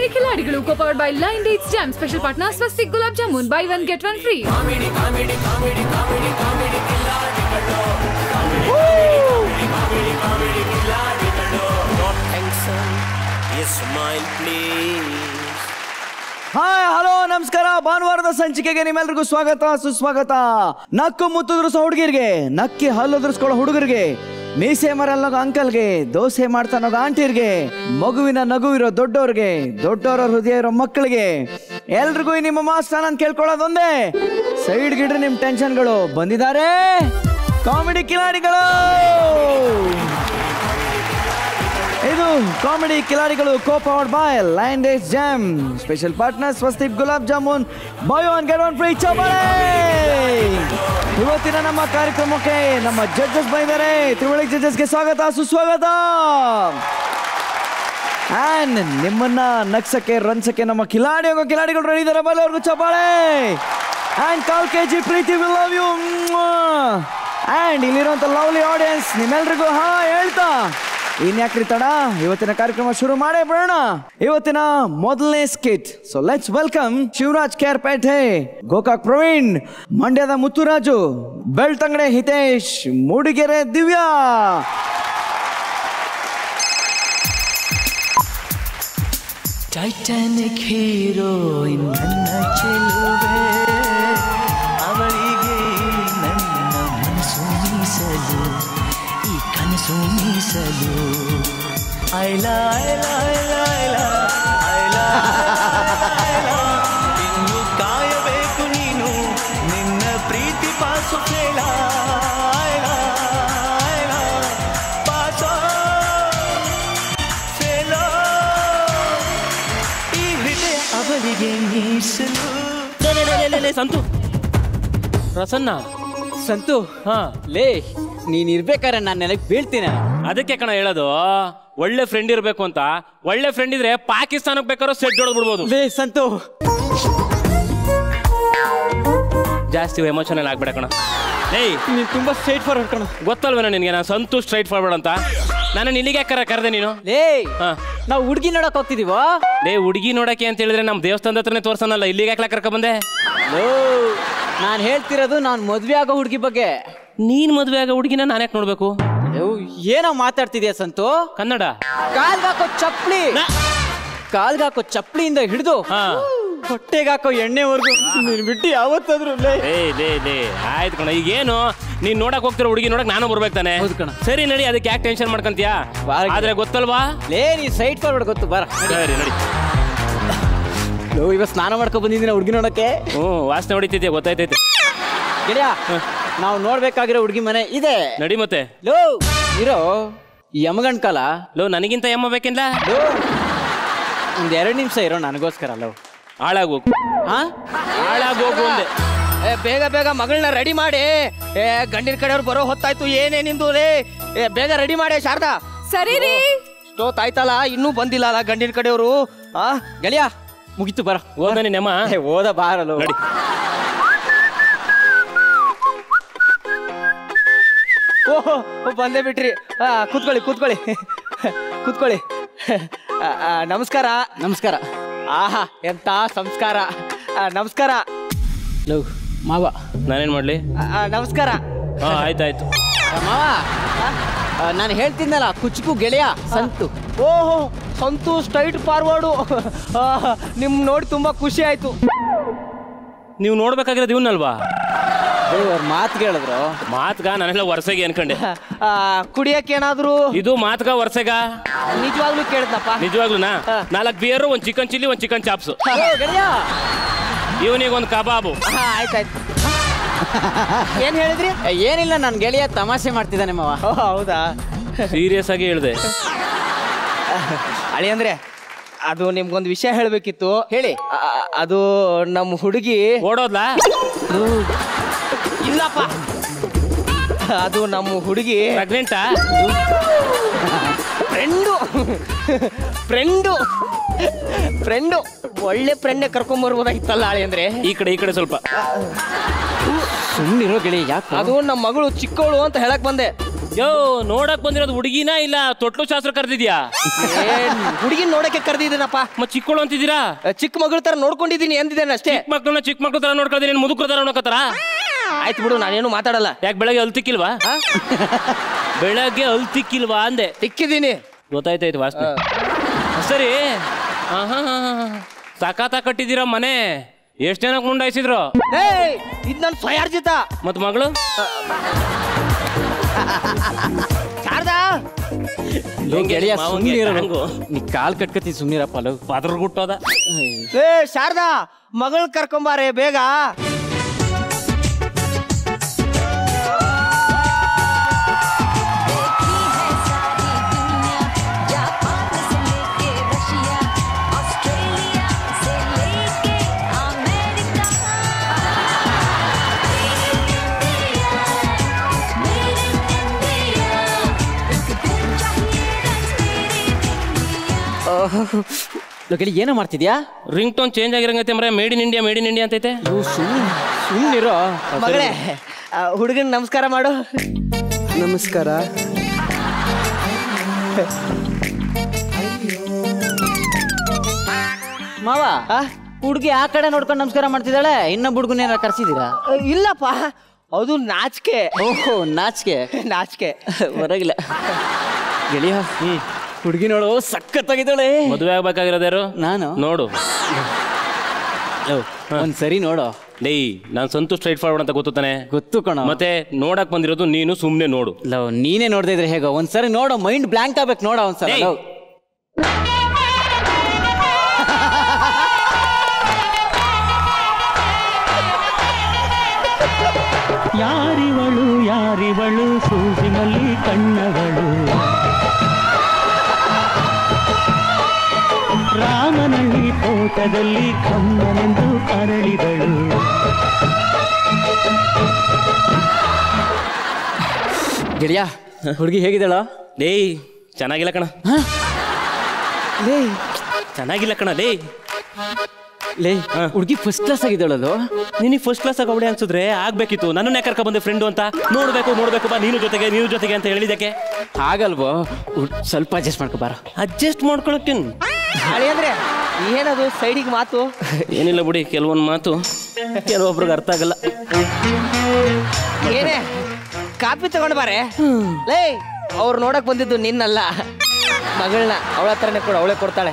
Comedy ಕಿಲಾಡಿಗಳು co powered by line dates jam special partner Swastik gulab jamun buy one get one free Not handsome, yes, smile please. Hi hello ನಮಸ್ಕಾರ ಭಾನುವಾರದ ಸಂಚಿಕೆಗೆ ನಿಮ್ಮೆಲ್ರಿಗೂ ಸ್ವಾಗತ ಸುಸ್ವಾಗತ ನಕ್ಕು ಮುತ್ತುದ್ರಸೋ ಹುಡುಗಿರ್ಗೆ ನಕ್ಕಿ ಹಲ್ಲುದ್ರಸ್ಕೊಳ್ಳೋ ಹುಡುಗರಿಗೆ ಮೀಸೆ ಮರಲ್ ನಗೋ ಅಂಕಲ್ಗೆ ದೋಸೆ ಮಾಡ್ತಾ ನಗೋ ಆಂಟಿರ್ಗೆ ಮಗುವಿನ ನಗುವಿರೋ ದೊಡ್ಡವ್ರಿಗೆ ದೊಡ್ಡವರ ಹೃದಯ ಇರೋ ಮಕ್ಕಳಿಗೆ ಎಲ್ರಿಗೂ ಈ ನಿಮ್ಮ ಮಾಸ್ಟರ್ ನಾನು ಕೇಳ್ಕೊಳ್ಳೋದೊಂದೇ ಸೈಡ್ ಗಿಡ್ರಿ ನಿಮ್ ಟೆನ್ಷನ್ಗಳು ಬಂದಿದ್ದಾರೆ ಕಾಮಿಡಿ ಕಿಲಾಡಿಗಳು ಇದು comedy ಕಿಲಾಡಿಗಳು co powered by line days jam special partner ಸ್ವಸ್ತಿಪ್ gulab jamun buy one get one free ಚಬಳೆ ಇವತ್ತಿನ ನಮ್ಮ ಕಾರ್ಯಕ್ರಮಕ್ಕೆ ನಮ್ಮ ಜಡ್ಜಸ್ ಬಂದಿದ್ದಾರೆ ತ್ರಿವಳಿ ಜಡ್ಜಸ್ಗೆ ಸ್ವಾಗತ ಸುಸ್ವಾಗತ ಆ್ಯಂಡ್ ನಿಮ್ಮನ್ನ ನಗ್ಸಕ್ಕೆ ರಂಚಕ್ಕೆ ನಮ್ಮ ಕಿಲಾಡಿ ಹೋಗೋ ಕಿಲಾಡಿಗಳು ರೆಡಿ ಇದ್ದಾರೆ ಬಲ್ಲ ಅವ್ರಿಗೂ ಚಪ್ಪಾಳೆ and call K G Preethi will love you and ಇಲ್ಲಿರುವಂಥ ಲವ್ಲಿ ಆಡಿಯನ್ಸ್ ನಿಮ್ಮೆಲ್ರಿಗೂ ಹಾ ಹೇಳ್ತಾ ಇನ್ಯಾಕ್ರಿ ತಡ ಇವತ್ತಿನ ಕಾರ್ಯಕ್ರಮ ಶುರು ಮಾಡೇ ಬಿಡೋಣ ಇವತ್ತಿನ ಮೊದಲನೇ skit so let's welcome Shivaraj Kerpete Gokak Praveen ಮಂಡ್ಯದ ಮುತ್ತುರಾಜು ಬೆಳ್ತಂಗಡೆ ಹಿತೇಶ್ ಮೂಡಿಗೆರೆ ದಿವ್ಯಾ ಟೈಟಾನಿಕ್ ಹೀರೋಯಿನ್ ನನ್ನ ಚೆಲುವೆ ಅವಳಿಗೆ ನನ್ನ ಮನಸ್ಸು ಮೀಸಲು ಈ ಕನಸು ಮೀಸಲು ಐಲ ಐಲ ಐಲ ಐಲ ಐಲ ಐಲ ಇನ್ನು ಕಾಯಬೇಕು ನೀನು ನಿನ್ನ ಪ್ರೀತಿ ಪಾಸು ಕೇಳ ಐಲ ಐಲ ಪಾಸೋ ಫೇಲೋ ಈ ಹೃದಯ ಅವಳಿಗೆ ಮೀಸಲು ಲೇ, ಲೇ, ಲೇ, ಲೇ, ಲೇ, ಸಂತು ಪ್ರಸನ್ನ ಸಂತು ಹಾ ಲೇ ನೀನ್ ಇರ್ಬೇಕಾರೆ ನಾನು ನೆಲಕ್ ಬೀಳ್ತೀನಿ ಅದಕ್ಕೆ ಕಣ ಹೇಳೋದು ಒಳ್ಳೆ ಫ್ರೆಂಡ್ ಇರ್ಬೇಕು ಅಂತ ಒಳ್ಳೆ ಫ್ರೆಂಡ್ ಇದ್ರೆ ಪಾಕಿಸ್ತಾನಕ್ಕೆ ಬೇಕಾದ್ರೂ ಸೆಟ್ ಹೊಡೆದ್ ಬಿಡ್ಬೋದು ಲೇ ಸಂತು ಜಾಸ್ತಿ ಎಮೋಷನಲ್ ಆಗ್ಬೇಡ ಕಣ ಏಯ್ ನೀನ್ ತುಂಬಾ ಸ್ಟ್ರೈಟ್ ಫಾರ್ವರ್ಡ್ ಕಣ ಗೊತ್ತಲ್ವೇನೋ ನಿನ್ಗೆ ನಾನು ಸಂತು ಸ್ಟ್ರೈಟ್ ಫಾರ್ವರ್ಡ್ ಅಂತ ನಾನು ಇಲ್ಲಿಗೆ ಕರ ಕರೆದೆ ನೀನು ಲೇ ಹಾ ನಾವು ಹುಡ್ಗಿ ನೋಡಕ್ ಹೋಗ್ತಿದೀವೋ ಲೇ ಹುಡುಗಿ ನೋಡಕ್ಕೆ ಅಂತ ಹೇಳಿದ್ರೆ ನಮ್ಮ ದೇವಸ್ಥಾನದ ಹತ್ರನೇ ತೋರ್ಸನಲ್ಲ ಇಲ್ಲಿಗೆ ಯಾಕೆ ಕರ್ಕ ಬಂದೆ ಲೋ ನಾನ್ ಹೇಳ್ತಿರೋದು ನಾನ್ ಮದ್ವೆ ಆಗೋ ಹುಡ್ಗಿ ಬಗ್ಗೆ ನೀನ್ ಮದ್ವೆ ಆಗ ಹುಡುಗಿನ ನಾನು ಯಾಕೆ ನೋಡ್ಬೇಕು ಲೋ, ಏನೋ ಮಾತಾಡ್ತಿದ್ಯಾ ಸಂತು ಕನ್ನಡ ಕಾಲ್ಗಾಕೋ ಚಪ್ಲಿ ಕಾಲ್ಗಾಕೋ ಚಪ್ಲಿಯಿಂದ ಹಿಡಿದು ಹಾ ಹೊಟ್ಟೆಗಾಕೋ ಎಣ್ಣೆವರೆಗೂ ನೀನ್ ಬಿಟ್ಟು ಯಾವತ್ತಾದ್ರೂ ಲೇ ಏ ಲೇ ಲೇ ಆಯ್ತು ಕಣ ಈಗೇನು ನೀನ್ ನೋಡಕ್ ಹೋಗ್ತಿರೋ ಹುಡುಗಿ ನೋಡಕ್ ನಾನು ಬರ್ಬೇಕು ತಾನೆ ಹೌದು ಕಣ. ಸರಿ ನಡಿ ಅದಕ್ಕೆ ಯಾಕೆ ಟೆನ್ಷನ್ ಮಾಡ್ಕಂತೀಯಾ ಬಾರಗೆ. ಆದ್ರೆ ಗೊತ್ತಲ್ವಾ ಲೇ ನೀ ಸೈಡ್ ಫಾರ್ವರ್ಡ್ ಗೊತ್ತು ಬರ ಸರಿ ನಡಿ ಲೋ ಇವಾಗ ಸ್ನಾನ ಮಾಡ್ಕೊ ಬಂದಿದ್ದೀನ ಹುಡ್ಗಿ ನೋಡಕ್ಕೆ ಹ್ಞೂ ವಾಸನೆ ಹೊಡಿತಿದ್ಯಾ ಗೊತ್ತಾಯ್ತೈತೆ ಗೆಳೆಯ ನಾವು ನೋಡ್ಬೇಕಾಗಿರೋ ಹುಡ್ಗಿ ಮನೆ ಇದೆ ನಡಿ ಮತ್ತೆ ಲೋ ಇರೋ ಯಮಗಂಡ್ ಕಾಲ ಲೋ ನನಗಿಂತ ಎಮ್ಮ ಬೇಕಿಲ್ಲ ಲೋ ಒಂದ್ ಎರಡು ನಿಮಿಷ ಇರೋ ನನಗೋಸ್ಕರ ಲೋ ಹಾಳಾಗೋಗು ಹಾ ಹಾಳಾಗೋಗು ಅಂದೆ ಏ ಬೇಗ ಬೇಗ ಮಗಳನ್ನ ರೆಡಿ ಮಾಡಿ ಏ ಗಂಡಿನ ಕಡೆಯವ್ರು ಬರೋ ಹೊತ್ತಾಯ್ತು ಏನೇ ನಿಂದು ರೇ ಏ ಬೇಗ ರೆಡಿ ಮಾಡಿ ಶಾರದಾ ಸರಿ ರೀ ಸ್ಟೋತ್ ಆಯ್ತಲ್ಲ ಇನ್ನೂ ಬಂದಿಲ್ಲ ಅಲ್ಲ ಗಂಡಿನ ಕಡೆಯವರು ಆ ಗೆಳೆಯ ಮುಗೀತು ಬರ ಹೋದ ನಿನ್ನ ಏ, ಓದ ಬಾರಲು ನಡಿ ಓಹೋ ಓ, ಬಂದೇ ಬಿಟ್ರಿ ಆ, ಕೂತ್ಕೊಳ್ಳಿ ಕೂತ್ಕೊಳ್ಳಿ ಕೂತ್ಕೊಳ್ಳಿ ಆ, ಆ, ನಮಸ್ಕಾರ ನಮಸ್ಕಾರ ಆಹಾ ಎಂತ ಸಂಸ್ಕಾರ ಆ, ನಮಸ್ಕಾರ ಲೋ ಮಾವ ನಾನೇನ್ ಮಾಡ್ಲಿ ಆ, ಆ, ನಮಸ್ಕಾರ ಹಾ ಆಯ್ತಾಯ್ತು ಆ, ಮಾವ ನಾನು ಹೇಳ್ತಿದ್ನಲ್ಲ ಕುಚ್ಚುಕು ಗೆಳೆಯ ಸಂತು ಓಹೋ ಸಂತು ಸ್ಟ್ರೈಟ್ ಫಾರ್ವರ್ಡು ನಿಮ್ ನೋಡಿ ತುಂಬಾ ಖುಷಿ ಆಯ್ತು ನೀವು ನೋಡ್ಬೇಕಾಗಿರೋದು ಇವನ್ನಲ್ವಾ ಅವ್ರ ಮಾತು ಕೇಳಿದ್ರು ಮಾತ್ಗ ನಾನೆಲ್ಲ ವರ್ಷಗೆ ಅನ್ಕೊಂಡೆ ಆ, ಕುಡಿಯಕ್ಕೆ ಏನಾದ್ರು ಇದು ಮಾತ್ಗ ವರ್ಷಗ ನಿಜವಾಗ್ಲೂ ಕೇಳಿದ್ನಪ್ಪ ನಿಜವಾಗ್ಲೂನಾ ನಾಲ್ಕು ಬಿಯರು ಒಂದ್ ಚಿಕನ್ ಚಿಲ್ಲಿ ಒಂದ್ ಚಿಕನ್ ಚಾಪ್ಸ್ ಓ, ಗೆಳೆಯ ಇವನಿಗೆ ಒಂದು ಕಬಾಬು ಹಾ ಆಯ್ತಾಯ್ತು ಏನ್ ಹೇಳಿದ್ರಿ ಏ, ಏನಿಲ್ಲ ನನ್ನ ಗೆಳೆಯ ತಮಾಷೆ ಮಾಡ್ತಿದ್ದಾನೆ ಮಾವ ಓ ಹೌದಾ ಸೀರಿಯಸ್ ಆಗಿ ಹೇಳ್ದೆ ಅಳಿ ಅಂದ್ರೆ ಅದು ನಿಮ್ಗೊಂದು ವಿಷಯ ಹೇಳ್ಬೇಕಿತ್ತು ಹೇಳಿ ಆ, ಅದು ನಮ್ಮ ಹುಡುಗಿ ಓಡೋದ್ಲಾ ಇಲ್ಲಪ್ಪ ಅದು ನಮ್ಮ ಹುಡುಗಿ ಪ್ರೆಗ್ನೆಂಟಾ ಫ್ರೆಂಡು ಫ್ರೆಂಡು ಫ್ರೆಂಡು ಒಳ್ಳೆ ಫ್ರೆಂಡ್ನೇ ಕರ್ಕೊಂಬರ್ಬೋದಾಗಿತ್ತಲ್ಲ ಅಳಿ ಅಂದ್ರೆ ಈ ಕಡೆ ಈ ಕಡೆ ಸ್ವಲ್ಪ ಸುಮ್ಮನಿರೋ ಗೆಳೆಯ ಯಾಕೆ ಅದು ನಮ್ಮ ಮಗಳು ಚಿಕ್ಕವಳು ಅಂತ ಹೇಳಕ್ ಬಂದೆ ಯೋ ನೋಡಕ್ ಬಂದಿರೋದು ಹುಡುಗಿನ ಇಲ್ಲ ತೊಟ್ಲು ಶಾಸ್ತ್ರ ಕರೆದಿದ್ಯಾ ಹುಡುಗಿನ ನೋಡಕ್ಕೆ ಕರೆದಿದ್ದೀನಪ್ಪ ಮತ್ ಚಿಕ್ಕಳು ಅಂತಿದ್ದೀರಾ ಚಿಕ್ಕ ಮಗಳ ತರ ನೋಡ್ಕೊಂಡಿದ್ದೀನಿ ಎಂದಿದ್ದೇನೆ ಅಷ್ಟೇ ಚಿಕ್ಕ ಮಕ್ಳನ್ನ ಚಿಕ್ಕ ಮಕ್ಳ ತರ ನೋಡ್ಕೊಳ್ತೀನಿ ನೀನ್ ಮುದುಕ್ರ ತರ ನೋಡ್ಕೋತಾರ ಆಯ್ತು ಬಿಡು ನಾನೇನು ಮಾತಾಡಲ್ಲ ಯಾಕೆ ಬೆಳಗ್ಗೆ ಅಲ್ತಿಕ್ಕಿಲ್ವಾ ಬೆಳಗ್ಗೆ ಅಲ್ತಿಕ್ಕಿಲ್ವಾ ಅಂದೆ ತಿಕ್ಕಿದ್ದೀನಿ ಗೊತ್ತಾಯ್ತಾಯ್ತು ವಾಸನೆ ಸರಿ ಆಹಾ ಸಕಾತ ಕಟ್ಟಿದ್ದೀರ ಮನೆ ಎಷ್ಟ್ ಜನಕ್ಕೆ ಮುಂಡಾಯಿಸಿದ್ರು ಏಯ್ ಇದು ನನ್ನ ಸ್ವಯಾರ್ಜಿತ ಮತ್ ಮಗಳು ಶಾರದಾ ಗೆಳೆಯ ಮಾವಂಗೆ ಸುಮ್ಮನಿರೋ ಹಂಗು. ನೀ ಕಾಲ್ ಕಟ್ಕತಿ ಸುಮ್ಮನಿರಪ್ಪ ಲವ್ ಪದ್ರ ಗುಟ್ಟೋದ ಏ ಶಾರದಾ ಮಗಳ ಕರ್ಕೊಂಬಾರೆ ಬೇಗ देखी है सारी दुनिया जापान से लेके रशिया ऑस्ट्रेलिया से लेके अमेरिका मेरे इंडिया एक दिन चाहिए रंग मेरे इंडिया ಗೆಳಿ ಏನೋ ಮಾಡ್ತಿದ್ಯಾ ರಿಂಗ್ ಟೋನ್ ಚೇಂಜ್ ಆಗಿರಂಗೈತೆ ಮರ made in India made in India ಅಂತೈತೆ ಸುಮ್ಮನಿರೋ ಮಗಳೇ ಹುಡುಗನ್ ನಮಸ್ಕಾರ ಮಾಡು ನಮಸ್ಕಾರ ಮಾವ ಆ? ಹುಡುಗಿ ಆ ಕಡೆ ನೋಡ್ಕೊಂಡು ನಮಸ್ಕಾರ ಮಾಡ್ತಿದ್ದಾಳೆ ಇನ್ನೊಬ್ಬ ಹುಡುಗನೇನ ಕರ್ಸಿದ್ದೀರಾ ಇಲ್ಲಪ್ಪ ಅದು ನಾಚಿಕೆ ಓಹೋ ನಾಚಿಕೆ ನಾಚಿಕೆ ಹೊರಗಿಲ್ಲ ಗೆಳೆಯ ಹುಡುಗಿ ನೋಡು ಸಖತ್ತಾಗಿದ್ದಾಳೆ ಮದುವೆ ಆಗ್ಬೇಕಾಗಿರೋದ್ಯಾರು ನಾನು ನೋಡು ಲವ್, ಒಂದ್ ಸರಿ ನೋಡು ಡೇಯ್ ನಾನ್ ಸಂತು ಸ್ಟ್ರೈಟ್ ಫಾರ್ವರ್ಡ್ ಅಂತ ಗೊತ್ತು ತಾನೆ ಗೊತ್ತು ಕಣ ಮತ್ತೆ ನೋಡಕ್ ಬಂದಿರೋದು ನೀನು ಸುಮ್ನೆ ನೋಡು ಲವ್ ನೀನೇ ನೋಡ್ತಾ ಇದ್ರೆ ಹೇಗೋ ಒಂದ್ಸರಿ ನೋಡು ಮೈಂಡ್ ಬ್ಲಾಂಕ್ ಆಗ್ಬೇಕು ನೋಡ ಒಂದ್ಸರಿ ಏಯ್. ಲವ್ ಯಾರಿವಳು ಯಾರಿವಳು ಸೂಜಿನಲ್ಲಿ ಕಣ್ಣವಳು ರಾಮನಳ್ಳಿ ತೋಟದಲ್ಲಿ ಕಮ್ಮನೆಂದು ಅರಳಿದಳು ಗೆಳೆಯ ಹುಡುಗಿ ಹೇಗಿದ್ದಾಳ ಡೇಯ್ ಚೆನ್ನಾಗಿಲ್ಲ ಕಣ ಲೇ ಚೆನ್ನಾಗಿಲ್ಲ ಕಣ ಲೇ ಲೇ ಹುಡುಗಿ ಫಸ್ಟ್ ಕ್ಲಾಸ್ ಆಗಿದ್ದಾಳದು ನಿನಗೆ ಫಸ್ಟ್ ಕ್ಲಾಸ್ ಆಗಿ ಅವಳೆ ಅನ್ಸಿದ್ರೆ ಆಗ್ಬೇಕಿತ್ತು ನನ್ನನ್ನೇ ಕರ್ಕ ಬಂದೆ ಫ್ರೆಂಡು ಅಂತ ನೋಡ್ಬೇಕು ನೋಡ್ಬೇಕು ಬಾ ನೀನು ಜೊತೆಗೆ ನೀನು ಜೊತೆಗೆ ಅಂತ ಹೇಳಿದಕ್ಕೆ ಹಾಗಲ್ವೋ ಹುಡ್- ಸ್ವಲ್ಪ ಅಡ್ಜಸ್ಟ್ ಮಾಡ್ಕೊ ಬಾರ ಅಡ್ಜಸ್ಟ್ ಮಾಡ್ಕೊಳಕ್ಕೆ ಅಳಿ ಅಂದ್ರೆ ಏನದು ಸೈಡಿಗೆ ಮಾತು ಏನಿಲ್ಲ ಬಿಡಿ ಕೆಲವೊಂದು ಮಾತು ಕೆಲವೊಬ್ರಿಗೆ ಅರ್ಥ ಆಗಲ್ಲ ಏನೇ ಕಾಪಿ ತಗೊಂಡ್ ಬಾರೆ ಲೇ ಅವ್ರು ನೋಡಕ್ ಬಂದಿದ್ದು ನಿನ್ನಲ್ಲ ಮಗಳನ್ನ ಅವಳ ಹತ್ರನೇ ಕೊಡು ಅವಳೇ ಕೊಡ್ತಾಳೆ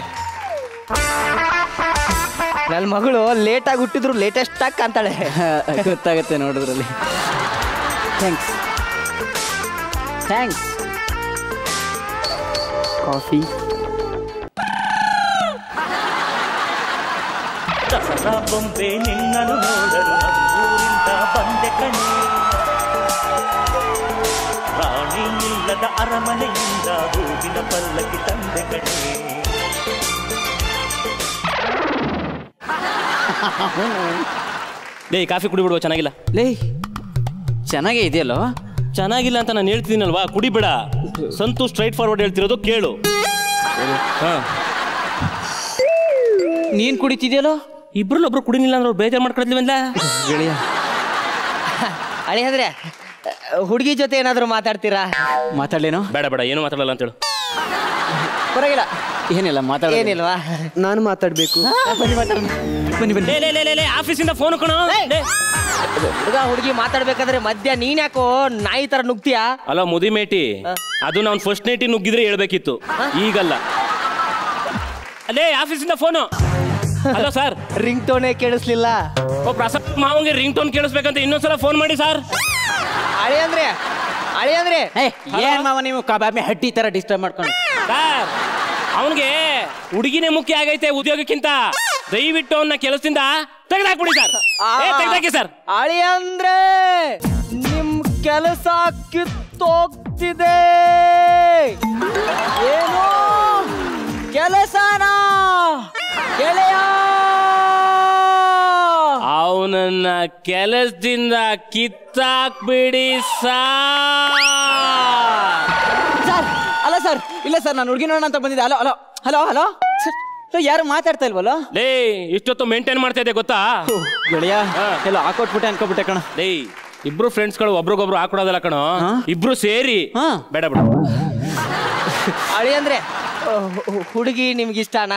ನನ್ನ ಮಗಳು ಲೇಟಾಗಿ ಹುಟ್ಟಿದ್ರು ಲೇಟೆಸ್ಟ್ ಆಗಿ ಕಾಣ್ತಾಳೆ ಗೊತ್ತಾಗತ್ತೆ ನೋಡಿದ್ರಲ್ಲಿ ಥ್ಯಾಂಕ್ಸ್ ಥ್ಯಾಂಕ್ಸ್ ಕಾಫಿ ದಸರಾ ಬೊಂಬೆ ನಿನ್ನನ್ನು ನೋಡಲು ನಮ್ಮೂರಿಂದ ಬಂದೆ ಕಣೆ ರಾಣಿ ಇಲ್ಲದ ಅರಮನೆಯಿಂದ ಹೂವಿನ ಪಲ್ಲಕ್ಕಿ ತಂದೆ ಕಣೆ ಡೇಯ್ ಕಾಫಿ ಕುಡಿಬಿಡುವ ಚೆನ್ನಾಗಿಲ್ಲ ಲೇ ಚೆನ್ನಾಗೇ ಇದೆಯಲ್ಲೋ ಚೆನ್ನಾಗಿಲ್ಲ ಅಂತ ನಾನು ಹೇಳ್ತಿದ್ದೀನಲ್ವಾ ಕುಡಿಬೇಡ ಸಂತು ಸ್ಟ್ರೈಟ್ ಫಾರ್ವರ್ಡ್ ಹೇಳ್ತಿರೋದು ಕೇಳು ಹಾ ನೀನ್ ಕುಡಿತಿದ್ಯಲ್ಲೋ ಇಬ್ರಲ್ಲೊಬ್ರು ಕುಡಿನಿಲ್ಲ ಅಂದ್ರೆ ಅವ್ರು ಬೇಜಾರು ಮಾಡ್ಕೊಳ್ತೀವಲ್ಲ ಗೆಳೆಯ ಅಳಿ ಅಂದ್ರೆ ಹುಡುಗಿ ಜೊತೆ ಏನಾದ್ರು ಮಾತಾಡ್ತೀರಾ ಮಾತಾಡ್ಲೇನೋ ಬೇಡ ಬೇಡ ಏನು ಮಾತಾಡಲ್ಲ ಅಂತೇಳು ಪರವಾಗಿಲ್ಲ ಏನಿಲ್ಲ ಮಾತಾಡ ಏನಿಲ್ವಾ ನಾನು ಮಾತಾಡ್ಬೇಕು ಬನ್ನಿ ಮಾತಾಡೋಣ ಬನ್ನಿ ಬನ್ನಿ ಲೇ ಲೇ ಲೇ ಲೇ ಲೇ ಆಫೀಸಿಂದ ಫೋನ್ ಕಣೋ ಲೇ. ಹುಡುಗ ಹುಡುಗಿ ಮಾತಾಡ್ಬೇಕಾದ್ರೆ ಮಧ್ಯ ನೀನ್ ಯಾಕೋ ನಾಯಿ ತರ ನುಗ್ತೀಯಾ ಅಲ್ಲ ಮುದಿ ಮೇಟಿ ಅದು ನಾವು ಫಸ್ಟ್ ನೈಟಿ ನುಗ್ಗಿದ್ರೆ ಹೇಳ್ಬೇಕಿತ್ತು ಈಗಲ್ಲ ಅಲ್ಲೇ ಆಫೀಸಿಂದ ಫೋನು ಹಲೋ ಸರ್ ರಿಂಗ್ ಟೋನೇ ಕೇಳಿಸ್ಲಿಲ್ಲ ಓ ಪ್ರಸಾದ್ ಮಾವಂಗೆ ರಿಂಗ್ ಟೋನ್ ಕೇಳಿಸ್ಬೇಕಂತ ಇನ್ನೊಂದ್ಸಲ ಫೋನ್ ಮಾಡಿ ಸರ್ ಅಳಿ ಅಂದ್ರೆ ಅಳಿ ಅಂದ್ರೆ ಏ ಏನ್ ಮಾವ ನೀವು ಕಬಾಬಿ ಹಟ್ಟಿ ತರ ಡಿಸ್ಟರ್ಬ್ ಮಾಡ್ಕೊಂಡು ಸರ್ ಅವನಿಗೆ ಹುಡುಗಿನೇ ಮುಖ್ಯ ಆಗೈತೆ ಉದ್ಯೋಗಕ್ಕಿಂತ ದಯವಿಟ್ಟು ಅವನ್ನ ಕೆಲಸದಿಂದ ತೆಗೆದಾಕ್ಬಿಡಿ ಸರ್ ಏ ತೆಗೆದಾಕಿ ಸರ್ ಅಳಿ ಅಂದ್ರೆ ನಿಮ್ ಕೆಲಸ ಕಿತ್ತೋಗ್ತಿದೆ ಏನು ಕೆಲಸನ ಗೆಳೆಯ ಅವನನ್ನ ಕೆಲಸದಿಂದ ಕಿತ್ತಾಕ್ಬಿಡಿ ಸರ್ ಸರ್ ಅಲ್ಲ ಸರ್ ಇಲ್ಲ ಸರ್ ನಾನು ಹುಡುಗಿ ನೋಡೋಣ ಅಂತ ಬಂದಿದ್ದೆ hello hello hello hello sir ಯಾರು ಮಾತಾಡ್ತಾ ಇಲ್ವಲ್ಲ ಲೇ ಇಷ್ಟೊತ್ತು ಮೇಂಟೈನ್ ಮಾಡ್ತಾ ಇದ್ದೆ ಗೊತ್ತಾ ಗೆಳೆಯ ಹಾ. ಎಲ್ಲ ಹಾಕೊಟ್ಬಿಟ್ಟೆ ಅನ್ಕೊಬಿಟ್ಟೆ ಕಣ ಲೇ ಇಬ್ರು ಫ್ರೆಂಡ್ಸ್ಗಳು ಒಬ್ರಿಗೊಬ್ರು ಹಾಕೊಡೋದಲ್ಲ ಕಣೋ ಇಬ್ರು ಸೇರಿ ಹಾ. ಬೇಡ ಬೇಡ ಅಳಿ ಅಂದ್ರೆ ಹುಡುಗಿ ನಿಮ್ಗೆ ಇಷ್ಟನಾ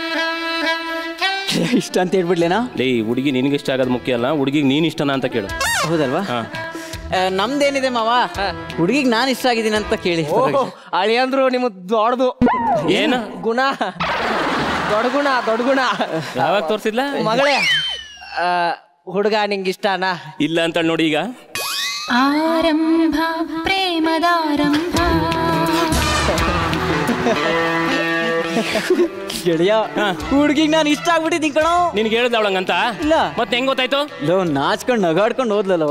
ಇಷ್ಟ ಅಂತ ಹೇಳ್ಬಿಡ್ಲೇನಾ ಲೇ ಹುಡುಗಿ ನಿನಗೆ ಇಷ್ಟ ಆಗೋದು ಮುಖ್ಯ ಅಲ್ಲ ಹುಡುಗಿಗೆ ನೀನ್ ಇಷ್ಟನಾ ಅಂತ ಕೇಳು ಹೌದಲ್ವಾ ಹಾ ಆ, ನಮ್ದೇನಿದೆ ಮಾವ ಹುಡುಗಿಗೆ ನಾನು ಇಷ್ಟ ಆಗಿದ್ದೀನಿ ಅಂತ ಕೇಳಿ ಅಳಿ ಅಂದ್ರು ನಿಮ್ಗೆ ದೊಡ್ಡದು ಏನು ಗುಣ ದೊಡ್ಡ ಗುಣ ದೊಡ್ಡ ಗುಣ ಯಾವಾಗ ತೋರಿಸಿದ್ಲ ಮಗಳೇ ಆ, ಹುಡುಗ ನಿಂಗೆ ಇಷ್ಟನಾ ಇಲ್ಲ ಅಂತ ನೋಡಿ ಈಗ ಆರಂಭ ಪ್ರೇಮದಾರಂಭ ಗೆಳೆಯ ಹುಡುಗಿಗೆ ನಾನು ಇಷ್ಟ ಆಗ್ಬಿಟ್ಟಿದ್ದೀನಿ ಕಣೋ ನಿನ್ಗೆ ಹೇಳ್ದ ಅವಳಂಗಂತ ಇಲ್ಲ. ಮತ್ತೆ ಹೆಂಗ್ ಗೊತ್ತಾಯ್ತು ಲೋ ನಾಚ್ಕೊಂಡು ನಗಾಡ್ಕೊಂಡು ಹೋದ್ಲಲ್ಲೋ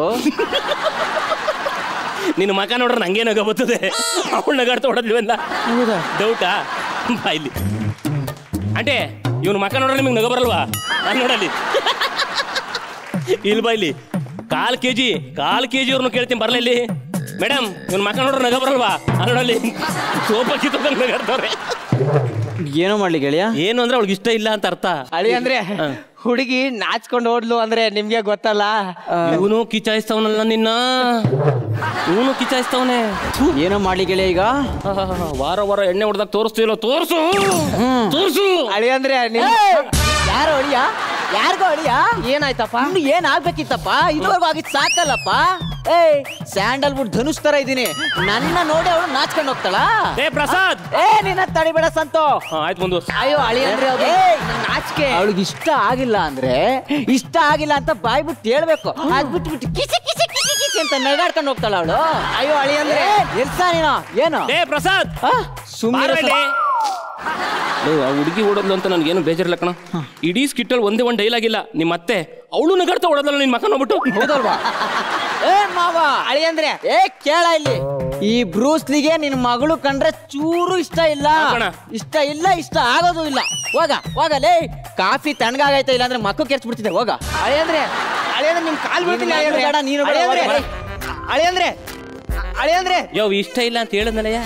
ನಿನ್ನ ಮಕ ನೋಡ್ರೆ ನಂಗೆ ನಗ ಬರ್ತದೆ ಅವಳು ನಗಾಡ್ತಾ ಹೊಡದ್ಲಿವಲ್ಲ ಡೌಟಾ ಬಾ ಇಲ್ಲಿ ಅಂಟೆ ಇವನು ಮಕ ನೋಡ್ರೆ ನಿಮಗೆ ನಗ ಬರಲ್ವಾ ನಾನು ನೋಡಲ್ಲಿ ಇಲ್ಲಿ ಬಾ ಇಲ್ಲಿ call K G call K G ಅವ್ರನ್ನ ಕೇಳ್ತೀನಿ ಬರಲ್ಲ ಇಲ್ಲಿ ಮೇಡಮ್ ಇವನ್ ಮಕ ನೋಡ್ರೆ ನಗ ಬರಲ್ವಾ ಅಲ್ಲಿ ನೋಡಲ್ಲಿ ಸೋಪ ಕಿತ್ತಂಗ್ ನಗಾಡ್ತವ್ರೆ ಏನೋ ಮಾಡ್ಲಿ ಗೆಳೆಯ ಏನು ಅಂದ್ರೆ ಅವಳಿಗೆ ಇಷ್ಟ ಇಲ್ಲ ಅಂತ ಅರ್ಥ ಅಳಿ ಅಂದ್ರೆ ಹುಡುಗಿ ನಾಚ್ಕೊಂಡು ಓಡ್ಲು ಅಂದ್ರೆ ನಿಮ್ಗೆ ಗೊತ್ತಲ್ಲ ಇವನು ಕಿಚಾಯಿಸ್ತವನಲ್ಲ ನಿನ್ನ ಇವನು ಕಿಚಾಯಿಸ್ತವನೆ ಏನೋ ಮಾಡ್ಲಿ ಗೆಳೆಯ ಈಗ ವಾರ ವಾರ ಎಣ್ಣೆ ಹೊಡೆದಾಗ ತೋರಿಸ್ತೀವಲ್ಲ ತೋರ್ಸು ತೋರ್ಸು ಅಳಿ ಅಂದ್ರೆ ನಿಮ್ ಯಾರು ಅಳಿಯ ಯಾರಿಗೋ ಅಳಿಯ ಏನಾಯ್ತಪ್ಪ ಇನ್ನು ಏನ್ ಆಗ್ಬೇಕಿತ್ತಪ್ಪ ಇದುವರೆಗೂ ಆಗಿದ್ ಸಾಕಲ್ಲಪ್ಪ ಏಯ್ ಸ್ಯಾಂಡಲ್ವುಡ್ ಧನುಷ್ ತರ ಇದೀನಿ ನನ್ನ ನೋಡಿ ಅವಳು ನಾಚ್ಕೊಂಡು ಹೋಗ್ತಾಳ ಏ ಪ್ರಸಾದ್ ಏ ನಿನ್ನ ತಡಿಬೇಡ ಸಂತೋ ಹಾ, ಆಯ್ತು ಮುಂದು ಅಯ್ಯೋ ಅಳಿ ಅಂದ್ರೆ ಅದು ಏಯ್! ನಾಚಿಕೆ ಅವಳಿಗೆ ಇಷ್ಟ ಆಗಿಲ್ಲ ಅಂದ್ರೆ ಇಷ್ಟ ಆಗಿಲ್ಲ ಅಂತ ಬಾಯ್ ಬಿಟ್ಟು ಹೇಳ್ಬೇಕು ಅದ್ ಬಿಟ್ಟು ಬಿಟ್ಟು ಕಿಸಿ ಕಿಸಿ ಕಿಸಿ ಕಿಸಿ ಅಂತ ನಗಾಡ್ಕೊಂಡು ಹೋಗ್ತಾಳ ಅವಳು ಅಯ್ಯೋ ಅಳಿ ಅಂದ್ರೆ ಎಲ್ಸ ನೀನು ಏನು ಏ ಪ್ರಸಾದ್ ಸುಮ್ಮನೆ ಬಾರಲೇ. ಲೇ, ಆ ಹುಡುಗಿ ಓಡೋದ್ಲು ಅಂತ ನನ್ಗೇನು ಬೇಜಾರಿಲ್ಲ ಕಣ ಇಡೀ ಸ್ಕಿಟ್ಟಲ್ಲಿ ಒಂದೇ ಒಂದು ಡೈಲಾಗ್ ಇಲ್ಲ ನಿಮ್ಮ ಅತ್ತೆ ಅವಳು ನಗಾಡ್ತಾ ಓಡೋದಲ್ಲ ನಿನ್ ಮಕ್ಕ ನೋಡ್ಬಿಟ್ಟು ಹೌದಲ್ವಾ ಏ ಮಾವ ಅಳಿ ಅಂದ್ರೆ ಏ ಕೇಳ ಇಲ್ಲಿ ಈ ಬ್ರೂಸ್ಲಿಗೆ ನಿನ್ ಮಗಳು ಕಂಡ್ರೆ ಚೂರು ಇಷ್ಟ ಇಲ್ಲ ಹಾ ಕಣ. ಇಷ್ಟ ಇಲ್ಲ ಇಷ್ಟ ಆಗೋದು ಇಲ್ಲ ಹೋಗ ಹೋಗಲೇ ಕಾಫಿ ತಣ್ಣಗಾಗೈತೆ ಇಲ್ಲ ಅಂದ್ರೆ ಮಕ್ಕ ಕೆರ್ಚ್ ಬಿಡ್ತಿದೆ ಹೋಗ ಅಳಿ ಅಂದ್ರೆ ಅಳಿ ಅಂದ್ರೆ ನಿಮ್ ಕಾಲ್ ಬೀಳ್ತೀನಿ ಅಳಿ ಅಂದ್ರೆ ಬೇಡ, ನೀನು ಬೇಡ, ಅಳಿ ಅಂದ್ರೆ ಹೊರಗೆ. ಅಳಿ ಅಂದ್ರೆ ಅಳಿ ಅಂದ್ರೆ ಯೋ ಇಷ್ಟ ಇಲ್ಲ ಅಂತ ಹೇಳಿದ್ನಲ್ಲಯ್ಯ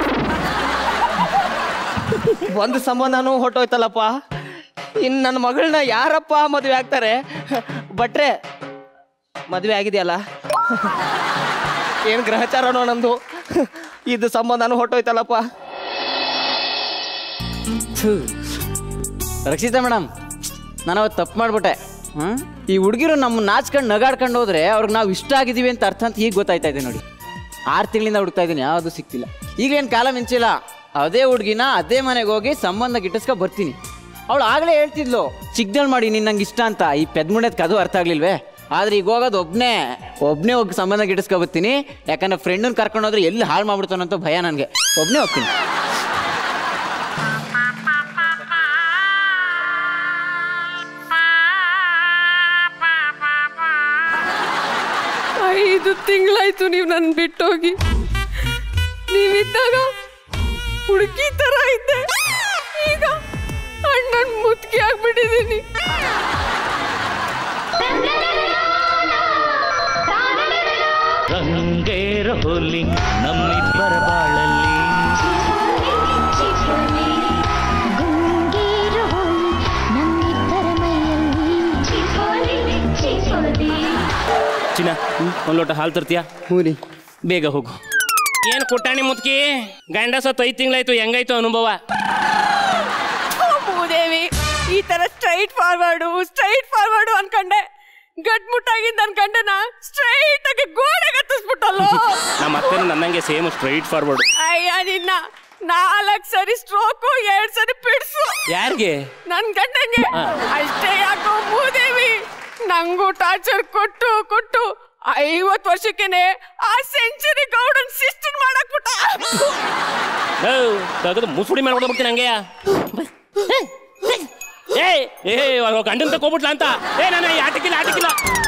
ಒಂದು ಸಂಬಂಧನೂ ಹೊಟ್ಟೋಯ್ತಲ್ಲಪ್ಪ ಇನ್ ನನ್ನ ಮಗಳನ್ನ ಯಾರಪ್ಪ ಮದುವೆ ಆಗ್ತಾರೆ ಬಟ್ರೆ ಮದುವೆ ಆಗಿದೆಯಲ್ಲ ಏನ್ ಗ್ರಹಚಾರನೋ ನಂದು ಇದು ಸಂಬಂಧನೂ ಹೊಟ್ಟೋಯ್ತಲ್ಲಪ್ಪ ಥು. ರಕ್ಷಿತಾ ಮೇಡಮ್ ನಾನು ಅವತ್ತು ತಪ್ಪು ಮಾಡ್ಬಿಟ್ಟೆ ಹ್ಮ್? ಈ ಹುಡುಗಿರು ನಮ್ಮ ನಾಚ್ಕೊಂಡು ನಗಾಡ್ಕೊಂಡು ಹೋದ್ರೆ ಅವ್ರಿಗೆ ನಾವು ಇಷ್ಟ ಆಗಿದ್ದೀವಿ ಅಂತ ಅರ್ಥ ಅಂತ ಈಗ ಗೊತ್ತಾಯ್ತಾ ಇದೆ ನೋಡಿ ಆರು ತಿಂಗಳಿಂದ ಹುಡುಕ್ತಾ ಇದ್ದೀನಿ ಯಾವುದು ಸಿಕ್ತಿಲ್ಲ ಈಗೇನು ಕಾಲ ಮಿಂಚಿಲ್ಲ ಅದೇ ಹುಡುಗಿನ ಅದೇ ಮನೆಗೆ ಹೋಗಿ ಸಂಬಂಧ ಗಿಟ್ಟಿಸ್ಕೊ ಬರ್ತೀನಿ ಅವಳು ಆಗಲೇ ಹೇಳ್ತಿದ್ಲು ಸಿಗ್ನಲ್ ಮಾಡಿ ನಿನ್ ನಂಗೆ ಇಷ್ಟ ಅಂತ ಈ ಪೆದ್ಮುಂಡದ ಅದು ಅರ್ಥ ಆಗ್ಲಿಲ್ವೇ ಆದ್ರೆ ಈಗ ಹೋಗೋದು ಒಬ್ನೇ ಒಬ್ನೇ ಹೋಗಿ ಸಂಬಂಧ ಗಿಟ್ಟಿಸ್ಕೊ ಬರ್ತೀನಿ ಯಾಕಂದ್ರೆ ಫ್ರೆಂಡನ್ನ ಕರ್ಕೊಂಡು ಹೋದ್ರೆ ಎಲ್ಲಿ ಹಾಳು ಮಾಡ್ಬಿಡ್ತಾನಂತ ಭಯ ನನಗೆ ಒಬ್ನೇ ಹೋಗ್ತೀನಿ ಐದು ತಿಂಗಳಾಯ್ತು ನೀವು ನನ್ನ ಬಿಟ್ಟೋಗಿ ನೀವಿದ್ದಾಗ ಹುಡುಗಿ ತರ ಇದ್ದೆ ಈಗ ಅಣ್ಣನ್ ಮುತ್ಕಿ ಆಗ್ಬಿಟ್ಟಿದ್ದೀನಿ ರಂಗೇರ ಹೋಲಿ ನಮ್ಮಿಬ್ಬರ ಬಾಳಲ್ಲಿ ಚಿನ್ನ ಒಂದ್ ಲೋಟ ಹಾಲು ತರ್ತೀಯಾ ಹೂಲಿ ಬೇಗ ಹೋಗು ಏನು ಕುಟ್ಟಾಣಿ ಮುತ್ಕಿ ಗಂಡ ಸತ್ತು ಐದು ತಿಂಗಳಾಯ್ತು ಹೆಂಗಾಯ್ತು ಅನುಭವ ಭೂದೇವಿ ಈ ತರ ಸ್ಟ್ರೈಟ್ ಫಾರ್ವರ್ಡು ಸ್ಟ್ರೈಟ್ ಫಾರ್ವರ್ಡು ಅನ್ಕಂಡೆ ಗಟ್ಮುಟ್ಟಾಗಿದ್ದ ಅನ್ಕಂಡೆನ ಸ್ಟ್ರೈಟ್ ಆಗಿ ಗೋಡೆಗೆ ಹತ್ತಿಸ್ಬಿಟ್ಟಲ್ಲೋ ನಮ್ಮ ಅತ್ತೆ ನನ್ನಂಗೆ ಸೇಮ್ ಸ್ಟ್ರೈಟ್ ಫಾರ್ವರ್ಡ್ ಅಯ್ಯ ನಿನ್ನ ನಾಲ್ಕು ಸರಿ ಸ್ಟ್ರೋಕು ಎರಡ್ ಸರಿ ಪಿಡ್ಸು ಯಾರಿಗೆ ನನ್ ಗಂಡಂಗೆ ಅಷ್ಟೇ ಯಾಕೋ ಭೂದೇವಿ ನಂಗೂ ಟಾರ್ಚರ್ ಕೊಟ್ಟು ಕೊಟ್ಟು ಐವತ್ ವರ್ಷಕ್ಕೇನೆ ಆ ಸೆಂಚುರಿ ಗೌಡನ್ ಸಿಸ್ಟರ್ ಮಾಡಾಕ್ಬಿಟ್ಟ ತೆಗೆದು ಮುಸುಡಿ ಮೇಲೆ ಹೊಡ್ಬಿಡ್ತೀನಿ ಹಂಗೆ ಏ ಏ ಗಂಡನ್ ತಗೋಬಿಟ್ಲ ಅಂತ ಏ ನಾನು ಆಟಕ್ಕಿಲ್ಲ ಆಟಕ್ಕಿಲ್ಲ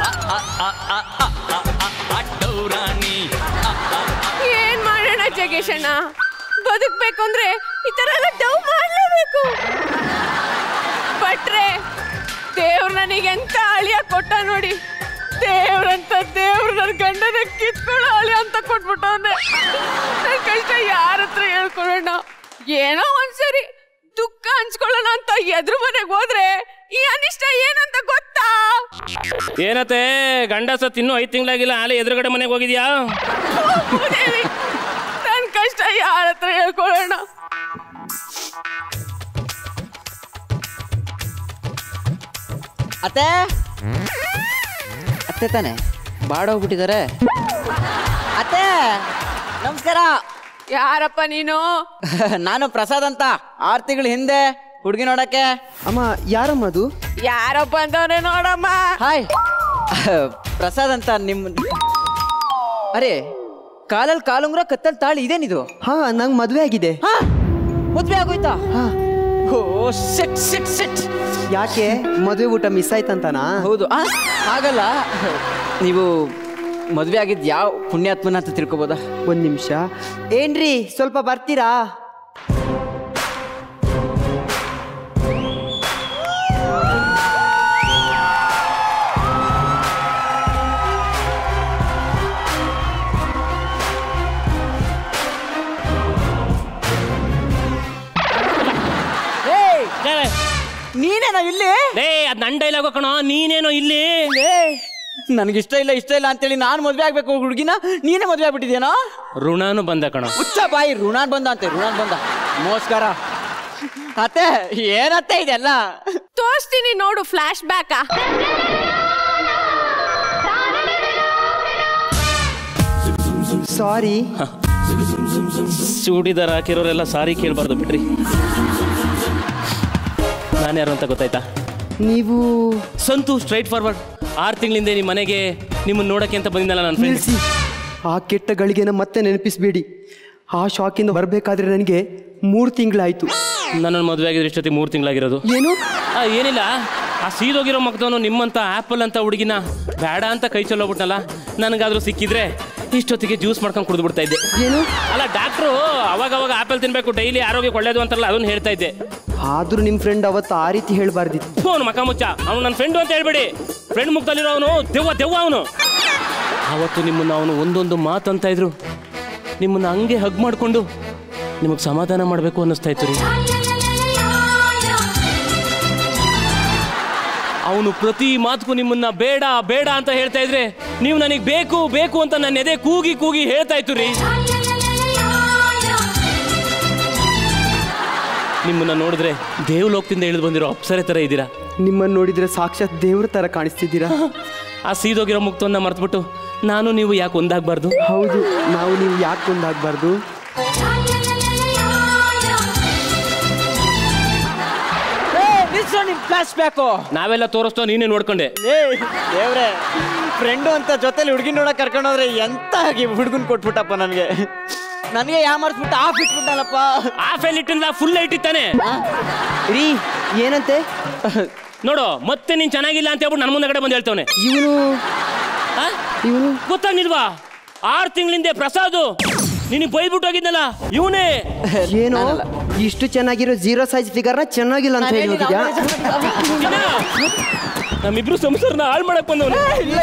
ಏನ್ ಮಾಡೋಣ ಜಗೇಶಣ್ಣ ಬದುಕ್ಬೇಕು ಅಂದ್ರೆ ಈ ತರ ಎಲ್ಲ ಡವ್ ಮಾಡ್ಲೇಬೇಕು ಬಟ್ರೆ ದೇವ್ರ ನನಗೆ ಎಂತ ಅಳಿಯ ಕೊಟ್ಟ ನೋಡಿ ದೇವ್ರಂತ ದೇವ್ರ ನನ್ನ ಗಂಡನ ಕಿತ್ಕೊಳ್ಳೋ ಅಳಿಯ ಅಂತ ಕೊಟ್ಬಿಟ್ಟವನೆ ನನ್ ಕಷ್ಟ ಯಾರ ಹತ್ರ ಹೇಳ್ಕೊಳ್ಳೋಣ ಏನೋ ಒಂದ್ಸರಿ ದುಃಖ ಹಂಚ್ಕೊಳ್ಳೋಣ ಅಂತ ಎದುರು ಮನೆಗೆ ಹೋದ್ರೆ ಈ ಅನಿಷ್ಟ ಏನಂತ ಗೊತ್ತಾ ಏನತ್ತೆ ಗಂಡ ಸತ್ ಇನ್ನೂ ಐದು ತಿಂಗಳಾಗಿಲ್ಲ ಆಲೆ ಎದುರುಗಡೆ ಮನೆಗೆ ಹೋಗಿದ್ಯಾ ಭೂದೇವಿ ನನ್ ಕಷ್ಟ ಯಾರ ಹತ್ರ ಹೇಳ್ಕೊಳ್ಳೋಣ ಅತ್ತೆ ಅತ್ತೆ ತಾನೆ ಬಾಡೋಗ್ಬಿಟ್ಟಿದ್ದಾರೆ ಅತ್ತೆ ನಮಸ್ಕಾರ ಯಾರಪ್ಪ ನೀನು ನಾನು ಪ್ರಸಾದ್ ಅಂತ ಆರು ತಿಂಗಳ ಹಿಂದೆ ಹುಡುಗಿ ನೋಡಕ್ಕೆ ಅಮ್ಮ ಯಾರಮ್ಮ ಅದು ಯಾರಪ್ಪ ಅಂತವ್ರೆ ನೋಡಮ್ಮ ಹಾಯ್ ಪ್ರಸಾದ್ ಅಂತ ನಿಮ್ಮ ಅರೆ ಕಾಲಲ್ಲಿ ಕಾಲುಂಗ್ರ ಕತ್ತಲ್ ತಾಳಿ ಇದೇನಿದು ಹಾ ನಂಗೆ ಮದುವೆ ಆಗಿದೆ ಹಾ ಮದ್ವೆ ಆಗೋಯ್ತಾ ಓ ಸಿಟ್ ಸಿಟ್ ಸಿಟ್ ಯಾಕೆ ಮದುವೆ ಊಟ ಮಿಸ್ ಆಯ್ತಂತಾನಾ ಹೌದು ಆ, ಹಾಗಲ್ಲ ನೀವು ಮದ್ವೆ ಆಗಿದ್ ಯಾವ ಪುಣ್ಯಾತ್ಮನ ಅಂತ ತಿಳ್ಕೊಬೋದಾ ಒಂದ್ ನಿಮಿಷ ಏನ್ರಿ ಸ್ವಲ್ಪ ಬರ್ತೀರಾ ನೀನೇನೋ ಇಲ್ಲಿ ಲೇ ಅದ್ ನನ್ ಡೈಲಾಗ್ ಕಣೋ ನೀನೇನೋ ಇಲ್ಲಿ ನನಗೆ ಇಷ್ಟ ಇಲ್ಲ ಇಷ್ಟ ಇಲ್ಲ ಅಂತೇಳಿ ನಾನು ಮದ್ವೆ ಆಗ್ಬೇಕು ಹುಡುಗಿನ ನೀನೇ ಮದ್ವೆ ಆಗ್ಬಿಟ್ಟಿದ್ಯಾನೋ ಋಣಾನು ಬಂದ ಕಣೋ ಹುಚ್ಚ ಬಾಯಿ ಋಣಾನ್ ಬಂದ ಅಂತೆ ಋಣಾನ್ ಬಂದ ನಮಸ್ಕಾರ ಅತ್ತೆ ಏನತ್ತೆ ಇದೆಲ್ಲ ತೋರಿಸ್ತೀನಿ ನೋಡು ಫ್ಲಾಶ್ ಬ್ಯಾಕಾ ಸಾರಿ ಚೂಡಿದಾರ ಹಾಕಿರೋರೆಲ್ಲ ಸಾರಿ ಕೇಳಬಾರ್ದು ಬಿಟ್ರಿ ನಾನು ಯಾರು ಅಂತ ಗೊತ್ತಾಯ್ತಾ ನೀವು ಸಂತು ಸ್ಟ್ರೈಟ್ ಫಾರ್ವರ್ಡ್ ಆರು ತಿಂಗಳಿಂದ ನಿಮ್ಮ ಮನೆಗೆ ನಿಮ್ಮನ್ನ ನೋಡಕ್ಕೆ ಅಂತ ಬಂದಿದ್ದಲ್ಲ ನನ್ನ ಫ್ರೆಂಡ್ ನಿಲ್ಸಿ ಆ ಕೆಟ್ಟ ಗಳಿಗೆನ ಮತ್ತೆ ನೆನಪಿಸ್ಬೇಡಿ ಆ ಶಾಕಿಂದ ಬರಬೇಕಾದ್ರೆ ನನಗೆ ಮೂರು ತಿಂಗಳಾಯ್ತು ನನ್ನನ್ನು ಮದುವೆ ಆಗಿದ್ರೆ ಇಷ್ಟೊತ್ತಿಗೆ ಮೂರು ತಿಂಗಳಾಗಿರೋದು ಏನು ಆ, ಏನಿಲ್ಲ ಆ ಸೀದೋಗಿರೋ ಮಗದವನು ನಿಮ್ಮಂತ ಆ್ಯಪಲ್ ಅಂತ ಹುಡುಗಿನ ಬೇಡ ಅಂತ ಕೈ ಚಲ್ಲೋಗ್ಬಿಟ್ನಲ್ಲ ನನಗಾದ್ರೂ ಸಿಕ್ಕಿದ್ರೆ ಇಷ್ಟೊತ್ತಿಗೆ ಜ್ಯೂಸ್ ಮಾಡ್ಕೊಂಡು ಕುಡಿದು ಬಿಡ್ತಾ ಇದ್ದೆ ಏನು ಅಲ್ಲ ಡಾಕ್ಟ್ರು ಅವಾಗ ಅವಾಗ ಆಪಲ್ ತಿನ್ಬೇಕು ಡೈಲಿ ಆರೋಗ್ಯಕ್ಕೆ ಒಳ್ಳೇದು ಅಂತಾರಲ್ಲ ಅದನ್ನ ಹೇಳ್ತಾ ಇದ್ದೆ ಆದ್ರೂ ನಿಮ್ಮ ಫ್ರೆಂಡ್ ಅವತ್ತು ಆ ರೀತಿ ಹೇಳಬಾರ್ದಿತ್ತು ಅವನು ಮಕ ಮುಚ್ಚ ಅವನು ನನ್ನ ಫ್ರೆಂಡು ಅಂತ ಹೇಳ್ಬೇಡಿ ಫ್ರೆಂಡ್ ಮುಖದಲ್ಲಿರೋ ಅವನು ದೆವ್ವ ದೆವ್ವ ಅವನು ಅವತ್ತು ನಿಮ್ಮನ್ನ ಅವನು ಒಂದೊಂದು ಮಾತು ಅಂತ ಇದ್ರು ನಿಮ್ಮನ್ನ ಹಂಗೆ ಹಗ್ ಮಾಡಿಕೊಂಡು ನಿಮಗೆ ಸಮಾಧಾನ ಮಾಡಬೇಕು ಅನ್ನಿಸ್ತಾ ಇತ್ತು ರೀ ಅವನು ಪ್ರತಿ ಮಾತಕ್ಕೂ ನಿಮ್ಮನ್ನ ಬೇಡ ಬೇಡ ಅಂತ ಹೇಳ್ತಾ ಇದ್ರೆ ನೀವು ನನಗೆ ಬೇಕು ಬೇಕು ಅಂತ ನನ್ನ ಎದೆ ಕೂಗಿ ಕೂಗಿ ಹೇಳ್ತಾ ಇತ್ತು ರೀ ನಿಮ್ಮನ್ನ ನೋಡಿದ್ರೆ ದೇವಲೋಕದಿಂದ ಇಳಿದು ಬಂದಿರೋ ಅಪ್ಸರೆ ಥರ ಇದ್ದೀರಾ ನಿಮ್ಮನ್ನು ನೋಡಿದ್ರೆ ಸಾಕ್ಷಾತ್ ದೇವ್ರ ತರ ಕಾಣಿಸ್ತಿದ್ದೀರಾ ಆ ಸೀದೋಗಿರೋ ಮುಕ್ತವನ್ನ ಮರ್ತ್ಬಿಟ್ಟು ನಾನು ನೀವು ಯಾಕೆ ಒಂದಾಗಬಾರ್ದು ಹೌದು ನಾವು ನೀವು ಯಾಕೆ ಒಂದಾಗಬಾರ್ದು ನಿಮ್ ಫ್ಲಾಶ್ ಬ್ಯಾಕು ನಾವೆಲ್ಲ ತೋರಿಸ್ತೋ ನೀನೇ ನೋಡ್ಕೊಂಡೆ ಏ ದೇವ್ರೆ ಫ್ರೆಂಡು ಅಂತ ಜೊತೆಲಿ ಹುಡುಗಿನ ನೋಡಕ್ ಕರ್ಕೊಂಡೋದ್ರೆ ಎಂತ ಹುಡುಗನ್ ಕೊಟ್ಬಿಟ್ಟಪ್ಪ ನನಗೆ ನನಗೆ ಯಾ ಮಾಡಿಸ್ಬಿಟ್ಟು ಆಫ್ ಇಟ್ಬಿಟ್ಟನಲ್ಲಪ್ಪ ಆ ಫೈಲ್ ಇಟ್ಟಿಲ್ಲ ಫುಲ್ ಲೈಟ್ ಇತ್ತಾನೆ ರೀ ಏನಂತೆ ನೋಡು ಮತ್ತೆ ನೀನ್ ಚೆನ್ನಾಗಿಲ್ಲ ಅಂತ ಹೇಳ್ಬಿಟ್ಟು ನನ್ನ ಮುಂದಗಡೆ ಬಂದು ಹೇಳ್ತವನೆ ಇವನು ಇವನು ಗೊತ್ತಾಗ್ನಿಲ್ವಾ ಆರು ತಿಂಗಳಿಂದೆ ಪ್ರಸಾದು ನಿನಗೆ ಬೈದ್ಬಿಟ್ಟು ಹೋಗಿದ್ನಲ್ಲ ಇವನೇ ಏನು ಇಷ್ಟು ಚೆನ್ನಾಗಿರೋ ಜೀರೋ ಸೈಜ್ ಫಿಗರ್ನ ಚೆನ್ನಾಗಿಲ್ಲ ಅಂತ ಹೇಳಿ ಹೋಗಿದ್ಯಾ ನಮ್ಮಿಬ್ರು ಸಂಸಾರನ ಹಾಳು ಮಾಡಕ್ ಬಂದವನು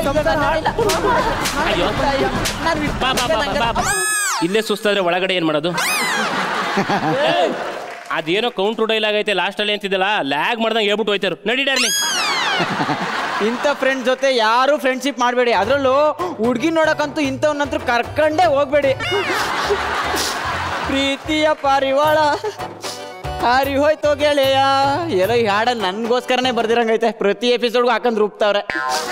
ಅಯ್ಯೋ ಬಾ ಬಾ ಬಾ ಬಾ, ಬಾ ಇಲ್ಲೇ ಸುಸ್ತಾದ್ರೆ ಒಳಗಡೆ ಏನ್ ಮಾಡೋದು ಏಯ್, ಅದೇನೋ ಕೌಂಟ್ರ್ ಡೈಲಾಗ್ ಐತೆ ಲಾಸ್ಟಲ್ಲಿ ಅಂತಿದ್ದಲ್ಲ ಲ್ಯಾಗ್ ಮಾಡ್ದಂಗೆ ಹೇಳ್ಬಿಟ್ಟು ಹೋಯ್ತಾರು ನಡಿ ಡಾರ್ಲಿಂಗ್ ಇಂಥ ಫ್ರೆಂಡ್ ಜೊತೆ ಯಾರು ಫ್ರೆಂಡ್ಶಿಪ್ ಮಾಡಬೇಡಿ ಅದರಲ್ಲೂ ಹುಡುಗಿ ನೋಡಕ್ಕಂತೂ ಇಂಥವ್ನಂತೂ ಕರ್ಕೊಂಡೇ ಹೋಗ್ಬೇಡಿ ಪ್ರೀತಿಯ ಪಾರಿವಾಳ ಹಾರಿ ಹೋಯ್ತು ಗೆಳೆಯ ಏನೋ ಈ ಹಾಡ ನನ್ಗೋಸ್ಕರನೇ ಬರ್ದಿರಂಗೈತೆ ಪ್ರತಿ ಎಪಿಸೋಡ್ಗೂ ಹಾಕೊಂಡ್ ರೂಪ್ತಾವ್ರೆ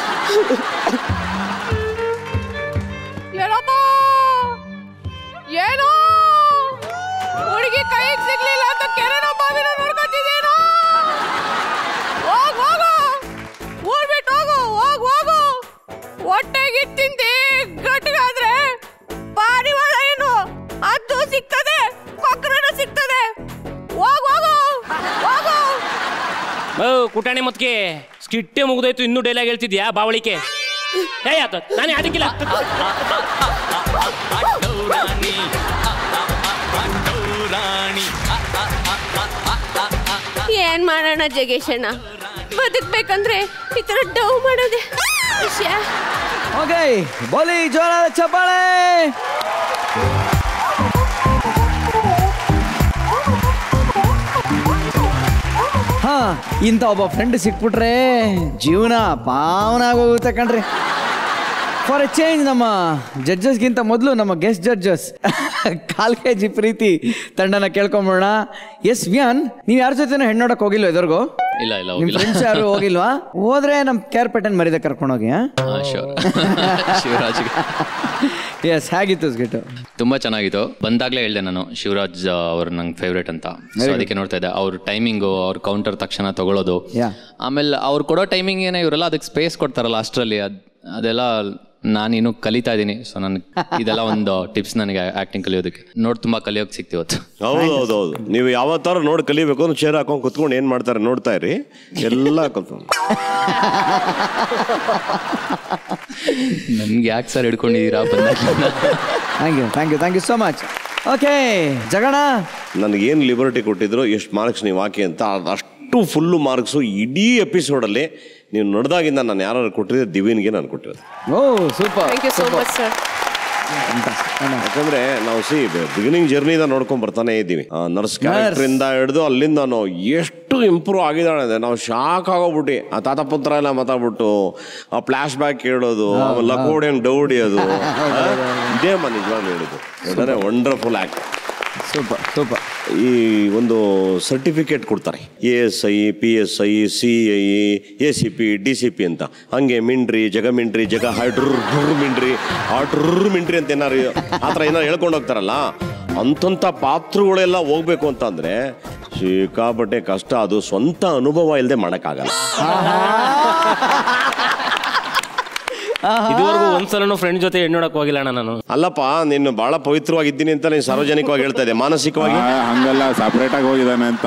ಏನಪ್ಪ ಏನೋ ಹುಡುಗಿ ಕೈಗೆ ಸಿಗ್ಲಿಲ್ಲ ಅಂತ ಕೆರೆನ ಬಾವಿನ ನೋಡ್ಕೊತಿದ್ದೇನೋ ಹೋಗ್ ಹೋಗು ಊರ್ ಬಿಟ್ಟು ಹೋಗು ಹೋಗ್ ಹೋಗು ಹೊಟ್ಟೆಗೆ ತಿಂದಿ ಗಟ್ಟಿಗಾದ್ರೆ ಪಾರಿವಾಳ ಏನು ಅದು ಸಿಗ್ತದೆ ಕೊಕ್ಕರನು ಸಿಗ್ತದೆ ಹೋಗ್ ಹೋಗು ಹೋಗು ಓ ಕುಟಾಣಿ ಮತ್ಕೆ ಸ್ಕಿಟ್ಟೆ ಮುಗ್ದೋಯ್ತು ಇನ್ನೂ ಡೈಲಾಗ್ ಹೇಳ್ತಿದ್ಯಾ ಬಾವಳಿಕೆ ಏ ಆತ ನಾನೇ ಅದಕ್ಕಿಲ್ಲ ಏನ್ ಮಾಡೋಣ ಜಗೇಶಣ್ಣ ಬದುಕ್ಬೇಕಂದ್ರೆ ಈ ತರ ಡವ್ ಮಾಡೋದೆ ವಿಷಯ ಓಕೆ ಬೋಲಿ ಜೋರಾದ ಚಪ್ಪಾಳೆ ಹಾ ಇಂಥ ಒಬ್ಬ ಫ್ರೆಂಡ್ ಸಿಕ್ಬಿಟ್ರೆ ಜೀವನ ಪಾವನ ಆಗೋಗುತ್ತೆ ಕಣ್ರಿ ಫಾರ್ ಎ ಚೇಂಜ್ ನಮ್ಮ ಜಡ್ಜಸ್ಗಿಂತ ಮೊದಲು ನಮ್ಮ guest judges call K G Preethi ತಂಡನ ಕೇಳ್ಕೊಂಬೋಣ ಎಸ್ ವ್ಯಾನ್ ನೀವು ಯಾರ ಜೊತೆ ಹೆಣ್ಣು ನೋಡಕ್ ಹೋಗಿಲ್ವ ಎದುರ್ಗೋ ಇಲ್ಲ ಇಲ್ಲ ನಿಮ್ ಹೋಗಿಲ್ಲ ಫ್ರೆಂಡ್ಸ್ ಯಾರು ಹೋಗಿಲ್ವಾ ಹೋದ್ರೆ ನಮ್ ಕೇರ್ ಪೆಟನ್ ಮರಿದೆ ಕರ್ಕೊಂಡೋಗಿ ಶೋರ್ ಶಿವರಾಜ್ಗೆ ಎಸ್ ಹೇಗಿತ್ತು ಸ್ಕಿಟ್ಟು ತುಂಬಾ ಚೆನ್ನಾಗಿತ್ತು ಬಂದಾಗ್ಲೇ ಹೇಳ್ದೆ ನಾನು ಶಿವರಾಜ್ ಅವ್ರು ನಂಗೆ ಫೇವ್ರೇಟ್ ಅಂತ ಸೊ ಅದಕ್ಕೆ ನೋಡ್ತಾ ಇದ್ದೆ ಅವ್ರ ಟೈಮಿಂಗು ಅವ್ರ ಕೌಂಟರ್ ತಕ್ಷಣ ತಗೊಳ್ಳೋದು Yeah. ಆಮೇಲೆ ಅವ್ರು ಕೊಡೋ ಟೈಮಿಂಗ್ ಏನೇ ಇವರೆಲ್ಲ ಅದಕ್ಕೆ ಸ್ಪೇಸ್ ಕೊಡ್ತಾರಲ್ಲ ಅಷ್ಟರಲ್ಲಿ ಅದ್ ಅದೆಲ್ಲ ನಾನು ಇನ್ನೂ ಕಲಿತಾ ಇದ್ದೀನಿ ಸೊ ನನಗೆ ಇದೆಲ್ಲ ಒಂದು ಟಿಪ್ಸ್ ನನಗೆ ಆಕ್ಟಿಂಗ್ ಕಲಿಯೋದಕ್ಕೆ ನೋಡಿ ತುಂಬಾ ಕಲಿಯೋಕೆ ಸಿಕ್ತಿವತ್ತು ಹೌದು ಹೌದು ಹೌದು ನೀವು ಯಾವತ್ತಾರು ನೋಡಿ ಕಲಿಬೇಕು ಅಂದ್ರೆ ಚೇರ್ ಹಾಕೊಂಡು ಕುತ್ಕೊಂಡು ಏನು ಮಾಡ್ತಾರೆ ನೋಡ್ತಾ ಇರಿ ಎಲ್ಲ ಕುತ್ಕೊಂಡು ನನ್ಗೆ ಯಾಕೆ ಸರ್ ಹಿಡ್ಕೊಂಡಿದ್ದೀರಾ ಬಂದಾಗ thank you thank you thank you so much okay ಜಗಣ ನನಗೇನು ಲಿಬರ್ಟಿ ಕೊಟ್ಟಿದ್ರು ಎಷ್ಟು ಮಾರ್ಕ್ಸ್ ನೀವು ಹಾಕಿ ಅಂತ ಅದ್ ಅಷ್ಟು ಫುಲ್ಲು ಮಾರ್ಕ್ಸು ಇಡೀ ಎಪಿಸೋಡಲ್ಲಿ ನೀವು ನಡೆದಾಗಿಂದ ನಾನು ಯಾರು ಕೊಟ್ಟಿದ್ದೆ ದಿವ್ಯನ್ಗೆ ನಾನು ಕೊಟ್ಟಿರೋದು ಓ super thank you so much sir ಯಾಕಂದ್ರೆ ನಾವು ಸಿ ಬಿಗಿನಿಂಗ್ ಜರ್ನಿದ ನೋಡ್ಕೊಂಡ್ ಬರ್ತಾನೆ ಇದ್ದೀವಿ ನರ್ಸ್ ಕ್ಯಾರೆಕ್ಟರ್ ಇಂದ ಹಿಡಿದು ಅಲ್ಲಿಂದ ನಾವು ಎಷ್ಟು ಇಂಪ್ರೂವ್ ಆಗಿದ್ದಾಳೆ ಅಂದ್ರೆ ನಾವು ಶಾಕ್ ಆಗೋಗ್ಬಿಟ್ಟು ಆ ತಾತ ಪುತ್ರ ಎಲ್ಲ ಮಾತಾಡ್ಬಿಟ್ಟು ಆ ಫ್ಲಾಶ್ ಬ್ಯಾಕ್ ಹೇಳೋದು ಆಮೇಲೆ ಲಕೋಡಿ ಹಂಗೆ ಡೌಡಿಯೋದು ಆ, ಇದೇ ಮಾ ನಿಜವಾಗ್ಲೂ ಹೇಳಿದ್ದು ವಂಡರ್ಫುಲ್ ಆಕ್ಟ್ ಸೂಪರ್ ಸೂಪರ್ ಈ ಒಂದು ಸರ್ಟಿಫಿಕೇಟ್ ಕೊಡ್ತಾರೆ A S I P S I C I A C P D C P ಅಂತ ಹಂಗೆ ಮಿಂಡ್ರಿ ಜಗ ಮಿಂಡ್ರಿ ಜಗ ಹೈಡ್ರ್ ಮಿಂಡ್ರಿ ಆಟ್ರ್ ಮಿಂಡ್ರಿ ಅಂತ ಏನಾರು ಆ ಥರ ಏನಾರು ಹೇಳ್ಕೊಂಡು ಹೋಗ್ತಾರಲ್ಲ ಅಂತಂಥ ಪಾತ್ರಗಳೆಲ್ಲ ಹೋಗ್ಬೇಕು ಅಂತಂದ್ರೆ ಸಿಕ್ಕಾಪಟ್ಟೆ ಕಷ್ಟ ಅದು ಸ್ವಂತ ಅನುಭವ ಇಲ್ಲದೆ ಮಾಡೋಕ್ಕಾಗಲ್ಲ ಇದುವರೆಗೂ ಒಂದ್ಸಲನೂ ಫ್ರೆಂಡ್ ಜೊತೆ ಹೆಣ್ಣು ನೋಡಕ್ ಹೋಗಿಲ್ಲ ಅಣ್ಣ ನಾನು ಅಲ್ಲಪ್ಪ ನೀನು ಬಹಳ ಪವಿತ್ರವಾಗಿದ್ದೀನಿ ಅಂತ ನೀನು ಸಾರ್ವಜನಿಕವಾಗಿ ಹೇಳ್ತಾ ಇದ್ದೆ ಮಾನಸಿಕವಾಗಿ ಆ, ಹಂಗಲ್ಲ ಸಪ್ರೇಟ್ ಆಗಿ ಹೋಗಿದ್ದಾನೆ ಅಂತ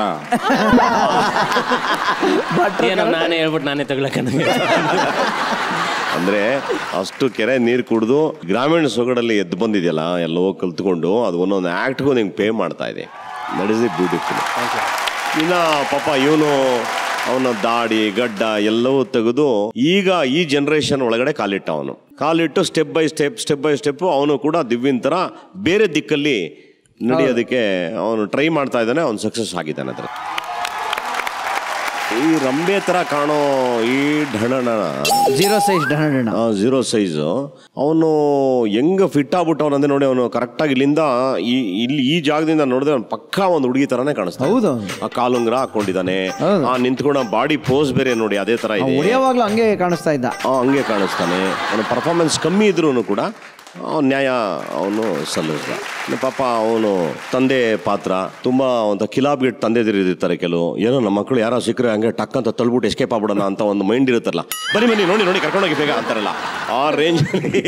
ಏನೋ ನಾನೇ ಹೇಳ್ಬಿಟ್ಟು ನಾನೇ ತಗೊಳಕ ಅಂದ್ರೆ ಅಷ್ಟು ಕೆರೆ ನೀರು ಕುಡಿದು ಗ್ರಾಮೀಣ ಸೊಗಡಲ್ಲಿ ಎದ್ದು ಬಂದಿದೆಯಲ್ಲ ಎಲ್ಲವೋ ಕಲ್ತ್ಕೊಂಡು ಅದು ಒಂದೊಂದು ಆ್ಯಕ್ಟ್ಗೂ ನಿಂಗೆ ಪೇ ಮಾಡ್ತಾ ಇದೆ ದಟ್ ಇಸ್ ದಿ ಬ್ಯೂಟಿಫುಲ್ ಇನ್ನ ಪಾಪ ಇವನು ಅವನ ದಾಡಿ ಗಡ್ಡ ಎಲ್ಲವೂ ತೆಗೆದು ಈಗ ಈ ಜನರೇಷನ್ ಒಳಗಡೆ ಕಾಲಿಟ್ಟ ಅವನು ಕಾಲಿಟ್ಟು step by step step by step ಅವನು ಕೂಡ ದಿವ್ಯನ್ ಥರ ಬೇರೆ ದಿಕ್ಕಲ್ಲಿ ನಡೆಯೋದಕ್ಕೆ ಅವನು ಟ್ರೈ ಮಾಡ್ತಾ ಇದ್ದಾನೆ ಅವನು ಸಕ್ಸಸ್ ಆಗಿದ್ದಾನೆ ಅದ್ರ ಈ ರಂಬೆ ಥರ ಕಾಣೋ ಈ ಢಣಣ ಜೀರೋ ಸೈಜ್ ಡಣ ಝೀರೋ ಸೈಜು ಅವನು ಹೆಂಗ ಫಿಟ್ ಆಗ್ಬಿಟ್ಟು ಅಂದ್ರೆ ನೋಡಿ ಅವನು ಕರೆಕ್ಟಾಗಿ ಇಲ್ಲಿಂದ ಈ ಇಲ್ಲಿ ಈ ಜಾಗದಿಂದ ನೋಡಿದ್ರೆ ಅವ್ನು ಪಕ್ಕಾ ಒಂದು ಹುಡುಗಿ ತರಾನೇ ಕಾಣಿಸ್ತಾನೆ ಹೌದು. ಆ ಕಾಲುಂಗ್ರ ಹಾಕೊಂಡಿದ್ದಾನೆ ಹೌದು. ಆ ನಿಂತ್ಕೊಂಡ ಬಾಡಿ ಪೋಸ್ ಬೇರೆ ನೋಡಿ ಅದೇ ತರ ಇದೆ ಹೊಡೆಯೋವಾಗ್ಲೂ ಹಂಗೆ ಕಾಣಿಸ್ತಾ ಇದ್ದ ಆ, ಹಂಗೆ ಕಾಣಿಸ್ತಾನೆ ಅವನ ಪರ್ಫಾರ್ಮೆನ್ಸ್ ಕಮ್ಮಿ ಇದ್ರೂ ಕೂಡ ಅವ್ನ್ ನ್ಯಾಯ ಅವನು ಸಲ್ಲಿಸ್ದ ಇನ್ನು ಪಾಪ ಅವನು ತಂದೆ ಪಾತ್ರ ತುಂಬಾ ಒಂದು ಕಿಲಾಬ್ಗೆಟ್ ತಂದೆದಿರಿರ್ತಾರೆ ಕೆಲವು ಏನೋ ನಮ್ಮ ಮಕ್ಕಳು ಯಾರೋ ಸಿಕ್ಕರೆ ಹಂಗೆ ಟಕ್ ಅಂತ ತಳ್ಬಿಟ್ಟು ಎಸ್ಕೇಪ್ ಆಗ್ಬಿಡೋಣ ಅಂತ ಒಂದು ಮೈಂಡ್ ಇರುತ್ತಲ್ಲ ಬನ್ನಿ ಬನ್ನಿ ನೋಡಿ ನೋಡಿ ಕರ್ಕೊಂಡೋಗಿ ಬೇಗ ಅಂತಾರಲ್ಲ ಆ ರೇಂಜಲ್ಲಿ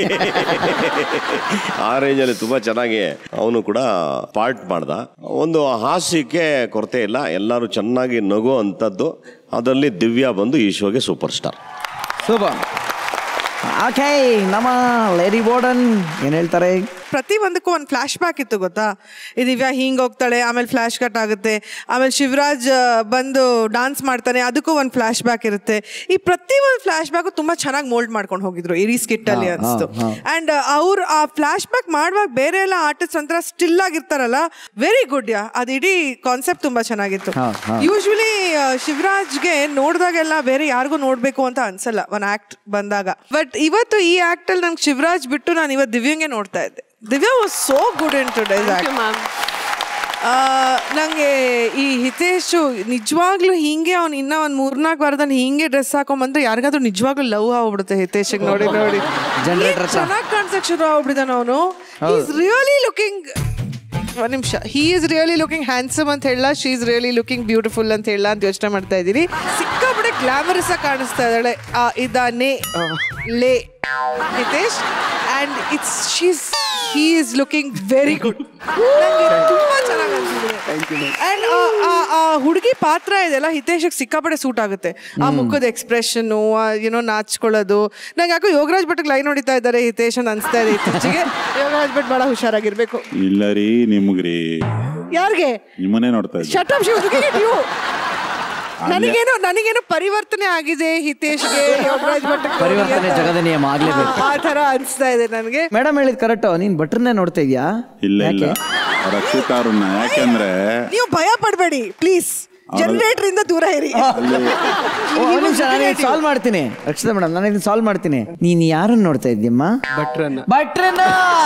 ಆ ರೇಂಜಲ್ಲಿ ತುಂಬಾ ಚೆನ್ನಾಗಿ ಅವನು ಕೂಡ ಪಾರ್ಟ್ ಮಾಡ್ದ ಒಂದು ಹಾಸ್ಯಕ್ಕೆ ಕೊರತೆ ಇಲ್ಲ ಎಲ್ಲರೂ ಚೆನ್ನಾಗಿ ನಗು ಅಂಥದ್ದು ಅದರಲ್ಲಿ ದಿವ್ಯಾ ಬಂದು ಈ ಶೋಗೆ ಸೂಪರ್ ಸ್ಟಾರ್ ಸೂಪರ್ ಓಕೆ ನಮ್ಮ ಲೇಡಿ ಬೋರ್ಡನ್ ಏನ್ ಹೇಳ್ತಾರೆ ಪ್ರತಿ ಒಂದಕ್ಕೂ ಒಂದು ಫ್ಲಾಶ್ ಬ್ಯಾಕ್ ಇತ್ತು ಗೊತ್ತಾ ಈ ದಿವ್ಯಾ ಹಿಂಗೆ ಹೋಗ್ತಾಳೆ ಆಮೇಲೆ ಫ್ಲಾಶ್ ಕಟ್ ಆಗುತ್ತೆ ಆಮೇಲೆ ಶಿವರಾಜ್ ಆ, ಬಂದು ಡಾನ್ಸ್ ಮಾಡ್ತಾನೆ ಅದಕ್ಕೂ ಒಂದು ಫ್ಲಾಶ್ ಬ್ಯಾಕ್ ಇರುತ್ತೆ ಈ ಪ್ರತಿ ಒಂದು ಫ್ಲಾಶ್ ಬ್ಯಾಕು ತುಂಬಾ ಚೆನ್ನಾಗಿ ಮೋಲ್ಡ್ ಮಾಡ್ಕೊಂಡು ಹೋಗಿದ್ರು ಇಡೀ ಸ್ಕಿಟ್ ಅಲ್ಲಿ ಅನಿಸ್ತು ಅಂಡ್ ಅವ್ರು ಆ ಫ್ಲಾಶ್ ಬ್ಯಾಕ್ ಮಾಡುವಾಗ ಬೇರೆ ಎಲ್ಲ ಆರ್ಟಿಸ್ಟ್ ಒಂಥರ ಸ್ಟಿಲ್ ಆಗಿರ್ತಾರಲ್ಲ ವೆರಿ ಗುಡ್ ಯಾ ಅದು ಇಡೀ ಕಾನ್ಸೆಪ್ಟ್ ತುಂಬಾ ಚೆನ್ನಾಗಿತ್ತು ಹೌದ್, ಹೌದ್. ಯೂಶ್ವಲಿ ಶಿವರಾಜ್ಗೆ ನೋಡಿದಾಗೆಲ್ಲ ಬೇರೆ ಯಾರಿಗೂ ನೋಡ್ಬೇಕು ಅಂತ ಅನ್ಸಲ್ಲ ಒಂದ್ ಆಕ್ಟ್ ಬಂದಾಗ ಬಟ್ ಇವತ್ತು ಈ ಆಕ್ಟ್ ಅಲ್ಲಿ ನಂಗೆ ಶಿವರಾಜ್ ಬಿಟ್ಟು ನಾನು ಇವತ್ತು ದಿವ್ಯಂಗೆ ನೋಡ್ತಾ ಇದ್ದೆ Divya was so good in today's act ma'am ನಂಗೆ ಈ ಹಿತೇಶು ನಿಜವಾಗ್ಲೂ ಹಿಂಗೆ ಅವ್ನು ಇನ್ನ ಒಂದ್ ಮೂರ್ನಾಲ್ಕು ವಾರದಲ್ಲಿ ಹಿಂಗೆ ಡ್ರೆಸ್ ಹಾಕೊಂಬಂದ್ರೆ ಯಾರಿಗಾದ್ರೂ ನಿಜವಾಗ್ಲೂ ಲವ್ ಆಗ್ಬಿಡುತ್ತೆ ಹಿತೇಶಿಗೆ ನೋಡಿ ನೋಡಿ Generator ಹತ್ರ. ಚೆನ್ನಾಗಿ ಕಾಣಿಸಕ್ ಶುರು ಆಗ್ಬಿಟ್ಟಿದ್ದಾನೆ ಅವನು ಈಸ್ ರಿಯಲಿ ಲುಕಿಂಗ್ ಒಂದ್ ನಿಮಿಷ he is really looking handsome ಅಂತ ಹೇಳ she is really looking beautiful ಅಂತ ಹೇಳ ಅಂತ ಯೋಚನೆ ಮಾಡ್ತಾ ಇದ್ದೀನಿ ಸಿಕ್ಕಾಪಟ್ಟೆ ಗ್ಲಾಮರಸ್ ಆಗಿ ಕಾಣಿಸ್ತಾ ಇದ್ದಾಳೆ ಆ, ಇದಾನೆ ಲೇ Hitesh and it's she's he is looking very good ತುಂಬಾ ಚೆನ್ನಾಗಿ ಅನ್ಸಿದೆ ಅಂಡ್ ಆ ಹುಡುಗಿ ಪಾತ್ರ ಇದೆಲ್ಲ ಹಿತೇಶಿಗೆ ಸಿಕ್ಕಾಪಟ್ಟೆ ಸೂಟ್ ಆಗುತ್ತೆ ಆ ಮುಖದ ಎಕ್ಸ್ಪ್ರೆಷನ್ ಏನೋ ನಾಚ್ಕೊಳ್ಳೋದು ನಂಗೆ ಯಾಕೋ ಯೋಗರಾಜ್ ಭಟ್ಗೆ ಲೈನ್ ಹೊಡಿತಾ ಇದ್ದಾರೆ ಹಿತೇಶ್ ಅಂತ ಅನ್ಸ್ತಾ ಇದೆ ಇತ್ತೀಚೆಗೆ ಯೋಗರಾಜ್ ಭಟ್ ಬಹಳ ಹುಷಾರಾಗಿರ್ಬೇಕು ಇಲ್ಲ ರೀ ನಿಮ್ಗ್ರಿ ಯಾರಿಗೆ ನಿಮ್ಮನ್ನೇ ನೋಡ್ತಾ ಇದ್ದೆ ಶಟ್ ಅಪ್ ಶಿವ ನನಗೇನೋ ನನಗೇನೋ ಪರಿವರ್ತನೆ ಆಗಿದೆ ಹಿತೇಶ್ಗೆ ಯೋಗರಾಜ್ ಭಟ್ ಪರಿವರ್ತನೆ ಜಗದ ನಿಯಮ ಆಗ್ಲೇಬೇಕು ಆ ತರ ಅನ್ಸ್ತಾ ಇದೆ ನನಗೆ ಮೇಡಮ್ ಹೇಳಿದ್ ಕರೆಕ್ಟ್ ನೀನ್ ಭಟ್ರನ್ನೇ ನೋಡ್ತಾ ಇದ್ಯಾ ಇಲ್ಲ ಇಲ್ಲ ರಕ್ಷಿತಾ ಅವ್ರನ್ನ ಯಾಕೆಂದ್ರೆ ನೀವು ಭಯ ಪಡಬೇಡಿ ಪ್ಲೀಸ್ ಜನರೇಟರ್ ಇಂದ ದೂರ ಇರಿ ಒಂದು ನಿಮಿಷ ನಾನು ಸಾಲ್ವ್ ಮಾಡ್ತೀನಿ ರಕ್ಷಿತಾ ಮೇಡಮ್ ನಾನು ಇದನ್ನ ಸಾಲ್ವ್ ಮಾಡ್ತೀನಿ ನೀನ್ ಯಾರನ್ನ ನೋಡ್ತಾ ಇದ್ದೀಮ್ಮ ಭಟ್ರನ್ನ ಭಟ್ರನ್ನ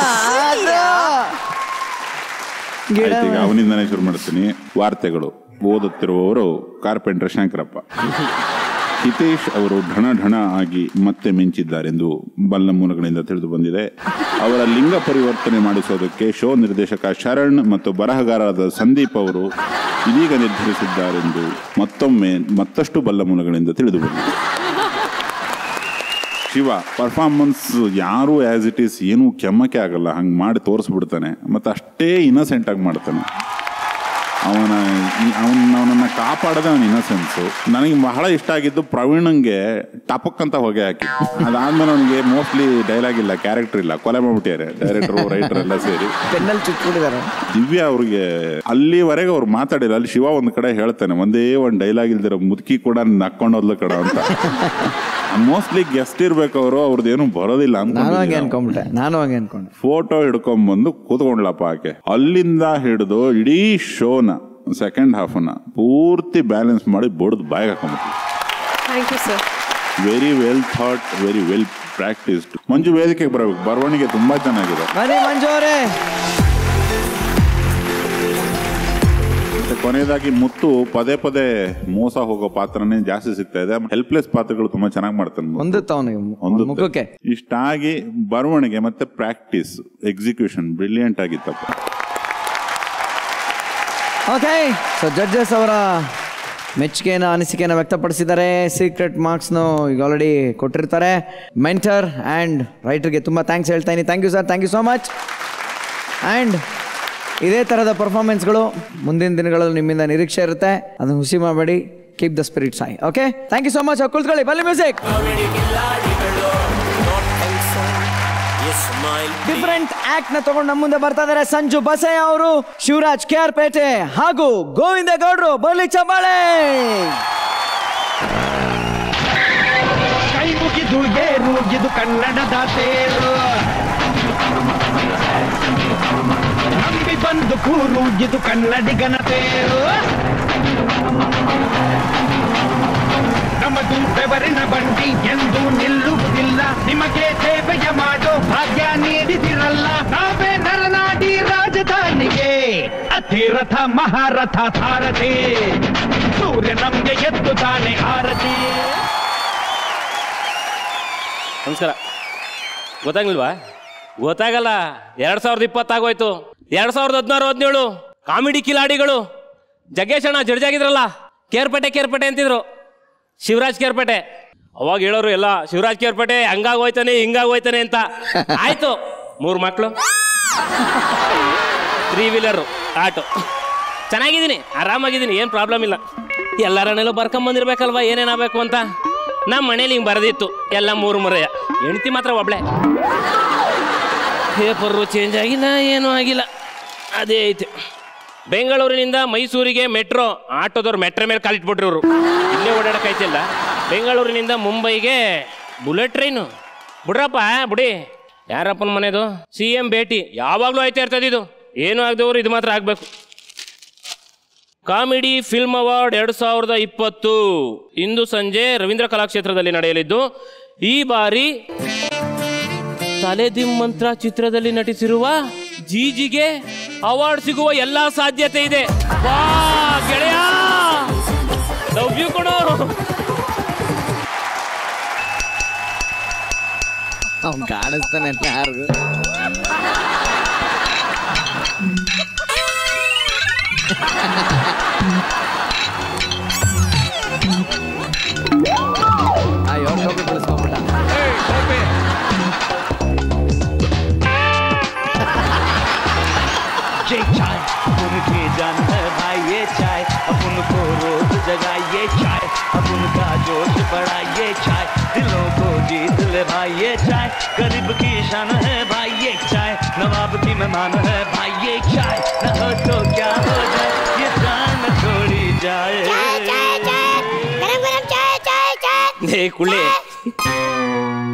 ಆಯ್ತು, ಈಗ ಅವನಿಂದನೇ ಶುರು ಮಾಡ್ತೀನಿ ವಾರ್ತೆಗಳು ಓದುತ್ತಿರುವವರು ಕಾರ್ಪೆಂಟರ್ ಶಂಕರಪ್ಪ ಹಿತೇಶ್ ಅವರು ಢಣ ಢಣ ಆಗಿ ಮತ್ತೆ ಮಿಂಚಿದ್ದಾರೆಂದು ಬಲ್ಲ ಮೂಲಗಳಿಂದ ತಿಳಿದು ಬಂದಿದೆ ಅವರ ಲಿಂಗ ಪರಿವರ್ತನೆ ಮಾಡಿಸೋದಕ್ಕೆ ಶೋ ನಿರ್ದೇಶಕ ಶರಣ್ ಮತ್ತು ಬರಹಗಾರರಾದ ಸಂದೀಪ್ ಅವರು ಇದೀಗ ನಿರ್ಧರಿಸಿದ್ದಾರೆಂದು ಮತ್ತೊಮ್ಮೆ ಮತ್ತಷ್ಟು ಬಲ್ಲ ಮೂಲಗಳಿಂದ ತಿಳಿದು ಬಂದಿದೆ ಶಿವ ಪರ್ಫಾರ್ಮೆನ್ಸ್ ಯಾರು ಆಸ್ ಇಟ್ ಈಸ್ ಏನು ಕೆಮ್ಮಕ್ಕೆ ಆಗಲ್ಲ ಹಂಗೆ ಮಾಡಿ ತೋರಿಸ್ಬಿಡ್ತಾನೆ ಮತ್ತು ಅಷ್ಟೇ ಇನ್ನಸೆಂಟ್ ಆಗಿ ಮಾಡ್ತಾನೆ ಅವನ ಅವನ ಅವನನ್ನ ಕಾಪಾಡೋದೇ ಅವನ ಇನ್ನಸೆನ್ಸು ನನಗೆ ಬಹಳ ಇಷ್ಟ ಆಗಿದ್ದು ಪ್ರವೀಣಂಗೆ ಟಪಕ್ ಅಂತ ಹೊಗೆ ಹಾಕಿ ಅದಾದ್ಮೇಲೆ ಅವನಿಗೆ ಮೋಸ್ಟ್ಲಿ ಡೈಲಾಗ್ ಇಲ್ಲ ಕ್ಯಾರೆಕ್ಟರ್ ಇಲ್ಲ ಕೊಲೆ ಮಾಡ್ಬಿಟ್ಟಿದ್ದಾರೆ ಡೈರೆಕ್ಟರ್ ರೈಟರ್ ಎಲ್ಲ ಸೇರಿ ಪೆನ್ನಲ್ಲಿ ಚುಚ್ಚಿಬಿಟ್ಟಿದ್ದಾರೆ ದಿವ್ಯಾ ಅವ್ರಿಗೆ ಅಲ್ಲಿವರೆಗೆ ಅವ್ರು ಮಾತಾಡಿಲ್ಲ ಅಲ್ಲಿ ಶಿವ ಒಂದ್ ಕಡೆ ಹೇಳ್ತಾನೆ ಒಂದೇ ಒಂದ್ ಡೈಲಾಗ್ ಇಲ್ದಿರೋ ಮುದುಕಿ ಕೂಡ ನಕ್ಕೊಂಡೋದ್ಲು ಕಡ ಅಂತ ಮೋಸ್ಟ್ಲಿ ಗೆಸ್ಟ್ ಇರ್ಬೇಕು ಅವರು ಅವ್ರದ್ದು ಏನು ಬರೋದಿಲ್ಲ ನಾನು ಹಂಗೆ ಅಂತ ಅನ್ಕೊಂಡ್ಬಿಟ್ಟೆ ನಾನು ಹಂಗೆ ಅನ್ಕೊಂಡೆ ಫೋಟೋ ಹಿಡ್ಕೊಂಡ್ಬಂದು ಕೂತ್ಕೊಂಡ್ಲಪ್ಪ ಆಕೆ ಅಲ್ಲಿಂದ ಹಿಡಿದು ಇಡೀ ಶೋನ ಸೆಕೆಂಡ್ ಹಾಫನ್ನ ಪೂರ್ತಿ ಬ್ಯಾಲೆನ್ಸ್ ಮಾಡಿ ಬಡ್ದು ಬಾಯಿಗೆ ಹಾಕೊಂಡ್ಬಿಟ್ಟು thank you sir very well thought very well practised Manju ವೇದಿಕೆಗೆ ಬರಬೇಕು ಬರವಣಿಗೆ ತುಂಬಾ ಚೆನ್ನಾಗಿದೆ ಬನ್ನಿ ಮಂಜು ಅವರೇ ಮತ್ತೆ ಕೊನೆಯದಾಗಿ ಮುತ್ತು ಪದೇ ಪದೇ ಮೋಸ ಹೋಗೋ ಪಾತ್ರನೇ ಜಾಸ್ತಿ ಸಿಗ್ತಾ ಇದೆ ಹೆಲ್ಪ್ಲೆಸ್ ಪಾತ್ರಗಳು ತುಂಬಾ ಚೆನ್ನಾಗಿ ಮಾಡ್ತಾನೆ ಮುತ್ತು. ಹೊಂದುತ್ತ ಅವನಿಗೆ ಹೊಂದುತ್ತೆ. ಮುಖಕ್ಕೆ ಇಷ್ಟಾಗಿ ಬರವಣಿಗೆ ಮತ್ತೆ ಪ್ರಾಕ್ಟೀಸ್ ಎಕ್ಸಿಕ್ಯೂಷನ್ ಬ್ರಿಲಿಯಂಟ್ ಆಗಿತ್ತಪ್ಪ ಓಕೆ ಸೊ ಜಡ್ಜಸ್ ಅವರ ಮೆಚ್ಚುಗೆನ ಅನಿಸಿಕೆನ ವ್ಯಕ್ತಪಡಿಸಿದ್ದಾರೆ ಸೀಕ್ರೆಟ್ ಮಾರ್ಕ್ಸ್ನು ಈಗ ಆಲ್ರೆಡಿ ಕೊಟ್ಟಿರ್ತಾರೆ ಮೆಂಟರ್ ಆ್ಯಂಡ್ ರೈಟರ್ಗೆ ತುಂಬ ಥ್ಯಾಂಕ್ಸ್ ಹೇಳ್ತಾ ಇದ್ದೀನಿ thank you sir thank you so much and ಇದೇ ಥರದ ಪರ್ಫಾರ್ಮೆನ್ಸ್ಗಳು ಮುಂದಿನ ದಿನಗಳಲ್ಲಿ ನಿಮ್ಮಿಂದ ನಿರೀಕ್ಷೆ ಇರುತ್ತೆ ಅದನ್ನು ಹುಸಿ ಮಾಡಬೇಡಿ keep the spirits I okay thank you so much ಕುಳಿತುಕೊಳ್ಳಿ ಬಲ್ಲಿ ಮ್ಯೂಸಿಕ್ ಡಿಫರೆಂಟ್ ಆಕ್ಟ್ ನ ತಗೊಂಡು ನಮ್ಮ ಮುಂದೆ ಬರ್ತಾ ಇದಾರೆ ಸಂಜು ಬಸಯ್ಯ ಅವರು ಶಿವರಾಜ್ ಕೆ ಆರ್ ಪೇಟೆ ಹಾಗೂ ಗೋವಿಂದ ಗೌಡ್ರು ಬರ್ಲಿ ಚಪ್ಪಾಳೆ ಕೈ ಮುಗಿದು ಏರು ಇದು ಕನ್ನಡದ ತೇರು ನಂಬಿ ಬಂದು ಕೂರು ಇದು ಕನ್ನಡಿಗನ ತೇರು ನಮ್ಮದು ಬೆವರಿನ ಬಂಡಿ ಎಂದು ನಿಲ್ಲುವುದಿಲ್ಲ ನಿಮಗೆ ಸೇವೆಯ ಮಾಡೋ ಭಾಗ್ಯ ನೀಡಿದಿರಲ್ಲ ನಾವೇ ನರನಾಡಿ ರಾಜಧಾನಿಗೆ ಅತಿರಥ ಮಹಾರಥ ಸಾರಥಿ ಸೂರ್ಯ ನಮ್ಗೆ ಎದ್ದು ತಾನೆ ಆರತಿ ನಮಸ್ಕಾರ ಗೊತ್ತಾಗ್ಲಿಲ್ವಾ ಗೊತ್ತಾಗಲ್ಲ ಎರಡ್ ಸಾವಿರದ ಇಪ್ಪತ್ತಾಗೋಯ್ತು ಎರಡ್ ಸಾವಿರದ ಹದಿನಾರು ಹದಿನೇಳು ಕಾಮಿಡಿ ಕಿಲಾಡಿಗಳು ಜಗ್ಗೇಶ್ ಅಣ್ಣ ಜಡ್ಜಾಗಿದ್ರಲ್ಲ ಕೇರ್ಪೇಟೆ ಕೇರ್ಪೇಟೆ ಅಂತಿದ್ರು ಶಿವರಾಜ್ ಕೇರ್ಪೇಟೆ ಅವಾಗ ಹೇಳೋರು ಎಲ್ಲ ಶಿವರಾಜ್ ಕೇರ್ಪೇಟೆ ಹಂಗಾಗಿ ಹೋಯ್ತಾನೆ ಹಿಂಗಾಗಿ ಹೋಯ್ತಾನೆ ಅಂತ ಆಯ್ತು ಮೂರು ಮಕ್ಕಳು ತ್ರೀ ವೀಲರು ಆಟೋ ಚೆನ್ನಾಗಿದ್ದೀನಿ ಆರಾಮಾಗಿದ್ದೀನಿ ಏನು ಪ್ರಾಬ್ಲಮ್ ಇಲ್ಲ ಎಲ್ಲರನ್ನೆಲ್ಲ ಬರ್ಕೊಂಬಂದಿರ್ಬೇಕಲ್ವಾ ಏನೇನಾಗಬೇಕು ಅಂತ ನಮ್ಮ ಮನೇಲಿ ಹಿಂಗೆ ಬರೆದಿತ್ತು ಎಲ್ಲ ಮೂರು ಮುರೆಯ ಹೆಂಡ್ತಿ ಮಾತ್ರ ಒಬ್ಳೆ ಪೇಪರು ಚೇಂಜ್ ಆಗಿಲ್ಲ ಏನೂ ಆಗಿಲ್ಲ ಅದೇ ಐತೆ ಬೆಂಗಳೂರಿನಿಂದ ಮೈಸೂರಿಗೆ ಮೆಟ್ರೋ ಆಟೋದವ್ರು ಮೆಟ್ರೋ ಮೇಲೆ ಕಾಲಿಟ್ಬಿಟ್ರು ಇವರು ಇಲ್ಲೇ ಓಡಾಡಕ್ಕಾಯ್ತಿಲ್ಲ ಬೆಂಗಳೂರಿನಿಂದ ಮುಂಬೈಗೆ ಬುಲೆಟ್ ಟ್ರೈನು ಬಿಡ್ರಪ್ಪ ಬಿಡಿ ಯಾರಪ್ಪನ ಮನೆದು ಸಿ ಎಂ ಭೇಟಿ ಯಾವಾಗಲೂ ಆಯ್ತಾ ಇರ್ತದೆ ಇದು ಏನು ಆಗದವ್ರು ಇದು ಮಾತ್ರ ಆಗಬೇಕು ಕಾಮಿಡಿ ಫಿಲ್ಮ್ ಅವಾರ್ಡ್ ಎರಡು ಸಾವಿರದ ಇಪ್ಪತ್ತು ಇಂದು ಸಂಜೆ ರವೀಂದ್ರ ಕಲಾಕ್ಷೇತ್ರದಲ್ಲಿ ನಡೆಯಲಿದ್ದು ಈ ಬಾರಿ ತಲೆದಿಮ್ ಮಂತ್ರ ಚಿತ್ರದಲ್ಲಿ ನಟಿಸಿರುವ ಜೀಜಿಗೆ ಅವಾರ್ಡ್ ಸಿಗುವ ಎಲ್ಲಾ ಸಾಧ್ಯತೆ ಇದೆ ವಾ ಗೆಳೆಯ ಲವ್ ಯು ಕೊಡು ಅವ್ನು ಕಾಣಿಸ್ತಾನೆ ಯಾರಿಗೂ ಅಯ್ಯೋ ಟೋಪಿ ಬೆಳೆಸ್ಕೊಂಡ್ಬಿಟ್ಟ ये चाय उनकी जान है भाई ये चाय अपन को रोज जगाइए चाय अपन का जोश बढ़ाइए चाय दिलों को जीत ले भाई ये चाय गरीब की शान है भाई ये चाय नवाब की मेहमान है भाई ये चाय न हो तो क्या हो जाए ये जान छोड़ी जाए ಏ ಕುಳ್ಳಿ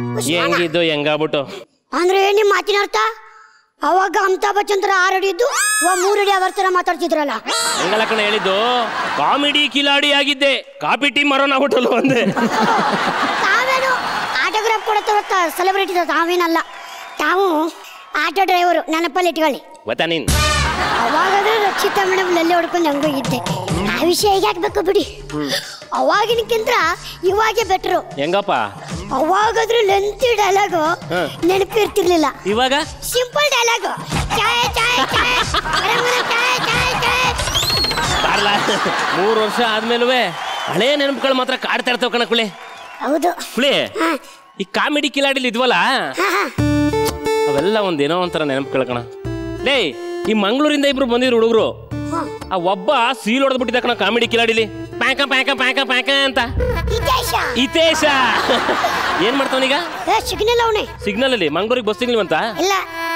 ಹೆಂಗಿದ್ದು ಹೆಂಗಾಗ್ಬಿಟ್ಟು ಅಂದ್ರೆ ನಿಮ್ಮ ಮಾತಿನ ಅರ್ಥ ಅವಾಗ ಅಮಿತಾಬ್ ಬಚ್ಚನ್ ತರ ಹಾರಾಡಿದ್ದು ವಾ ಮೂರಡಿ ಅದರ ಥರ ಮಾತಾಡ್ತಿದ್ರಲ್ಲ ಹಂಗಲ್ಲ ಕಣ ಹೇಳಿದ್ದು ಕಾಮಿಡಿ ಕಿಲಾಡಿ ಆಗಿದ್ದೆ ಕಾಪಿ ಟೀಮ್ ಮರೋನ ಹೋಟೆಲ್ ಒಂದೇ ತಾವೇನು ಆಟೋಗ್ರಾಫ್ ಕೊಡತ್ತ ಸೆಲೆಬ್ರಿಟಿ ತಾವೇನಲ್ಲ ತಾವು ಆಟೋ ಡ್ರೈವರು ನೆನಪಲ್ಲಿ ಇಟ್ಕೊಳ್ಳಿ ಗೊತ್ತಾ ನೀನ್ ಅವಾಗಾದ್ರೆ ರಕ್ಷಿತಾ ಮೇಡಮ್ ಲಲ್ಲಿ ಹೊಡ್ಕೊಂಡು ಹಂಗೂ ಇದ್ದೆ ಆ ವಿಷಯ ಹೇಗೆ ಹಾಕ್ಬೇಕು ಬಿಡಿ ಅವಾಗಿನಕ್ಕಿಂತ ಇವಾಗೆ ಬೆಟ್ರು ಹೆಂಗಪ್ಪ ಅವಾಗಾದ್ರೂ ಲೆಂತಿ ಡೈಲಾಗು ಹ. ನೆನಪಿರ್ತಿರ್ಲಿಲ್ಲ ಇವಾಗ ಸಿಂಪಲ್ ಡೈಲಾಗು ಚಾಯ್ ಚಾಯ್ ಚಾಯ್ ಗರಂ ಗರಂ ಚಾಯ್ ಚಾಯ್ ಚಾಯ್ ಬಾರ್ಲ ಮೂರು ವರ್ಷ ಆದ್ಮೇಲೂ ಹಳೆ ನೆನಪುಗಳು ಮಾತ್ರ ಕಾಡ್ತಾ ಇರ್ತಾವ ಕಣ ಕುಳೆ ಹೌದು ಕುಳೆ ಈ ಕಾಮಿಡಿ ಕಿಲಾಡಿಲಿ ಇದ್ವಲ್ಲ ಅವೆಲ್ಲ ಒಂದೇನೋ ಒಂಥರ ನೆನಪುಗಳು ಕಣ ಲೇ ಈ ಮಂಗಳೂರಿಂದ ಇಬ್ರು ಬಂದಿದ್ರು ಹುಡುಗರು ಆ ಒಬ್ಬ ಸೀಲ್ ಹೊಡೆದ್ಬಿಟ್ಟಿದ್ದ ಕಣ ಕಾಮಿಡಿ ಕಿಲಾಡಿಲಿ ಪ್ಯಾಂಕ ಪ್ಯಾಂಕ ಪ್ಯಾಂಕ ಪ್ಯಾಂಕ ಅಂತ ಹಿತೇಶ ಹಿತೇಶ ಏನ್ ಮಾಡ್ತಾವನೀಗ ಏ ಸಿಗ್ನಲ್ ಅವನೇ ಸಿಗ್ನಲ್ ಅಲ್ಲಿ ಮಂಗಳೂರಿಗೆ ಬಸ್ ಸಿಗ್ಲಿವಂತ ಇಲ್ಲ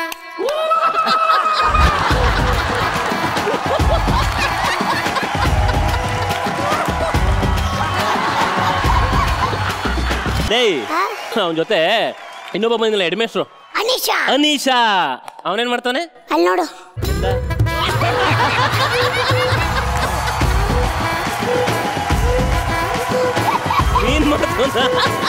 ಡೇಯ್ ಅವನ ಜೊತೆ ಇನ್ನೊಬ್ಬ ಬಂದಿಲ್ಲ ಹೆಡ್ಮೇಸ್ಟ್ರು ಅನೀಶಾ ಅನೀಶಾ ಅವನೇನ್ ಮಾಡ್ತಾನೆ ಅಲ್ಲಿ ನೋಡು ನೀನ್ ಮಾಡ್ತಾನ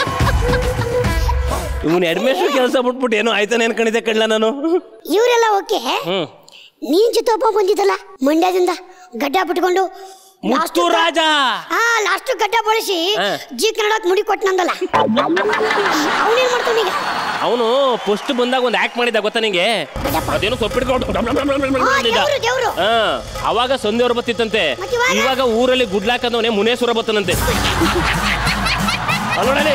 ಇವನ್ ಹೆಡ್ಮೇಸ್ಟ್ರು ಕೆಲಸ ಬಿಟ್ಬಿಟ್ಟು ಏನೋ ಆಯ್ತಾನೆ ಅನ್ಕೊಂಡಿದ್ದೆ ಕಣ್ಲ ನಾನು ಇವರೆಲ್ಲ ಓಕೆ ಹ್ಮ್ ನೀನ್ ಜೊತೆ ಒಬ್ಬ ಬಂದಿದ್ದಲ್ಲ ಮಂಡ್ಯದಿಂದ ಗಡ್ಡ ಬಿಟ್ಕೊಂಡು ಮುತ್ತು ರಾಜ ಹಾ ಲಾಸ್ಟ್ ಗಡ್ಡ ಬಳಸಿ ಹಾ. ಜಿ ಕನ್ನಡಕ್ ಮುಡಿ ಕೊಟ್ಟನಂದಲ್ಲ ಅವನೇನ್ ಮಾಡ್ತಾನೀಗ ಅವನು ಫಸ್ಟ್ ಬಂದಾಗ ಒಂದು ಆಕ್ಟ್ ಮಾಡಿದ್ದ ಗೊತ್ತಾ ನಿಂಗೆ ಅದೇನೋ ಸೊಪ್ಪಿಡ್ಕೊಂಡು ದೇವ್ರು, ದೇವ್ರು. ಹಾ ಅವಾಗ ಸಂದೇವ್ರು ಬತ್ತಿತ್ತಂತೆ ಇವಾಗ ಊರಲ್ಲಿ ಗುಡ್ಲಾಕಂದವನೇ ಮುನೇಶ್ವರ ಬತ್ತನಂತೆ ಅಲ್ಲೋಡಲಿ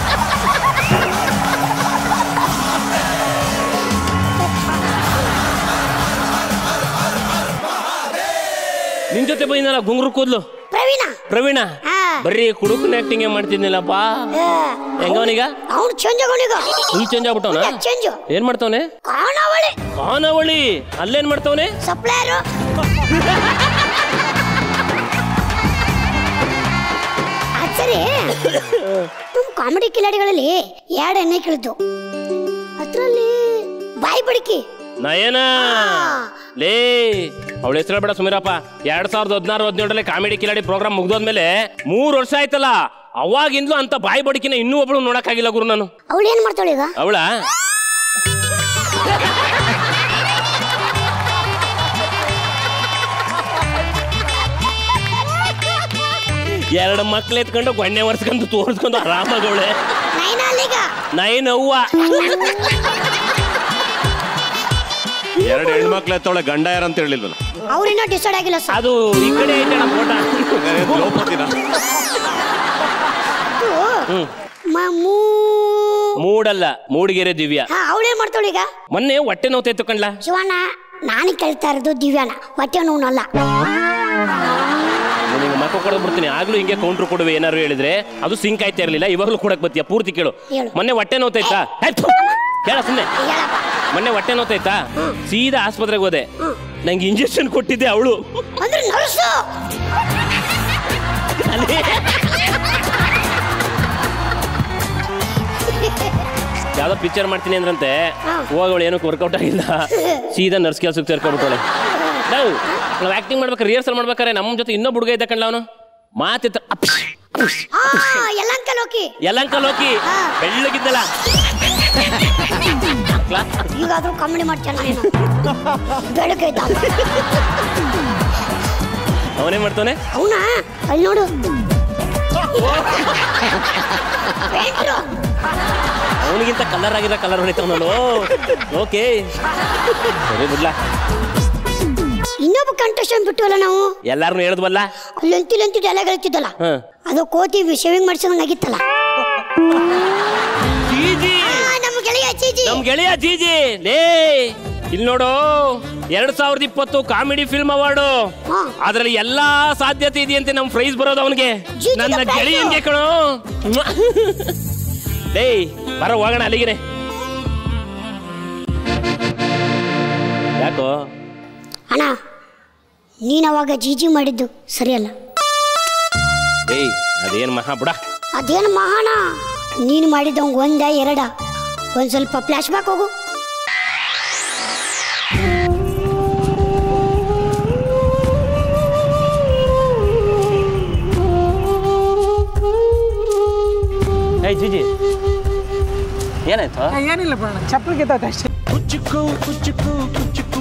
ನಿನ್ ಜೊತೆ ಬಂದಿದ್ದಲ್ಲ ಗುಂಗ್ರು ಕೂದ್ಲು ಪ್ರವೀಣ ಪ್ರವೀಣ ಬರೀ ಕುಡುಕನ ಆಕ್ಟಿಂಗ್ ಮಾಡ್ತಿದ್ನಿಲ್ಲಪ್ಪ ಹೆಂಗವನೀಗ ಅವ್ನು ಚೇಂಜ್ ಆಗೋನೀಗ ಫುಲ್ ಚೇಂಜ್ ಆಗ್ಬಿಟ್ಟವನ ಚೇಂಜ್ ಏನ್ ಮಾಡ್ತಾವನೆ ಕಾಣಾವಳಿ ಖಾನಾವಳಿ ಅಲ್ಲೇನ್ ಮಾಡ್ತಾವನೆ ಸಪ್ಲೈಯರು ಅದ್ ಸರಿ ನಮ್ಮ ಕಾಮಿಡಿ ಕಿಲಾಡಿಗಳಲ್ಲಿ ಎರಡು ಎಣ್ಣೆ ಕೇಳಿದ್ದು ಅದ್ರಲ್ಲಿ ಬಾಯಿ ಬಡಿಕಿ ನಯನ ಲೇ ಅವಳ ಹೆಸರು ಬೇಡ ಸುಮೀರಪ್ಪ ಎರಡ್ ಸಾವಿರದ ಹದಿನಾರು ಹದಿನೇಳರಲ್ಲಿ ಕಾಮಿಡಿ ಕಿಲಾಡಿ ಪ್ರೋಗ್ರಾಮ್ ಮುಗ್ದೋದ್ಮೇಲೆ ಮೂರ್ ವರ್ಷ ಆಯ್ತಲ್ಲ ಅವಾಗಿಂದ್ಲೂ ಅಂತ ಬಾಯಿ ಬಡಿಕಿನ ಇನ್ನೂ ಒಬ್ಳು ನೋಡಕ್ಕಾಗಿಲ್ಲ ಗುರು ನಾನು ಅವಳು ಏನ್ ಮಾಡ್ತಾಳೆ ಈಗ ಅವಳ ಎರಡು ಮಕ್ಳು ಎತ್ಕೊಂಡು ಗೊಣ್ಣೆ ಒರ್ಸ್ಕೊಂಡು ತೋರಿಸ್ಕೊಂಡು ಆರಾಮಾಗವಳೆ ನೈನಾ ಅಲ್ಲೀಗ ನೈನ್ ಅವ್ವ ಎರಡು ಹೆಣ್ಮಕ್ಳು ಎತ್ತವಳೆ ಗಂಡ ಯಾರಂತ ಹೇಳಿಲ್ವಲ್ಲ ಅವ್ರಿನ್ನೂ ಡಿಸೈಡ್ ಆಗಿಲ್ಲ ಸರ್ ಅದು ಈ ಕಡೆ ಐತಣ್ಣ ಫೋಟ ದ್ರೌಪದಿನ ಹ್ಮ್ ಮಮ್ಮೂ ಮೂಡಲ್ಲ ಮೂಡಿಗೆರೆ ದಿವ್ಯ ಹಾ ಅವಳೇನ್ ಮಾಡ್ತಾಳೆ ಈಗ ಮೊನ್ನೆ ಹೊಟ್ಟೆ ನೋವ್ತೈತು ಕಣ್ಲ ಶಿವಣ್ಣ ನಾನು ಕೇಳ್ತಾ ಇರೋದು ದಿವ್ಯಾನ ಹೊಟ್ಟೆ ನೋವನಲ್ಲ ನಿನಗೆ ಮಕ್ಕ ಕೊಡೋದು ಬಿಡ್ತೀನಿ ಆಗ್ಲೂ ಹಿಂಗೆ ಕೌಂಟ್ರ್ ಕೊಡುವೆ ಏನಾರು ಹೇಳಿದ್ರೆ ಅದು ಸಿಂಕ್ ಆಯ್ತಾ ಇರಲಿಲ್ಲ ಇವಾಗಲೂ ಕೊಡಕ್ ಬತ್ತೀಯ ಪೂರ್ತಿ ಕೇಳು ಹೇಳು. ಮೊನ್ನೆ ಹೊಟ್ಟೆ ನೋವ್ತೈತಾ ಆಯ್ತು ಹೇಳ ಸುಮ್ಮನೆ ಮೊನ್ನೆ ಹೊಟ್ಟೆ ನೋವ್ತೈತಾ ಸೀದಾ ಆಸ್ಪತ್ರೆಗೆ ಹೋದೆ ನಂಗೆ ಇಂಜೆಕ್ಷನ್ ಕೊಟ್ಟಿದ್ದೆ ಅವಳು ಅಂದ್ರೆ ನರ್ಸು ಯಾವ್ದೋ ಪಿಕ್ಚರ್ ಮಾಡ್ತೀನಿ ಅಂದ್ರಂತೆ ಹೋಗೋಳು ಏನಕ್ಕೆ ವರ್ಕೌಟ್ ಆಗಿಲ್ಲ ಸೀದಾ ನರ್ಸ್ ಕೆಲ್ಸಕ್ಕೆ ಸೇರ್ಕೊಂಡ್ಬಿಟ್ಟವಳೆ ನಾವು ನಾವು ಆಕ್ಟಿಂಗ್ ಮಾಡ್ಬೇಕಾರೆ ರಿಹರ್ಸಲ್ ಮಾಡ್ಬೇಕಾರೆ ನಮ್ಮ ಜೊತೆ ಇನ್ನೊಬ್ಬ ಹುಡುಗ ಇದ್ದ ಕಣ್ಲ ಅವನು ಮಾತಿತ್ತ ಹಾ ಎಲ್ಲಂಕ ಲೋಕಿ ಯಲಂಕ ಲೋಕಿ ಬೆಳ್ಳಗಿದ್ದಲ್ಲ ಈಗಾದ್ರೂ ಕಾಮಿಡಿ ಮಾಡ್ತಾನ ನೀನು ಬೆಳಕೈತ ಅವನೇ ಮಾಡ್ತಾನೆ ಅವನ ಅಲ್ಲಿ ನೋಡು ಪೇಂಟ್ರು. ಅವನಿಗಿಂತ ಕಲರ್ ಆಗಿರೋ ಕಲರ್ ಹೊಡಿತಾವ ನಾನು ಓಕೆ ಸರಿ ಬಿಡ್ಲಾ ಇನ್ನೊಬ್ಬ ಕಂಟೆಸ್ಟೆಂಟ್ ಬಿಟ್ಟವಲ್ಲ ನಾವು ಎಲ್ಲಾರನು ಹೇಳಿದ್ವಲ್ಲ ಲೆಂತಿ ಲೆಂತಿ ಡೈಲಾಗ್ ಹೇಳ್ತಿದ್ದಲ್ಲ ಹ ಅದು ಕೋತಿ ಶೇವಿಂಗ್ ಮಾಡಿಸೋದಂಗ ಆಗಿತ್ತಲ್ಲ ಜೀಜಿ ಆ, ನಮ್ಮ ಗೆಳೆಯ ಚೀಜಿ ನಮ್ ಗೆಳೆಯ ಜೀಜಿ ಲೇ ಇಲ್ಲಿ ನೋಡು ಎರಡ್ ಸಾವಿರದ ಇಪ್ಪತ್ತು ಕಾಮಿಡಿ ಫಿಲ್ಮ್ ಅವಾರ್ಡು ಅದ್ರಲ್ಲಿ ಎಲ್ಲಾ ಸಾಧ್ಯತೆ ಇದೆಯಂತೆ ನಮ್ ಪ್ರೈಸ್ ಬರೋದು ಅವನಿಗೆ ನನ್ನ prize. ಗೆಳೆಯನ್ಗೆ ಕಣೋ ಲೇ ಬರ ಹೋಗೋಣ ಅಲ್ಲಿಗೆ ಯಾಕೋ ಅಣ್ಣ ನೀನ್ ಅವಾಗ ಜೀಜಿ ಮಾಡಿದ್ದು ಸರಿಯಲ್ಲ ಏಯ್ ಅದೇನ್ ಮಹಾ ಬುಡ ಅದೇನು ಮಹಾನ ನೀನು ಮಾಡಿದಂಗ ಒಂದ ಎರಡ ಒಂದ್ ಸ್ವಲ್ಪ ಫ್ಲಾಶ್ ಬ್ಯಾಕ್ ಹೋಗು ಏಯ್ ಜಿಜಿ ಏನಾಯ್ತು ಏನಿಲ್ಲ ಬಿಡೋಣ ಚಪ್ಪಲಿ ಗೆದ್ದೈತೆ ಅಷ್ಟೇ ಕುಚ್ಚುಕು ಕುಚ್ಚುಕು ಕುಚ್ಚುಕು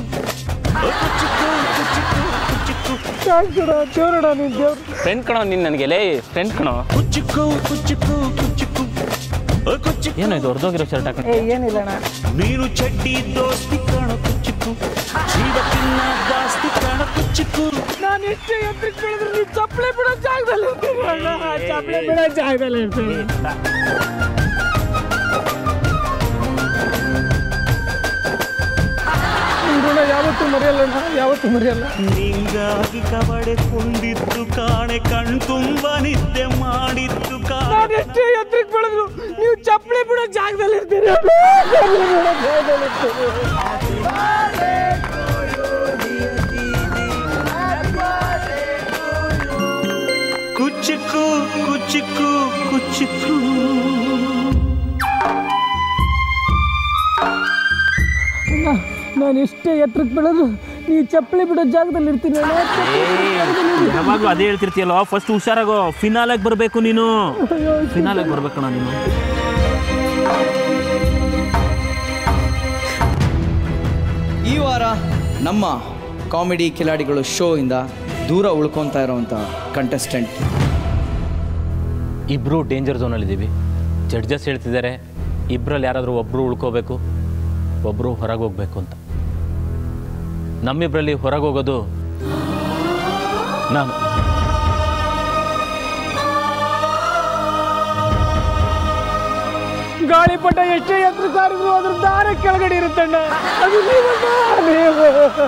ದೇವ್ರಡ ನೀನ್ ದೇವ್ರು ಫ್ರೆಂಡ್ ಕಣೋ ನೀನು ನನಗೆ ಲೇ ಫ್ರೆಂಡ್ ಕಣೋ ಕುಚ್ಚುಕು ಕುಚ್ಚುಕು ಕುಚ್ಚುಕು ಕುಚ್ಚುಕು ಏನೋ ಇದು ಹೊರದೋಗಿರೋ ಶರ್ಟ್ ಹಾಕೊಂಡು ಏ ಏನಿಲ್ಲ ಅಣ್ಣ ನೀನು ಚಡ್ಡಿ ದೋಸ್ತಿ ಕಾಣ ಕುಚ್ಚುಕು ಜೀವಕ್ಕಿನ್ನ ಜಾಸ್ತಿ ಕಾಣ ಕುಚ್ಚುಕು ನಾನು ಎಷ್ಟೇ ಎತ್ತಕ್ಕೆ ಬೆಳೆದ್ರು ನೀವು ಚಪ್ಪಲಿ ಬಿಡೋ ಜಾಗದಲ್ಲಿ ಇರ್ತೀನಿ ಅಣ್ಣ ಚಪ್ಪಲಿ ಬಿಡೋ ಜಾಗದಲ್ಲಿ ಇರ್ತೀನಿ ನಿನ್ ಋಣ ಯಾವತ್ತೂ ಮರೆಯಲ್ಲ ಅಣ್ಣ ಯಾವತ್ತೂ ಮರೆಯಲ್ಲ ನಿಂಗಾಗಿ ಕಬಡೆ ಕೊಂಡಿದ್ದು ಕಾಣೆ ಕಣ್ ತುಂಬ ನಿದ್ದೆ ಮಾಡಿದ್ದು ಕಾಣೆ ನಾನು ಎಷ್ಟೇ ಎತ್ತರಕ್ಕೆ ಬೆಳೆದ್ರು ನೀವು ಚಪ್ಪಲಿ ಬಿಡೋ ಜಾಗದಲ್ಲಿ ಇರ್ತೀರಿ ಚಪ್ಪಲಿ ಬಿಡೋ ಜಾಗದಲ್ಲಿ ಇರ್ತೀರಿ ಕುಚ್ಚುಕು ಕುಚ್ಚುಕು ಕುಚ್ಚುಕು ನಾನು ಎಷ್ಟೇ ಎತ್ತರಕ್ಕೆ ಬೆಳೆದ್ರು ನೀವು ಚಪ್ಪಲಿ ಬಿಡೋ ಜಾಗದಲ್ಲಿ ಇರ್ತೀನಿ ಅಣ್ಣ ಚಪ್ಪಲಿ ಬಿಡೋ ಜಾಗದಲ್ಲಿ ಇರ್ತೀನಿ. ಯಾವಾಗಲೂ ಅದೇ ಹೇಳ್ತಿರ್ತೀಯಲ್ಲ ಫಸ್ಟ್ ಹುಷಾರಾಗೋ ಫಿನಾಲಾಗಿ ಬರಬೇಕು ನೀನು ಫಿನಾಲಾಗಿ ಬರ್ಬೇಕಣ್ಣ ನೀನು ಈ ವಾರ ನಮ್ಮ ಕಾಮಿಡಿ ಕಿಲಾಡಿಗಳು ಶೋ ಇಂದ ದೂರ ಉಳ್ಕೊತಾ ಇರೋವಂಥ ಕಂಟೆಸ್ಟೆಂಟ್ ಇಬ್ಬರು ಡೇಂಜರ್ ಝೋನಲ್ಲಿದ್ದೀವಿ ಜಡ್ಜಸ್ ಹೇಳ್ತಿದ್ದಾರೆ ಇಬ್ಬರಲ್ಲಿ ಯಾರಾದರೂ ಒಬ್ಬರು ಉಳ್ಕೋಬೇಕು ಒಬ್ಬರು ಹೊರಗೆ ಹೋಗ್ಬೇಕು ಅಂತ ನಮ್ಮಿಬ್ಬರಲ್ಲಿ ಹೊರಗೆ ಹೋಗೋದು ನಾನು ಗಾಳಿಪಟ ಎಷ್ಟೇ ಎತ್ತರ ಸಾರಿದ್ರು ಅದ್ರ ದಾರ ಕೆಳಗಡೆ ಇರುತ್ತಣ್ಣ ಅದು ನೀವಣ್ಣ, ನೀವು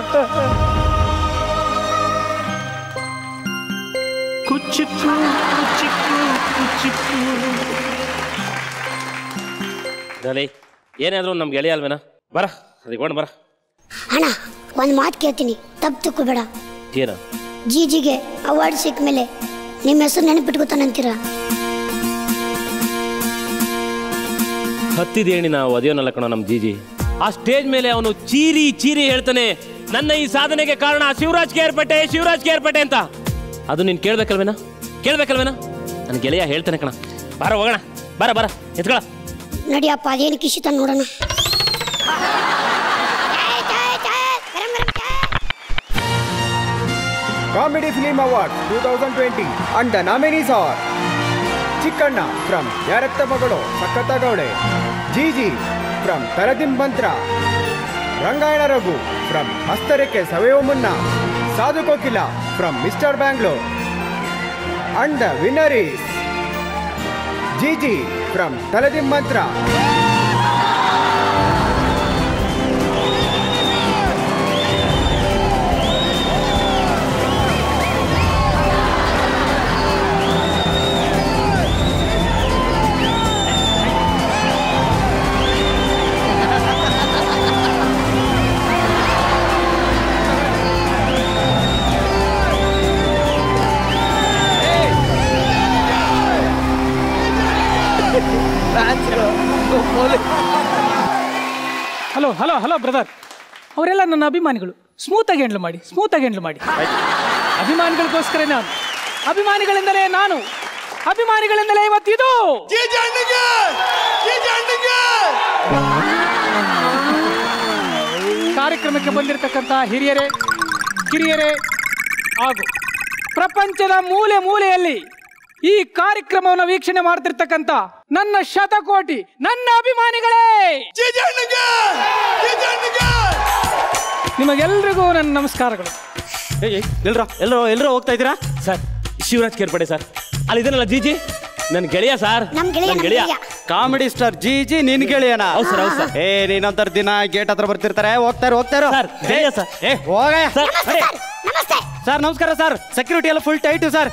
ಕುಚ್ಚುಕು ಕುಚ್ಚುಕು ಕುಚ್ಚುಕು ಡಲಿ ಏನಾದರೂ ನಮ್ಗೆ ಗೆಳೆಯ ಅಲ್ವೇನ ಬರ ಅದಕ್ಕೆ ಬರ ಅಣ್ಣ ಒಂದು ಮಾತು ಕೇಳ್ತೀನಿ ತಪ್ಪು ತಿಳ್ಕೊಬೇಡ ಏನು ಜಿಜಿಗೆ ಅವಾರ್ಡ್ ಸಿಕ್ಕ ಮೇಲೆ ನಿಮ್ಮ ಹೆಸರು ನೆನಪಿಟ್ಕೋತಾನಂತೀರ ಹತ್ತಿದ ಏಣಿನ ಒದೆಯೋನಲ್ಲ ಕಣೋ ನಮ್ಮ ಜೀಜಿ ಆ ಸ್ಟೇಜ್ ಮೇಲೆ ಅವನು ಚೀರಿ ಚೀರಿ ಹೇಳ್ತಾನೆ ನನ್ನ ಈ ಸಾಧನೆಗೆ ಕಾರಣ ಶಿವರಾಜ್ ಕೇರ್ಪೇಟೆ ಶಿವರಾಜ್ ಕೇರ್ಪೇಟೆ ಅಂತ ಅದು ನೀನು ಕೇಳ್ಬೇಕಲ್ವೇನ ಕೇಳ್ಬೇಕಲ್ವೇನ ನನ್ನ ಗೆಳೆಯ ಹೇಳ್ತಾನೆ ಕಣ ಬರ ಹೋಗೋಣ ಬರ ಬರ ಎತ್ಕೊಳ ನಡಿಯಪ್ಪ ಅದೇನು ಕಿಶಿತ ನೋಡೋಣ Comedy Film Awards 2020 and the nominees are Chikkanna from Yaratta Magalo Sakatagaude Gigi from Taradim Bantra Rangayana Raghu from Hastareke Saveyo Munna Sadhu Kokila from Mr. Bangalore and the winner is Gigi from Taladim Mantra hello hello hello brother ಅವರೆಲ್ಲ ನನ್ನ ಅಭಿಮಾನಿಗಳು ಸ್ಮೂತಾಗಿ handle ಮಾಡಿ ಸ್ಮೂತಾಗಿ handle ಮಾಡಿ ಅಭಿಮಾನಿಗಳಿಗೋಸ್ಕರ ನಾನು ಅಭಿಮಾನಿಗಳಿಂದಲೇ ನಾನು ಅಭಿಮಾನಿಗಳಿಂದಲೇ ಇವತ್ತಿದು ಕಾರ್ಯಕ್ರಮಕ್ಕೆ ಬಂದಿರತಕ್ಕಂಥ ಹಿರಿಯರೇ ಕಿರಿಯರೇ ಹಾಗೂ ಪ್ರಪಂಚದ ಮೂಲೆ ಮೂಲೆಯಲ್ಲಿ ಈ ಕಾರ್ಯಕ್ರಮವನ್ನು ವೀಕ್ಷಣೆ ಮಾಡ್ತಿರ್ತಕ್ಕಂಥ ನನ್ನ ಶತಕೋಟಿ ನನ್ನ ಅಭಿಮಾನಿಗಳೇ ನಿಮಗೆಲ್ರಿಗೂ ನನ್ನ ನಮಸ್ಕಾರಗಳು ಎಲ್ರ ಎಲ್ಲರೂ ಎಲ್ಲರೂ ಹೋಗ್ತಾ ಇದ್ದೀರಾ ಸರ್ ಶಿವರಾಜ್ ಕೇರ್ಪಡೆ ಸರ್ ಅಲ್ಲಿ ಇದನ್ನಲ್ಲ ಜೀಜಿ ನನ್ನ ಗೆಳೆಯ ಸರ್ ನಮ್ ಗೆಳೆಯ, ನನ್ನ ನಮ್ ಗೆಳೆಯ ಗೆಳೆಯ. ಕಾಮಿಡಿ ಸ್ಟಾರ್ ಜಿ ಜಿ ನಿನ್ ಗೆಳೆಯನ ಹೌದ್ ಸರ್, ಹೌದ್ ಸರ್. ಏ ನೀನೊಂಥರ ದಿನ ಗೇಟ್ ಹತ್ರ ಬರ್ತಿರ್ತಾರೆ ಹೋಗ್ತಾರೆ ಹೋಗ್ತಾರೋ ಸರ್ ಗೆಳೆಯ ಸರ್ ಏ ಹೋಗ ನಮಸ್ತೆ ಸರ್ ನಮಸ್ತೆ ಸರ್ ನಮಸ್ಕಾರ ಸರ್ ಸೆಕ್ಯೂರಿಟಿ ಎಲ್ಲ ಫುಲ್ ಟೈಟು ಸರ್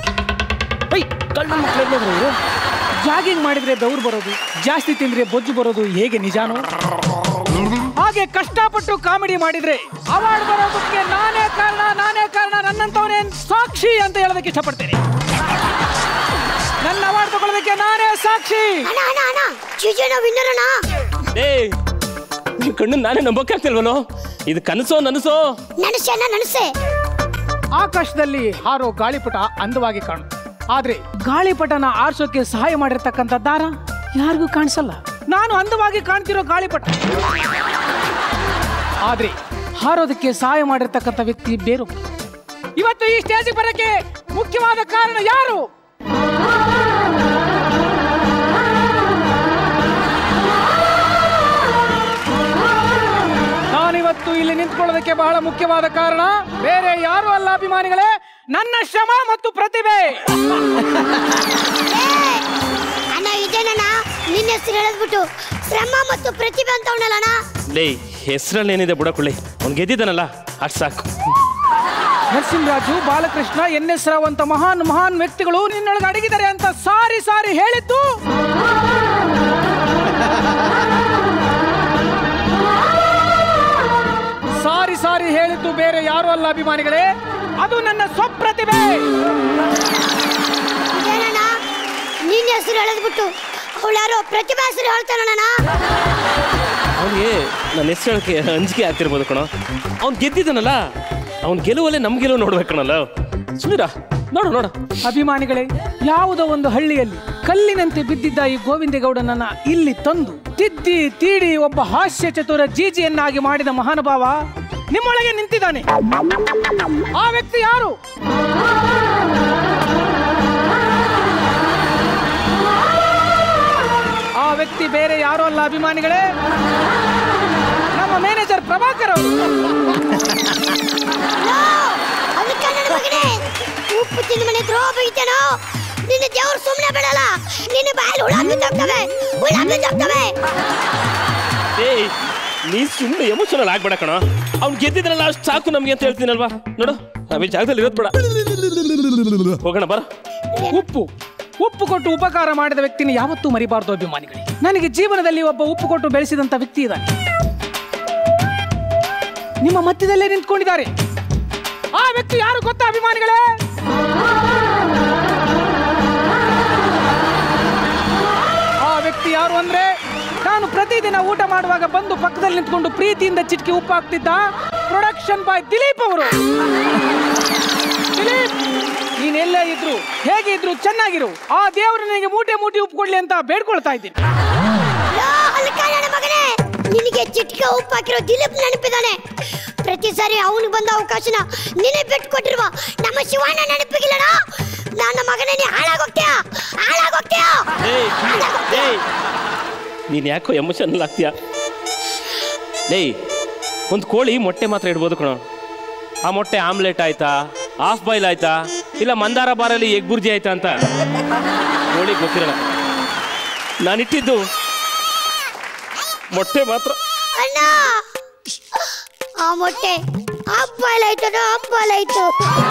ಜಾಗಿಂಗ್ ಮಾಡಿದ್ರೆ ಬೆವರು ಬರೋದು ಜಾಸ್ತಿ ತಿಂದ್ರೆ ಬೊಜ್ಜು ಬರೋದು ಹೇಗೆ ನಿಜಾನೋ ಹಾಗೆ ಕಷ್ಟಪಟ್ಟು ಕಾಮಿಡಿ ಮಾಡಿದ್ರೆ ಅವಾರ್ಡ್ ಬರೋದಕ್ಕೆ ನಾನೇ ಕಾರಣ ನಾನೇ ಕಾರಣ ನನ್ನಂತವನೇ ಸಾಕ್ಷಿ ಅಂತ ಹೇಳೋದಕ್ಕೆ ಇಷ್ಟಪಡ್ತೇನೆ ನನ್ನ ಅವಾರ್ಡ್ ತಗೊಳ್ಳೋದಕ್ಕೆ ನಾನೇ ಸಾಕ್ಷಿ ಅಣ್ಣ ಅಣ್ಣ ಅಣ್ಣ ಜಿಜಿನ ವಿನ್ನರ್ ಅಣ್ಣ ಏ ನಿನ್ ಕಣ್ಣು ನಾನೇ ನಂಬೋಕೆ ಆಗ್ತಿಲ್ವಲ್ಲೋ ಇದು ಕನಸೋ ನನಸೋ ನನಸೆ ಅಣ್ಣ ನನಸೆ ಆಕಾಶದಲ್ಲಿ ಹಾರೋ ಗಾಳಿಪಟ ಅಂದವಾಗಿ ಕಾಣು ಆದ್ರೆ ಗಾಳಿಪಟನ ಆರ್ಸೋಕೆ ಸಹಾಯ ಮಾಡಿರ್ತಕ್ಕಂಥ ದಾರ ಯಾರಿಗೂ ಕಾಣಿಸಲ್ಲ ನಾನು ಅಂದವಾಗಿ ಕಾಣ್ತಿರೋ ಗಾಳಿಪಟ ಆದ್ರೆ ಹಾರೋದಕ್ಕೆ ಸಹಾಯ ಮಾಡಿರ್ತಕ್ಕಂಥ ವ್ಯಕ್ತಿ ಬೇರೊಬ್ಬ ಇವತ್ತು ಈ ಸ್ಟೇಜಿಗೆ ಬರಕ್ಕೆ ಮುಖ್ಯವಾದ ಕಾರಣ ಯಾರು ನಾನಿವತ್ತು ಇಲ್ಲಿ ನಿಂತ್ಕೊಳ್ಳೋದಕ್ಕೆ ಬಹಳ ಮುಖ್ಯವಾದ ಕಾರಣ ಬೇರೆ ಯಾರು ಅಲ್ಲ ಅಭಿಮಾನಿಗಳೇ ನನ್ನ ಶ್ರಮ ಮತ್ತು ಪ್ರತಿಭೆ ಅಣ್ಣ ಇದೇನಣ್ಣ ನಿನ್ನ ಹೆಸರು ಹೇಳಿದ್ಬಿಟ್ಟು ಶ್ರಮ ಮತ್ತು ಪ್ರತಿಭೆ ಅಂತ ಅವನಲ್ಲಣ್ಣ ಲೇ ಹೆಸರಲ್ಲಿ ಏನಿದೆ ಬುಡಕೊಳ್ಳಿ ಅವ್ನು ಗೆದ್ದಿದ್ದಾನಲ್ಲ ಅಷ್ಟು ಸಾಕು ನರಸಿಂಹರಾಜು ಬಾಲಕೃಷ್ಣ ಎನ್ ಎಸ್ ರಾವ್ ಅಂತ ಮಹಾನ್ ಮಹಾನ್ ವ್ಯಕ್ತಿಗಳು ನಿನ್ನೊಳಗೆ ಅಡಗಿದ್ದಾರೆ ಅಂತ ಸಾರಿ ಸಾರಿ ಹೇಳಿದ್ದು ಸಾರಿ ಸಾರಿ ಹೇಳಿದ್ದು ಬೇರೆ ಯಾರು ಅಲ್ಲ ಅಭಿಮಾನಿಗಳೇ ಅದು ನನ್ನ ಸ್ವಪ್ರತಿಭೆ ಇದೇನಣ್ಣ ನಿನ್ನ ಹೆಸರು ಹೇಳಿದ್ಬಿಟ್ಟು ಅವಳು ಯಾರೋ ಪ್ರತಿಭಾ ಹೆಸರು ಹೇಳ್ತಾನಣ್ಣ ಅವನಿಗೆ ನನ್ನ ಹೆಸರು ಹೇಳಕ್ಕೆ ಅಂಜಿಕೆ ಆಗ್ತಿರ್ಬೋದು ಕಣೋ ಅವ್ನು ಗೆದ್ದಿದ್ದಾನಲ್ಲ ಅವ್ನ ಗೆಲುವಲ್ಲೇ ನಮ್ಮ ಗೆಲುವು ನೋಡ್ಬೇಕು ಕಣಲ್ಲ ಸುಮೀರಾ ನೋಡು ನೋಡು ಅಭಿಮಾನಿಗಳೇ ಯಾವುದೋ ಒಂದು ಹಳ್ಳಿಯಲ್ಲಿ ಕಲ್ಲಿನಂತೆ ಬಿದ್ದಿದ್ದ ಈ ಗೋವಿಂದೇಗೌಡನನ್ನ ಇಲ್ಲಿ ತಂದು ತಿದ್ದಿ ತೀಡಿ ಒಬ್ಬ ಹಾಸ್ಯ ಚತುರ ಜೀಜಿಯನ್ನಾಗಿ ಮಾಡಿದ ಮಹಾನುಭಾವ ನಿಮ್ಮೊಳಗೆ ನಿಂತಿದ್ದಾನೆ ಆ ವ್ಯಕ್ತಿ ಯಾರು ಆ ವ್ಯಕ್ತಿ ಬೇರೆ ಯಾರು ಅಲ್ಲ ಅಭಿಮಾನಿಗಳೇ ನಮ್ಮ ಮ್ಯಾನೇಜರ್ ಪ್ರಭಾಕರ್ ಅವರು ಅದಕ್ಕೆ ನನ್ನ ಮಗನೇ ಉಪ್ಪು ತಿಂದ ಮನೆ ದ್ರೋಹ ಬೈತೇನೋ ನಿನ್ನ ದೇವ್ರು ಸುಮ್ಮನೆ ಬಿಡಲ್ಲ ನಿನ್ನ ಬಾಯಲ್ಲಿ ಹುಳ ಬಿದ್ದೋಗ್ತವೆ ಹುಳ ಬಿದ್ದೋಗ್ತವೆ ಏಯ್ ನೀ ಸುಮ್ಮನೆ ಎಮೋಷನಲ್ ಆಗ್ಬೇಡ ಕಣ ಅವ್ನು ಗೆದ್ದಿದ್ರಲ್ಲ ಅಷ್ಟು ಸಾಕು ನಮ್ಗೆ ಅಂತ ಹೇಳ್ತೀನಲ್ವಾ ನೋಡು ನಾವೇ ಜಾಗದಲ್ಲಿ ಇರೋದು ಬೇಡ ಹೋಗೋಣ ಬರ ಉಪ್ಪು ಉಪ್ಪು ಕೊಟ್ಟು ಉಪಕಾರ ಮಾಡಿದ ವ್ಯಕ್ತಿನ ಯಾವತ್ತೂ ಮರಿಬಾರ್ದು ಅಭಿಮಾನಿಗಳೇ ನನಗೆ ಜೀವನದಲ್ಲಿ ಒಬ್ಬ ಉಪ್ಪು ಕೊಟ್ಟು ಬೆಳೆಸಿದಂತ ವ್ಯಕ್ತಿ ಇದ್ದಾನೆ ನಿಮ್ಮ ಮಧ್ಯದಲ್ಲೇ ನಿಂತ್ಕೊಂಡಿದ್ದಾರೆ ಆ ವ್ಯಕ್ತಿ ಯಾರು ಗೊತ್ತಾ ಅಭಿಮಾನಿಗಳೇ ಆ ವ್ಯಕ್ತಿ ಯಾರು ಅಂದ್ರೆ ನಾನು ಪ್ರತಿದಿನ ಊಟ ಮಾಡುವಾಗ ಬಂದು ಪಕ್ಕದಲ್ಲಿ ನಿಂತ್ಕೊಂಡು ಪ್ರೀತಿಯಿಂದ ಚಿಟ್ಕಿ ಉಪ್ಪು ಹಾಕ್ತಿದ್ದ ಪ್ರೊಡಕ್ಷನ್ ಬಾಯ್ ದಿಲೀಪ್ ಅವರು ದಿಲೀಪ್ ನೀನೆಲ್ಲೇ ಇದ್ರು ಹೇಗೆ ಇದ್ರು ಚೆನ್ನಾಗಿರು ಆ ದೇವರು ನನಗೆ ಮೂಟೆ ಮೂಟೆ ಉಪ್ಪು ಕೊಡ್ಲಿ ಅಂತ ಬೇಡ್ಕೊಳ್ತಾ ಇದ್ದೀನಿ ಲೋ, ಹಲ್ಕ ನನ್ನ ಮಗನೇ ನಿನಗೆ ಚಿಟ್ಕೆ ಉಪ್ಪು ಹಾಕಿರೋ ದಿಲೀಪ್ ನೆನಪಿದ್ದಾನೆ ಪ್ರತಿ ಸಾರಿ ಅವನಿಗೆ ಬಂದ ಅವಕಾಶನ ನಿನ್ನೆ ಬಿಟ್ಟು ಕೊಟ್ಟಿರುವ ನಮ್ಮ ಶಿವಣ್ಣ ನೆನಪಿಗಿಲ್ಲಣ ನನ್ನ ಮಗನೇ ನೀ ಹಾಳಾಗೋಗ್ತೀಯ ಹಾಳಾಗೋಗ್ತೀಯ ಏಯ್ ಏಯ್ ನೀನು ಯಾಕೋ ಎಮೋಷನಲ್ ಆಗ್ತೀಯಾ ಏಯ್ ಒಂದು ಕೋಳಿ ಮೊಟ್ಟೆ ಮಾತ್ರ ಇಡ್ಬೋದು ಕಣೋ ಆ ಮೊಟ್ಟೆ ಆಮ್ಲೆಟ್ ಆಯ್ತಾ ಹಾಫ್ ಬಾಯ್ಲ್ ಆಯ್ತಾ ಇಲ್ಲ ಮಂದಾರ ಬಾರಲ್ಲಿ ಎಗ್ ಬುರ್ಜಿ ಆಯ್ತಾ ಅಂತ ಕೋಳಿ ಗೊತ್ತಿರಲ್ಲ ನಾನಿಟ್ಟಿದ್ದು ಮೊಟ್ಟೆ ಮಾತ್ರ ಅಣ್ಣ ಆ ಮೊಟ್ಟೆ ಹಬ್ಬಲ್ ಆಯ್ತದ ಹಬ್ಬಲ್ ಆಯ್ತು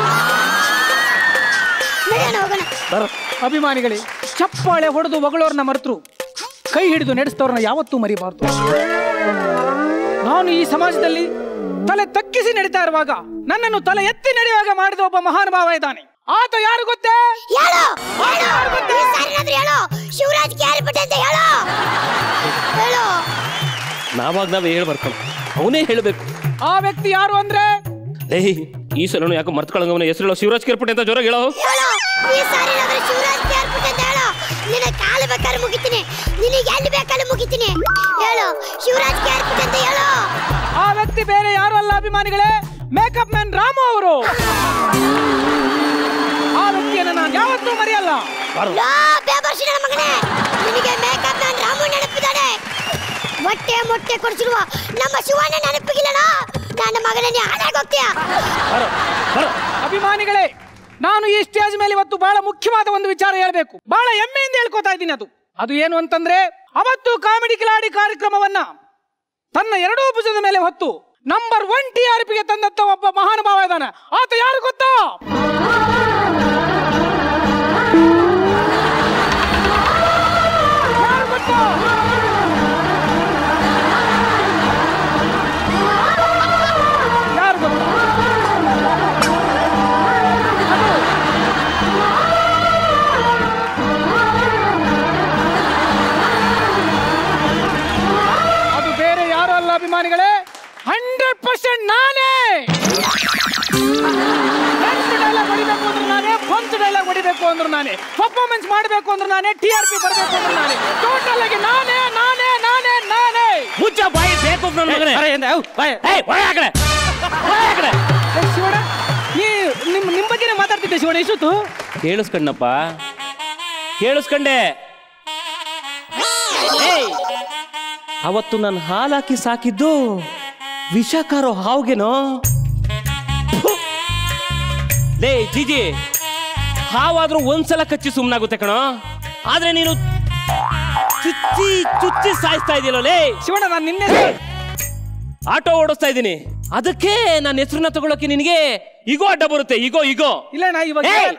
ನಡೆಯೋಣ ಹೋಗೋಣ ಬರ ಅಭಿಮಾನಿಗಳೇ ಚಪ್ಪಾಳೆ ಹೊಡೆದು ಹೊಗಳೋರ್ನ ಮರೆತರು ಕೈ ಹಿಡಿದು ನಡೆಸಿದವ್ರನ್ನ ಯಾವತ್ತೂ ಮರಿಬಾರ್ದು ನಾನು ಈ ಸಮಾಜದಲ್ಲಿ ತಲೆ ತಗ್ಗಿಸಿ ನಡೀತಾ ಇರುವಾಗ ನನ್ನನ್ನು ತಲೆ ಎತ್ತಿ ನಡೆಯುವಾಗ ಮಾಡಿದ ಒಬ್ಬ ಮಹಾನುಭಾವ ಇದ್ದಾನೆ ಆತ ಯಾರು ಗೊತ್ತೇ ಹೇಳು ಹೇಳು ಈ ಸಾರಿನಾದ್ರೂ ಹೇಳು ಶಿವರಾಜ್ ಕ್ಯಾರಿಪಟ್ಟೆ ಅಂತ ಹೇಳು ಹೇಳು ನಾವಾಗ ನಾವೇ ಹೇಳ್ಬಾರ್ದು ಕಣೋ ಅವನೇ ಹೇಳಬೇಕು ಆ ವ್ಯಕ್ತಿ ಯಾರು ಅಂದ್ರೆ ಏಯ್ ಈ ಸಲನು ಯಾಕೋ ಮರ್ತ್ಕೊಳ್ಳಂಗವನ ಹೆಸರು ಶಿವರಾಜ್ ಕೇರ್ಪಟ್ಟೆ ಅಂತ ಜೋರಾಗಿ ಹೇಳೋ ಹೇಳು ಈ ಸಾರಿನಾದ್ರೂ ಶಿವರಾಜ್ ಕ್ಯಾರಿಪಟ್ಟೆ ಅಂತ ಹೇಳು ನಿನ್ನ ಕಾಲು ಬೇಕಾದ್ರೆ ಮುಗಿತೀನಿ ನಿನಗೆ ಎಲ್ಲಿ ಬೇಕಾದ್ರೆ ಮುಗಿತೀನಿ ಹೇಳು ಶಿವರಾಜ್ ಕ್ಯಾರಿಪಟ್ಟೆ ಅಂತ ಹೇಳು ಆ ವ್ಯಕ್ತಿ ಬೇರೆ ಯಾರು ಅಲ್ಲ ಅಭಿಮಾನಿಗಳೇ ಮೇಕಪ್ ಮ್ಯಾನ್ ರಾಮು ಅವರು ಆ ವ್ಯಕ್ತಿಯನ್ನು ನಾನು ಯಾವತ್ತೂ ಮರೆಯಲ್ಲ ಲೋ ಬೇಬರ್ಸಿ ನನ್ನ ಮಗನೇ ನಿನಗೆ ಮೇಕಪ್ ಮ್ಯಾನ್ ರಾಮು ನೆನಪಿದ್ದಾನೆ ಮೊಟ್ಟೆ ಮೊಟ್ಟೆ ಕೊಡಿಸಿರುವ ನಮ್ಮ ಶಿವಣ್ಣ ನೆನಪಿಗಿಲ್ಲಣ ನನ್ನ ಮಗನೇ ಹಾಳಾಗೋಗ್ತೀಯ ಅಭಿಮಾನಿಗಳೇ ನಾನು ಈ ಸ್ಟೇಜ್ ಮೇಲೆ ಇವತ್ತು ಬಹಳ ಮುಖ್ಯವಾದ ಒಂದು ವಿಚಾರ ಹೇಳ್ಬೇಕು ಬಹಳ ಹೆಮ್ಮೆಯಿಂದ ಹೇಳ್ಕೊತಾ ಇದ್ದೀನಿ ಅದು ಅದು ಏನು ಅಂತಂದ್ರೆ ಅವತ್ತು ಕಾಮಿಡಿ ಕಿಲಾಡಿ ಕಾರ್ಯಕ್ರಮವನ್ನ ತನ್ನ ಎರಡೂ ಭುಜದ ಮೇಲೆ ಹೊತ್ತು ನಂಬರ್ ಒನ್ ಟಿ ಆರ್ ಪಿಗೆ ತಂದಂತ ಒಬ್ಬ ಮಹಾನುಭಾವ ಇದ್ದಾನೆ ಆತ ಯಾರು ಗೊತ್ತಾ ಯಾರು ಗೊತ್ತಾ ಯಾರು ಗೊತ್ತಾ ಅದು ಬೇರೆ ಯಾರು ಅಲ್ಲ ಅಭಿಮಾನಿಗಳೇ ಹಂಡ್ರೆಡ್ ಪರ್ಸೆಂಟ್ ನಾನೇ ನನ್ನ ಪಂಚ್ ಡೈಲಾಗ್ ಹೊಡಿಬೇಕು ಅಂದ್ರು ನಾನೇ ಪರ್ಫಾರ್ಮೆನ್ಸ್ ಮಾಡಬೇಕು ಅಂದ್ರು ನಾನೇ ಟಿ ಆರ್ ಪಿ ಬರಬೇಕು ಅಂದ್ರು ನಾನೇ ಟೋಟಲ್ ಆಗಿ ನಾನೇ ನಾನೇ ನಾನೇ ನಾನೇ ಮುಚ್ಚ ಬಾಯಿ ಬೇಕು ನನ್ನ ಮಗನೇ ಏಯ್, ಒಳ ಆ ಕಡೆ. ಒಳ ಆ ಕಡೆ. ಏ, ಶಿವಣ್ಣ ನೀ ನಿಮ್ ನಿಮ್ ಬಗ್ಗೆನೇ ಮಾತಾಡ್ತಿದ್ದೆ ಶಿವಣ್ಣ ಇಷ್ಟೊತ್ತು ಕೇಳಿಸ್ಕಣ್ಣಪ್ಪ ಕೇಳಿಸ್ಕಂಡೆ ಏಯ್, ಅವತ್ತು ನಾನು ಹಾಲಾಕಿ ಸಾಕಿದ್ದು ವಿಷಕಾರೋ ಹಾವ್ಗೆನೋ ಫು. ಲೇ ಜಿಜಿ ಹಾವಾದ್ರೂ ಒಂದ್ಸಲ ಕಚ್ಚಿ ಸುಮ್ಮನಾಗುತ್ತೆ ಕಣೋ ಆದ್ರೆ ನೀನು ಚುಚ್ಚಿ ಚುಚ್ಚಿ ಸಾಯಿಸ್ತಾ ಇದೆಯಲ್ಲ ಲೇ ಶಿವಣ್ಣ ನಾನು ನಿನ್ನೆ ಆಟೋ ಓಡಿಸ್ತಾ ಇದ್ದೀನಿ ಅದಕ್ಕೆ ನನ್ನ ಹೆಸರನ್ನ ತಗೊಳಕ್ಕೆ ನಿನಗೆ ಈಗೋ ಅಡ್ಡ ಬರುತ್ತೆ ಈಗೋ ಈಗೋ ಇಲ್ಲ ನಾ ಇವಾಗ ಏಯ್!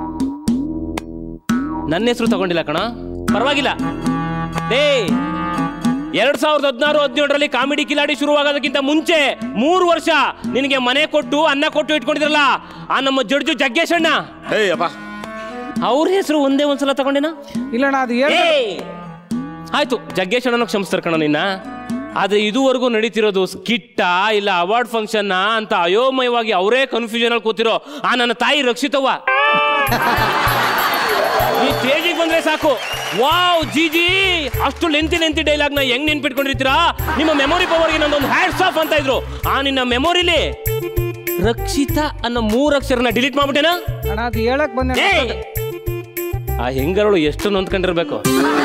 ನನ್ನ ಹೆಸರು ತಗೊಂಡಿಲ್ಲ ಕಣ ಪರವಾಗಿಲ್ಲ ಡೇ ಎರಡ್ ಸಾವಿರದ ಹದಿನಾರು ಹದಿನೇಳರಲ್ಲಿ ಕಾಮಿಡಿ ಕಿಲಾಡಿ ಶುರುವಾಗೋದಕ್ಕಿಂತ ಮುಂಚೆ ಮೂರು ವರ್ಷ ನಿನಗೆ ಮನೆ ಕೊಟ್ಟು ಅನ್ನ ಕೊಟ್ಟು ಇಟ್ಕೊಂಡಿದ್ರಲ್ಲ ಆ ನಮ್ಮ ಜಡ್ಜು ಜಗ್ಗೇಶ್ ಅಣ್ಣ ಅಪ್ಪ ಅವ್ರ ಹೆಸರು ಒಂದೇ ಒಂದ್ಸಲ ತಗೊಂಡೇನ ಇಲ್ಲ ನಾ ಅದು ಹೇಳ್ದೆ. ಆಯ್ತು ಜಗ್ಗೇಶ್ ಅಣ್ಣನ ಕ್ಷಮಿಸ್ತಾರ ಕಣ ನಿನ್ನ ಆದ್ರೆ ಇದುವರೆಗೂ ನಡೀತಿರೋದು ಸ್ಕಿಟ್ಟ ಇಲ್ಲ ಅವಾರ್ಡ್ ಫಂಕ್ಷನ್ ಅಂತ ಅಯೋಮಯವಾಗಿ ಅವರೇ ಕನ್ಫ್ಯೂಷನ್ ಅಲ್ಲಿ ಕೂತಿರೋ ಆ ನನ್ನ ತಾಯಿ ರಕ್ಷಿತವ್ವ ಈ ಸ್ಟೇಜಿಗೆ ಬಂದ್ರೆ ಸಾಕು ವಾವ್ ಜಿಜಿ ಅಷ್ಟು ಲೆಂತಿ ಲೆಂತಿ ಡೈಲಾಗ್ ನ ಹೆಂಗ್ ನೆನ್ಪಿಟ್ಕೊಂಡಿರ್ತೀರಾ ನಿಮ್ಮ ಮೆಮೊರಿ ಪವರ್ಗೆ ನಂದೊಂದು ಹ್ಯಾಟ್ಸ್ ಆಫ್ ಅಂತ ಇದ್ರು ಆ ನಿನ್ನ ಮೆಮೊರಿಲಿ ರಕ್ಷಿತ ಅನ್ನೋ ಮೂರ್ ಅಕ್ಷರನ ಡಿಲೀಟ್ ಮಾಡ್ಬಿಟ್ಟೇನಾ ಅಣ್ಣ ಅದು ಹೇಳಕ್ ಬಂದೆ ಆ ಹೆಂಗರಳು ಎಷ್ಟು ನೊಂದ್ಕೊಂಡಿರ್ಬೇಕು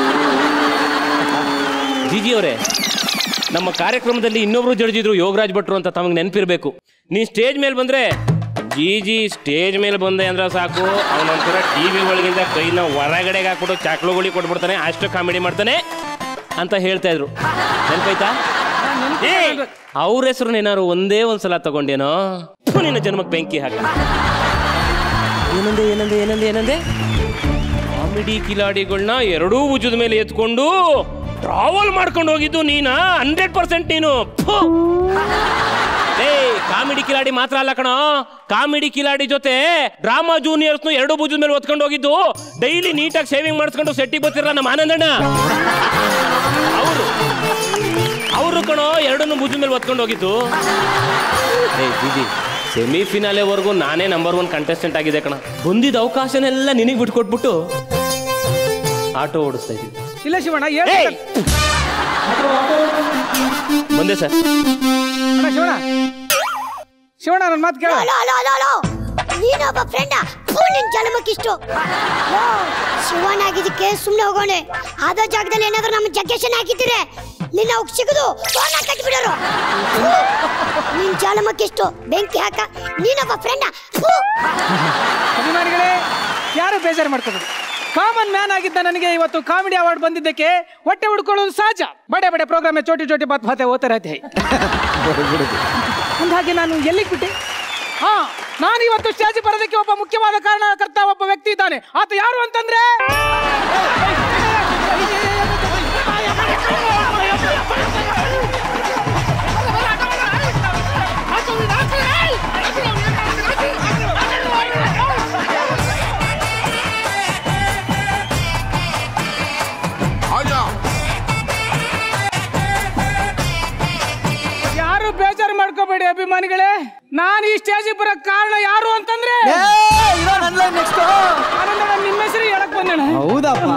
ಜಿಜಿ ಅವರೇ ನಮ್ಮ ಕಾರ್ಯಕ್ರಮದಲ್ಲಿ ಇನ್ನೊಬ್ರು ಜಡ್ಜಿದ್ರು ಯೋಗರಾಜ್ ಭಟ್ರು ಅಂತ ತಮಗೆ ನೆನಪಿರ್ಬೇಕು ನೀ ಸ್ಟೇಜ್ ಮೇಲೆ ಬಂದ್ರೆ ಜೀಜಿ ಸ್ಟೇಜ್ ಮೇಲೆ ಬಂದೆ ಅಂದ್ರೆ ಸಾಕು ಅವನೊಂಥರ ಟಿ ವಿ ಒಳಗಿಂದ ಕೈನ ಹೊರಗಡೆಗೆ ಹಾಕ್ಬಿಟ್ಟು ಚಾಕ್ಳುಗಳಿಗೆ ಕೊಟ್ಬಿಡ್ತಾನೆ ಅಷ್ಟು ಕಾಮಿಡಿ ಮಾಡ್ತಾನೆ ಅಂತ ಹೇಳ್ತಾ ಇದ್ರು ನೆನಪಾಯ್ತಾ ಅವ್ರ ಹೆಸರು ಏನಾರು ಒಂದೇ ಒಂದ್ಸಲ ತಗೊಂಡೇನೋ ಥು, ನಿನ್ನ ಜನ್ಮಕ್ಕೆ ಬೆಂಕಿ ಹಾಕ ಏನಂದೆ ಏನಂದೆ ಏನಂದೆ ಏನಂದೆ ಕಾಮಿಡಿ ಕಿಲಾಡಿಗಳನ್ನ ಎರಡೂ ಭುಜದ ಮೇಲೆ ಎತ್ಕೊಂಡು ಟ್ರಾವೆಲ್ ಮಾಡ್ಕೊಂಡು ಹೋಗಿದ್ದು ನೀನಾ ಹಂಡ್ರೆಡ್ ಪರ್ಸೆಂಟ್ ನೀನು ಫು! ಏ ಕಾಮಿಡಿ ಕಿಲಾಡಿ ಮಾತ್ರ ಅಲ್ಲ ಕಣೋ ಕಾಮಿಡಿ ಕಿಲಾಡಿ ಜೊತೆ ಡ್ರಾಮಾ ಜೂನಿಯರ್ಸ್ ಎರಡು ಭುಜದ ಮೇಲೆ ಒತ್ಕೊಂಡು ಹೋಗಿದ್ದು ಡೈಲಿ ನೀಟಾಗಿ ಸೇವಿಂಗ್ ಮಾಡಿಸ್ಕೊಂಡು ಸೆಟ್ಟಿಗೆ ಬರ್ತಿರಲ್ಲ ನಮ್ಮ ಆನಂದಣ್ಣ ಅವರು ಅವರು ಕಣೋ ಎರಡನ್ನು ಭುಜದ ಮೇಲೆ ಒತ್ಕೊಂಡು ಹೋಗಿದ್ದು ಏ ಜಿಜಿ ಸೆಮಿಫಿನಾಲೆವರೆಗೂ ನಾನೇ ನಂಬರ್ ಒನ್ ಕಂಟೆಸ್ಟೆಂಟ್ ಆಗಿದೆ ಕಣ ಬಂದಿದ್ದ ಅವಕಾಶನೆಲ್ಲ ನಿನಗೆ ಬಿಟ್ಕೊಟ್ಬಿಟ್ಟು ಆಟೋ ಓಡಿಸ್ತಾ ಇದ್ದೀವಿ ಇಲ್ಲ ಶಿವಣ್ಣ ಹೇಳ ಬಂದೆ ಸರ್ ಅಣ್ಣ ಶಿವಣ್ಣ ಶಿವಣ್ಣ ನನ್ನ ಮಾತು ಕೇಳ ಲೋ, ಲೋ, ಲೋ, ಲೋ. ನೀನೊಬ್ಬ ಫ್ರೆಂಡ ನಿನ್ ಜನ್ಮಕ್ಕಿಷ್ಟು ಲೋ, ಶಿವಣ್ಣ ಆಗಿದ್ದಕ್ಕೆ ಸುಮ್ನೆ ಹೋಗೋಣ ಆದ ಜಾಗದಲ್ಲಿ ಏನಾದ್ರೂ ನಮ್ಮ ಜಗ್ಗೇಶನ್ ಹಾಕಿದ್ದೀರೆ ನಿನ್ನ ಅವ್ಕ್ ಸಿಗದು ಸೋನ ಕಟ್ಬಿಡೋರು ಫು. ನಿನ್ ಜನ್ಮಕ್ಕಿಷ್ಟು ಬೆಂಕಿ ಹಾಕ ನೀನೊಬ್ಬ ಫ್ರೆಂಡ ಅಭಿಮಾನಿಗಳೇ ಯಾರು ಬೇಜಾರು ಮಾಡ್ಕೋಬೇಡಿ ಕಾಮನ್ ಮ್ಯಾನ್ ಆಗಿದ್ದ ನನಗೆ ಇವತ್ತು ಕಾಮಿಡಿ ಅವಾರ್ಡ್ ಬಂದಿದ್ದಕ್ಕೆ ಹೊಟ್ಟೆ ಹುಡ್ಕೊಳ್ಳೋದು ಸಹಜ ಬಡೆ ಬಡೆ ಪ್ರೋಗ್ರಾಮ್ ಚೋಟಿ ಚೋಟಿ ಬಾತ್ ಬಾತೆ ಓದ್ತಾ ಇರತ್ತೆ ಅಂದಾಗೆ ನಾನು ಎಲ್ಲಿಗೆ ಬಿಟ್ಟೆ ಹಾ ನಾನು ಇವತ್ತು ಸ್ಟೇಜ್ ಬರೋದಕ್ಕೆ ಒಬ್ಬ ಮುಖ್ಯವಾದ ಕಾರಣಕರ್ತ ಒಬ್ಬ ವ್ಯಕ್ತಿ ಇದ್ದಾನೆ ಆತ ಯಾರು ಅಂತಂದ್ರೆ ಯಾರು ಬೇಜಾರು ಮಾಡ್ಕೋಬೇಡಿ ಅಭಿಮಾನಿಗಳೇ ನಾನು ಈ ಸ್ಟೇಜಿಗೆ ಬರೋ ಕಾರಣ ಯಾರು ಅಂತಂದ್ರೆ ಆನಂದ ನಾನು ನಿಮ್ಮ ಹೆಸರು ಹೇಳಕ್ ಬಂದೇಣ ಹೌದಪ್ಪ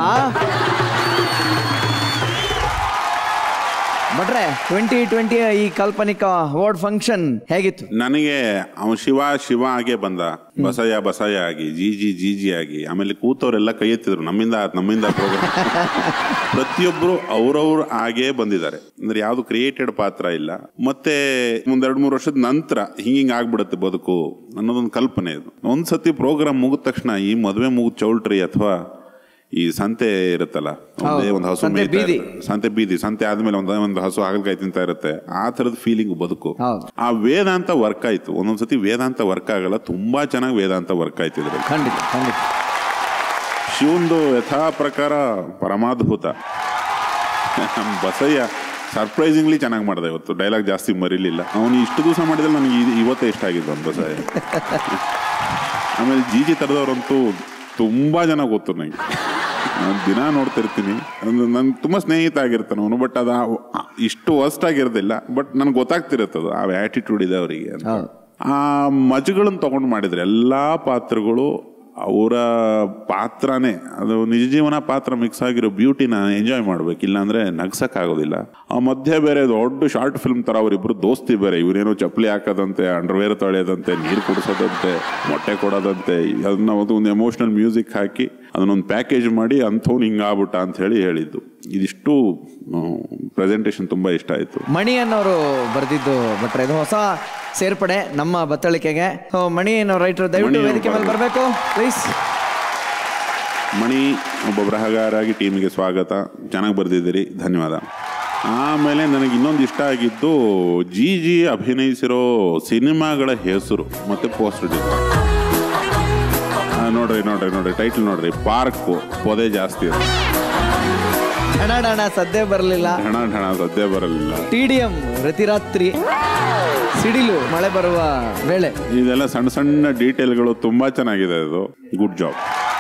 ಭಟ್ರೆ ಟ್ವೆಂಟಿ ಟ್ವೆಂಟಿ ಈ ಕಾಲ್ಪನಿಕ ಅವಾರ್ಡ್ ಫಂಕ್ಷನ್ ಹೇಗಿತ್ತು ನನಗೆ ಅವನು ಶಿವ ಶಿವ ಆಗೇ ಬಂದ ಬಸಯ್ಯ ಬಸಯ್ಯ ಆಗಿ ಜಿ ಜಿ ಜಿ ಜಿ ಆಗಿ ಆಮೇಲೆ ಕೂತವರೆಲ್ಲ ಕೈ ಎತ್ತಿದ್ರು ನಮ್ಮಿಂದ ಆತ್, ನಮ್ಮಿಂದ ಪ್ರೋಗ್ರಾಮ್ ಪ್ರತಿಯೊಬ್ರು ಅವ್ರವ್ರು ಆಗೇ ಬಂದಿದ್ದಾರೆ ಅಂದ್ರೆ ಯಾವ್ದು ಕ್ರಿಯೇಟೆಡ್ ಪಾತ್ರ ಇಲ್ಲ ಮತ್ತೆ ಒಂದೆರಡು ಮೂರು ವರ್ಷದ ನಂತರ ಹಿಂಗಿಂಗ್ ಆಗ್ಬಿಡುತ್ತೆ ಬದುಕು ಅನ್ನೋದೊಂದು ಕಲ್ಪನೆ ಇದು ಒಂದ್ಸತಿ ಪ್ರೋಗ್ರಾಮ್ ಮುಗಿದ ತಕ್ಷಣ ಈ ಮದುವೆ ಮುಗಿದ ಚೌಲ್ಟ್ರಿ ಅಥವಾ ಈ ಸಂತೆ ಇರುತ್ತಲ್ಲ ಒಂದೇ ಒಂದು ಹಸು ಸಂತೆ ಮೇಯ್ತಾ ಬೀದಿ. ಇರುತ್ತೆ. ಸಂತೆ ಬೀದಿ ಸಂತೆ ಆದ್ಮೇಲೆ ಒಂದೇ ಒಂದು ಹಸು ಹಾಗಲ್ಕಾಯಿ ತಿಂತಾ ಇರುತ್ತೆ ಆ ತರದ ಫೀಲಿಂಗ್ ಬದುಕು ಆ ವೇದಾಂತ ವರ್ಕ್ ಆಯ್ತು ಒಂದೊಂದ್ಸತಿ ವೇದಾಂತ ವರ್ಕ್ ಆಗಲ್ಲ ತುಂಬಾ ಚೆನ್ನಾಗಿ ವೇದಾಂತ ವರ್ಕ್ ಆಯ್ತು ಇದ್ರಲ್ಲಿ ಖಂಡಿತ ಖಂಡಿತ ಶಿವಂದು ಯಥಾ ಪ್ರಕಾರ ಪರಮಾದ್ಭುತ ನಮ್ಮ ಬಸಯ್ಯ ಸರ್ಪ್ರೈಸಿಂಗ್ಲಿ ಚೆನ್ನಾಗಿ ಮಾಡಿದೆ ಇವತ್ತು ಡೈಲಾಗ್ ಜಾಸ್ತಿ ಮರಿಲಿಲ್ಲ ಅವನು ಇಷ್ಟು ದಿವಸ ಮಾಡಿದ್ರೆ ನನಗೆ ಇದು- ಇವತ್ತೇ ಇಷ್ಟ ಆಗಿದ್ದು ಒಂದು ಬಸಯ್ಯ ಆಮೇಲೆ ಜಿ ಜಿ ತರದವ್ರಂತೂ ತುಂಬಾ ಜನ ಗೊತ್ತು ನನಗೆ ನಾನು ದಿನ ನೋಡ್ತಿರ್ತೀನಿ ನನ್ಗೆ ತುಂಬ ಸ್ನೇಹಿತ ಆಗಿರ್ತಾನೆ ಅವನು ಬಟ್ ಅದು ಆ- ಇಷ್ಟು ವರ್ಸ್ಟ್ ಆಗಿರೋದಿಲ್ಲ ಬಟ್ ನನಗೆ ಗೊತ್ತಾಗ್ತಿರುತ್ತೆ ಅದು ಆ ಆ್ಯಟಿಟ್ಯೂಡ್ ಇದೆ ಅವರಿಗೆ ಅಂತ ಆ ಮಜಗಳನ್ನು ತಗೊಂಡು ಮಾಡಿದ್ರೆ ಎಲ್ಲಾ ಪಾತ್ರಗಳು ಅವರ ಪಾತ್ರನೇ ಅದು ನಿಜ ಜೀವನ ಪಾತ್ರ ಮಿಕ್ಸ್ ಆಗಿರೋ ಬ್ಯೂಟಿನ ಎಂಜಾಯ್ ಮಾಡ್ಬೇಕು ಇಲ್ಲಾಂದ್ರೆ ನಗ್ಸಕ್ಕಾಗೋದಿಲ್ಲ ಆ ಮಧ್ಯೆ ಬೇರೆ ದೊಡ್ಡ ಶಾರ್ಟ್ ಫಿಲ್ಮ್ ತರ ಅವರಿಬ್ರು ದೋಸ್ತಿ ಬೇರೆ ಇವರೇನೋ ಚಪ್ಪಲಿ ಹಾಕೋದಂತೆ ಅಂಡರ್ವೇರ್ ತೊಳೆಯೋದಂತೆ ನೀರು ಕುಡಿಸೋದಂತೆ ಮೊಟ್ಟೆ ಕೊಡೋದಂತೆ ಅದನ್ನ ಒಂದು ಒಂದು ಎಮೋಷನಲ್ ಮ್ಯೂಸಿಕ್ ಹಾಕಿ ಅದನ್ನೊಂದು ಪ್ಯಾಕೇಜ್ ಮಾಡಿ ಅಂಥವ್ನು ಹಿಂಗಾಗ್ಬಿಟ್ಟ ಅಂತ ಹೇಳಿ ಹೇಳಿದ್ದು ಇದಿಷ್ಟು ಪ್ರೆಸೆಂಟೇಷನ್ ತುಂಬಾ ಇಷ್ಟ ಆಯ್ತು ಮಣಿ ಅನ್ನೋರು ಬರೆದಿದ್ದು ಭಟ್ರೆ ಇದು ಹೊಸ ಸೇರ್ಪಡೆ ನಮ್ಮ ಬತ್ತಳಿಕೆಗೆ ಸೊ ಮಣಿ ಅನ್ನೋ ರೈಟರ್ ದಯವಿಟ್ಟು ಮಣಿ ವೇದಿಕೆ ಮೇಲೆ ಬರಬೇಕು ಪ್ಲೀಸ್ ಮಣಿ ಒಬ್ಬ ಬರಹಗಾರಾಗಿ ಟೀಮಿಗೆ ಸ್ವಾಗತ ಚೆನ್ನಾಗಿ ಬರೆದಿದ್ದೀರಿ ಧನ್ಯವಾದ ಆಮೇಲೆ ನನಗೆ ಇನ್ನೊಂದು ಇಷ್ಟ ಆಗಿದ್ದು ಜಿ ಜಿ ಅಭಿನಯಿಸಿರೋ ಸಿನಿಮಾಗಳ ಹೆಸರು ಮತ್ತೆ ಪೋಸ್ಟರ್ ಡಿಸೈನ್ ನೋಡ್ರಿ ನೋಡ್ರಿ ನೋಡ್ರಿ ಟೈಟಲ್ ನೋಡ್ರಿ ಪಾರ್ಕ್ ಪೊದೆ ಜಾಸ್ತಿ ಅದು ಹಣ ಹಣ ಸದ್ಯ ಬರಲಿಲ್ಲ ಢಣ ಢಣ ಸದ್ಯ ಬರಲಿಲ್ಲ ಟಿ ಡಿ ಎಂ ರತಿರಾತ್ರಿ ಸಿಡಿಲು ಮಳೆ ಬರುವ ವೇಳೆ ಇದೆಲ್ಲ ಸಣ್ಣ ಸಣ್ಣ ಡೀಟೇಲ್ಗಳು ತುಂಬಾ ಚೆನ್ನಾಗಿದೆ ಅದು ಗುಡ್ ಜಾಬ್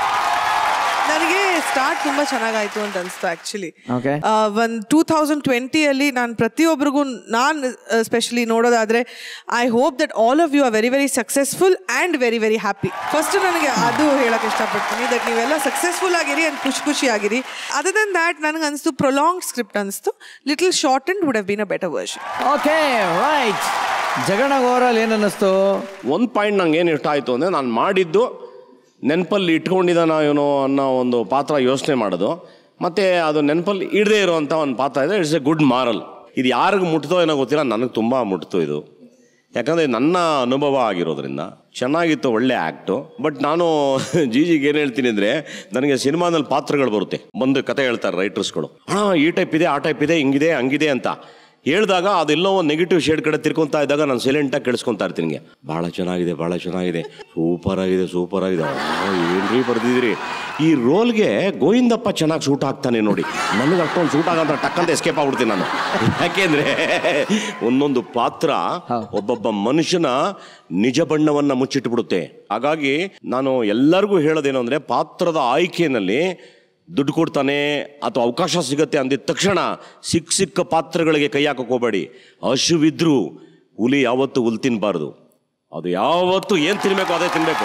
ನನಗೆ ಸ್ಟಾರ್ಟ್ ತುಂಬಾ ಚೆನ್ನಾಗಾಯ್ತು ಅಂತ ಅನಿಸ್ತು ಆಕ್ಚುಲಿ ಓಕೆ ಒಂದು ಟೂ ತೌಸಂಡ್ ಟ್ವೆಂಟಿಯಲ್ಲಿ ನಾನು ಪ್ರತಿಯೊಬ್ಬರಿಗೂ ನಾನು ಸ್ಪೆಷಲಿ ನೋಡೋದಾದ್ರೆ I hope that all of you are very very successful and very very happy first ನನಗೆ ಅದು ಹೇಳಕ್ಕೆ ಇಷ್ಟಪಡ್ತೀನಿ ದಟ್ ನೀವೆಲ್ಲ ಸಕ್ಸಸ್ಫುಲ್ ಆಗಿರಿ ಆ್ಯಂಡ್ ಖುಷಿ ಖುಷಿ ಆಗಿರಿ ಅದರ್ ದನ್ ದ್ಯಾಟ್ ನನಗೆ ಅನಿಸ್ತು ಪ್ರೊಲಾಂಗ್ ಸ್ಕ್ರಿಪ್ಟ್ ಅನಿಸ್ತು little short and would have been a better version okay right ಜಗಣ ಓವರಾಲ್ ಏನು ಅನ್ನಿಸ್ತು ಒಂದು ಪಾಯಿಂಟ್ ನಂಗೆ ಏನು ಇಷ್ಟ ಆಯಿತು ಅಂದರೆ ನಾನು ಮಾಡಿದ್ದು ನೆನಪಲ್ಲಿ ಇಟ್ಕೊಂಡಿದ್ದಾನ ಏನೋ ಅನ್ನೋ ಒಂದು ಪಾತ್ರ ಯೋಚನೆ ಮಾಡೋದು ಮತ್ತು ಅದು ನೆನಪಲ್ಲಿ ಇಡದೇ ಇರುವಂಥ ಒಂದು ಪಾತ್ರ ಇದೆ ಇಟ್ಸ್ ಎ ಗುಡ್ ಮಾರಲ್ ಇದು ಯಾರಿಗೆ ಮುಟ್ತೋ ಏನೋ ಗೊತ್ತಿಲ್ಲ ನನಗೆ ತುಂಬ ಮುಟ್ತು ಇದು ಯಾಕಂದರೆ ನನ್ನ ಅನುಭವ ಆಗಿರೋದ್ರಿಂದ ಚೆನ್ನಾಗಿತ್ತು ಒಳ್ಳೆ ಆ್ಯಕ್ಟು ಬಟ್ ನಾನು ಜಿ ಜಿಗೆ ಏನು ಹೇಳ್ತೀನಿ ಅಂದರೆ ನನಗೆ ಸಿನಿಮಾದಲ್ಲಿ ಪಾತ್ರಗಳು ಬರುತ್ತೆ ಬಂದು ಕತೆ ಹೇಳ್ತಾರೆ ರೈಟರ್ಸ್ಗಳು ಹಾಂ ಈ ಟೈಪ್ ಇದೆ ಆ ಟೈಪ್ ಇದೆ ಹಿಂಗಿದೆ ಹಂಗಿದೆ ಅಂತ ಹೇಳಿದಾಗ ಅದೆಲ್ಲೋ ಒಂದು ನೆಗೆಟಿವ್ ಶೇಡ್ ಕಡೆ ತಿರ್ಕೊಂತಾ ಇದ್ದಾಗ ನಾನು ಸೈಲೆಂಟಾಗಿ ಕೇಳಿಸ್ಕೊಂತಾ ಇರ್ತೀನಿ ಹಿಂಗೆ ಭಾಳ ಚೆನ್ನಾಗಿದೆ ಭಾಳ ಚೆನ್ನಾಗಿದೆ ಸೂಪರ್ ಆಗಿದೆ ಸೂಪರ್ ಆಗಿದೆ ಆ, ಏನ್ರಿ ಬರ್ದಿದ್ದೀರಿ ಈ ರೋಲ್ಗೆ ಗೋವಿಂದಪ್ಪ ಚೆನ್ನಾಗಿ ಸೂಟ್ ಆಗ್ತಾನೆ ನೋಡಿ ನನಗೆ ಅಷ್ಟೊಂದು ಸೂಟ್ ಆಗಂತ ಟಕ್ಕಂತ ಎಸ್ಕೇಪ್ ಆಗ್ಬಿಡ್ತೀನಿ ನಾನು ಯಾಕೆಂದ್ರೆ ಒಂದೊಂದು ಪಾತ್ರ ಒಬ್ಬೊಬ್ಬ ಮನುಷ್ಯನ ನಿಜ ಬಣ್ಣವನ್ನ ಮುಚ್ಚಿಟ್ಬಿಡುತ್ತೆ ಹಾಗಾಗಿ ನಾನು ಎಲ್ಲರಿಗೂ ಹೇಳೋದೇನು ಅಂದ್ರೆ ಪಾತ್ರದ ಆಯ್ಕೆಯಲ್ಲಿ ದುಡ್ಡು ಕೊಡ್ತಾನೆ ಅಥವಾ ಅವಕಾಶ ಸಿಗತ್ತೆ ಅಂದಿದ ತಕ್ಷಣ ಸಿಕ್ಕ ಸಿಕ್ಕ ಪಾತ್ರಗಳಿಗೆ ಕೈ ಹಾಕಕ್ಕೆ ಹೋಗಬೇಡಿ ಹಸುವಿದ್ರು ಹುಲಿ ಯಾವತ್ತೂ ಹುಲ್ ತಿನ್ನಬಾರ್ದು ಅದು ಯಾವತ್ತೂ ಏನು ತಿನ್ಬೇಕು ಅದೇ ತಿನ್ಬೇಕು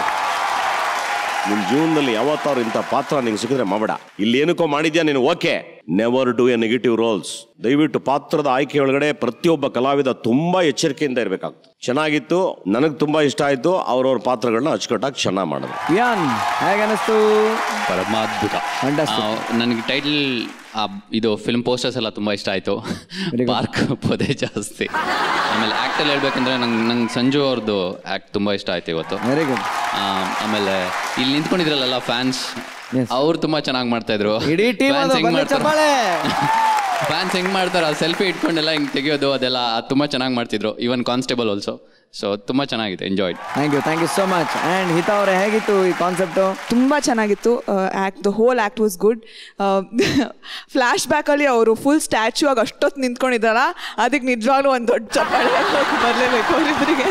ನಿನ್ನ ಜೀವನದಲ್ಲಿ ಯಾವತ್ತಾದ್ರು ಇಂಥ ಪಾತ್ರ ನಿಂಗೆ ಸಿಕ್ಕಿದ್ರೆ ಮಾಡಬೇಡ ಇಲ್ಲಿ ಏನಕ್ಕೋ ಮಾಡಿದ್ಯಾ ನೀನು okay never do a negative roles ದಯವಿಟ್ಟು ಪಾತ್ರದ ಆಯ್ಕೆ ಒಳಗಡೆ ಪ್ರತಿಯೊಬ್ಬ ಕಲಾವಿದ ತುಂಬಾ ಎಚ್ಚರಿಕೆಯಿಂದ ಇರಬೇಕಾಗ್ತದೆ ಚೆನ್ನಾಗಿತ್ತು ನನಗೆ ತುಂಬಾ ಇಷ್ಟ ಆಯ್ತು ಅವ್ರವ್ರ ಪಾತ್ರಗಳನ್ನ ಅಚ್ಚುಕಟ್ಟಾಗಿ ಚೆನ್ನಾಗಿ ಮಾಡಿದ್ರು ಯಾನ್ ಹೇಗೆ ಅನ್ನಿಸ್ತು ಪರಮಾದ್ಭುತ ಆ, ನನಗೆ ಟೈಟಲ್ ಇದು ಫಿಲ್ಮ್ ಪೋಸ್ಟರ್ಸ್ ಎಲ್ಲ ತುಂಬ ಇಷ್ಟ ಆಯಿತು ಪಾರ್ಕ್ ಪೊದೆ ಜಾಸ್ತಿ ಆಮೇಲೆ ಆ್ಯಕ್ಟಲ್ಲಿ ಹೇಳ್ಬೇಕಂದ್ರೆ ನಂಗೆ ನಂಗೆ ಸಂಜು ಅವ್ರದ್ದು ಆ್ಯಕ್ಟ್ ತುಂಬ ಇಷ್ಟ ಆಯ್ತು ಇವತ್ತು ವೆರಿ ಗುಡ್ ಆಮೇಲೆ ಇಲ್ಲಿ ನಿಂತ್ಕೊಂಡಿದ್ರಲ್ಲ ಫ್ಯಾನ್ಸ್ ಅವ್ರು ತುಂಬ ಚೆನ್ನಾಗಿ ಮಾಡ್ತಾ ಇದ್ರು ಇಡೀ ಟೀಮ್ Fans ಹೆಂಗ್ ಬಂದ ಮಾಡ್ತಾರೆ ಚಪ್ಪಾಳೆ ಫ್ಯಾನ್ಸ್ ಹೆಂಗ್ ಮಾಡ್ತಾರೆ ಆ ಸೆಲ್ಫಿ ಇಟ್ಕೊಂಡೆಲ್ಲ ಹಿಂಗೆ ತೆಗಿಯೋದು ಅದೆಲ್ಲ ಅದ್ ತುಂಬಾ ಚೆನ್ನಾಗಿ ಮಾಡ್ತಿದ್ರು ಈವನ್ ಕಾನ್ಸ್ಟೇಬಲ್ ಆಲ್ಸೋ ಸೊ ತುಂಬಾ ಚೆನ್ನಾಗಿದೆ enjoyed thank you thank you so much and Hita ಅವರೇ ಹೇಗಿತ್ತು ಈ ಕಾನ್ಸೆಪ್ಟು ತುಂಬ ಚೆನ್ನಾಗಿತ್ತು act the whole act was good ಫ್ಲ್ಯಾಶ್ ಬ್ಯಾಕಲ್ಲಿ ಅವರು ಫುಲ್ ಸ್ಟ್ಯಾಚ್ಯೂ ಆಗಿ ಅಷ್ಟೊತ್ತು ನಿಂತ್ಕೊಂಡಿದ್ದಾರ ಅದಕ್ಕೆ ನಿಜವಾಗ್ಲೂ ಒಂದು ದೊಡ್ಡ ಚಪ್ಪಾಳೆ ಬರಲೇಬೇಕು ಅವರಿಬ್ಬರಿಗೆ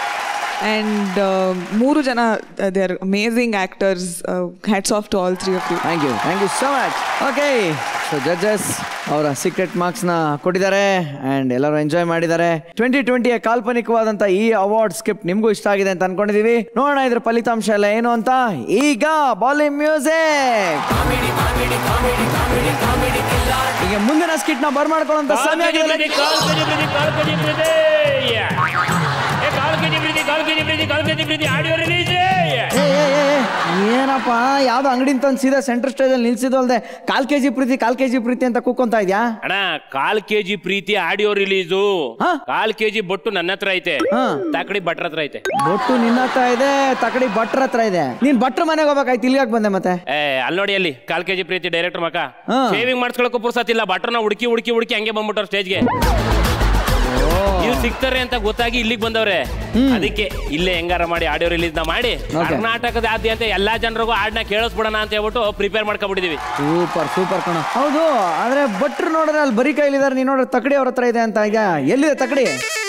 ಆ್ಯಂಡ್ ಮೂರು ಜನ they are amazing actors hats off to all three of you thank you thank you so much okay so judges ಅವರ ಸೀಕ್ರೆಟ್ ಮಾರ್ಕ್ಸ್ನ ಕೊಟ್ಟಿದ್ದಾರೆ ಆ್ಯಂಡ್ ಎಲ್ಲರೂ ಎಂಜಾಯ್ ಮಾಡಿದ್ದಾರೆ ಟ್ವೆಂಟಿ ಟ್ವೆಂಟಿಯ ಕಾಲ್ಪನಿಕವಾದಂಥ ಈ ಅವಾರ್ಡ್ ಸ್ಕ್ರಿಪ್ಟ್ ನಿಮಗೂ ಇಷ್ಟ ಆಗಿದೆ ಅಂತ ಅನ್ಕೊಂಡಿದೀವಿ ನೋಡೋಣ ಇದ್ರ ಫಲಿತಾಂಶ ಎಲ್ಲ ಏನು ಅಂತ ಈಗ ಬಾಲಿ ಮ್ಯೂಸಿಕ್ ಈಗ ಮುಂದಿನ ಸ್ಕಿಟ್ ನ ಬರ್ಮಾಡ್ಕೊಳ್ಳುವಂತ ಸಮಯ ಆಗಿದೆ. ಏ, ಏ, ಏ, ಏ, ಏನಪ್ಪ ಯಾವ್ದೋ ಅಂಗಡಿ ತಂದು ಸೀದಾ ಸೆಂಟರ್ ಸ್ಟೇಜ್ ಅಲ್ಲಿ ನಿಲ್ಸಿದ್ದು ಅಲ್ದೆ ಕಾಲ್ ಕೆಜಿ ಪ್ರೀತಿ ಕಾಲ್ ಕೆಜಿ ಪ್ರೀತಿ ಅಂತ ಕೂಕೊಂತ ಇದ್ಯಾ ಅಣ್ಣ ಕಾಲ್ ಕೆಜಿ ಪ್ರೀತಿ ಆಡಿಯೋ ರಿಲೀಸು ಕಾಲ್ ಕೆಜಿ ಬೊಟ್ಟು ನನ್ನ ಹತ್ರ ಐತೆ ತಾಕಡಿ ಭಟ್ರ ಹತ್ರ ಐತೆ ಬೊಟ್ಟು ನಿನ್ನ ಹತ್ರ ಇದೆ ತಕಡಿ ಭಟ್ರ ಹತ್ರ ಇದೆ ನೀನ್ ಭಟ್ರ ಮನೆಗೆ ಹೋಗ್ಬೇಕಾಯ್ತು ಇಲ್ಲಿಗೆ ಬಂದೆ ಮತ್ತೆ ಏ ಅಲ್ಲಿ ನೋಡಿ ಅಲ್ಲಿ ಕಾಲ್ ಕೆಜಿ ಪ್ರೀತಿ ಡೈರೆಕ್ಟರ್ ಮಕ ಸೇವಿಂಗ್ ಮಾಡಿಸ್ಕೊಳಕ್ಕೂ ಪುರ್ಸತ್ತಿಲ್ಲ ಭಟ್ರನ ಹುಡುಕಿ ಹುಡುಕಿ ಹುಡುಕಿ ಹಂಗೆ ಬಂದ್ಬಿಟ್ಟಾರ ಸ್ಟೇಜ್ಗೆ ಇವ್ ಸಿಗ್ತಾರೆ ಅಂತ ಗೊತ್ತಾಗಿ ಇಲ್ಲಿಗೆ ಬಂದವ್ರೆ ಅದಕ್ಕೆ ಇಲ್ಲೇ ಹೆಂಗಾರ ಮಾಡಿ ಆಡಿಯೋ ರಿಲೀಸ್ ನ ಮಾಡಿ ಕರ್ನಾಟಕದಾದ್ಯಂತ ಎಲ್ಲಾ ಜನರಿಗೂ ಹಾಡ್ನ ಕೇಳಿಸ್ಬಿಡೋಣ ಅಂತ ಹೇಳ್ಬಿಟ್ಟು ಪ್ರಿಪೇರ್ ಮಾಡ್ಕೊಬಿಟ್ಟಿದೀವಿ ಸೂಪರ್ ಸೂಪರ್ ಕಣ ಹೌದು ಆದ್ರೆ ಭಟ್ರು ನೋಡಿದ್ರೆ ಅಲ್ಲಿ ಬರೀ ಕೈಲಿದಾರೆ ನೀನ್ ನೋಡ್ರೆ ತಕಡಿ ಅವ್ರ ಹತ್ರ ಇದೆ ಅಂತ ಈಗ ಎಲ್ಲಿದೆ ತಕಡಿ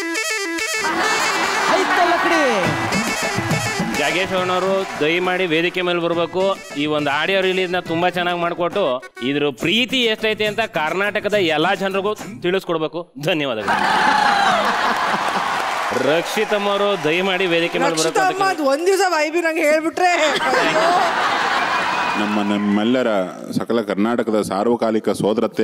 ಐತಲ್ಲ ಲಕಡಿ ಜಾಗೇಶ್ ಅವನವರು ದಯಮಾಡಿ ವೇದಿಕೆ ಮೇಲೆ ಬರಬೇಕು ಈ ಒಂದು ಆಡಿಯೋ ರಿಲೀಸ್ ನ ತುಂಬಾ ಚೆನ್ನಾಗಿ ಮಾಡಿಕೊಟ್ಟು ಇದ್ರ ಪ್ರೀತಿ ಎಷ್ಟೈತೆ ಅಂತ ಕರ್ನಾಟಕದ ಎಲ್ಲಾ ಜನರಿಗೂ ತಿಳಿಸ್ಕೊಡ್ಬೇಕು ಧನ್ಯವಾದಗಳು ರಕ್ಷಿತಮ್ಮ ಅವರು ದಯಮಾಡಿ ವೇದಿಕೆ ಮೇಲೆ ರಕ್ಷಿತ ಬರೋಕೆ ಅಮ್ಮ ಅದು ಒಂದ್ ದಿವಸ ವೈಬಿ ನಂಗೆ ಹೇಳ್ಬಿಟ್ರೆ ಅಯ್ಯೋ. ನಮ್ಮ ನಮ್ಮೆಲ್ಲರ ಸಕಲ ಕರ್ನಾಟಕದ ಸಾರ್ವಕಾಲಿಕ ಸೋದರತೆ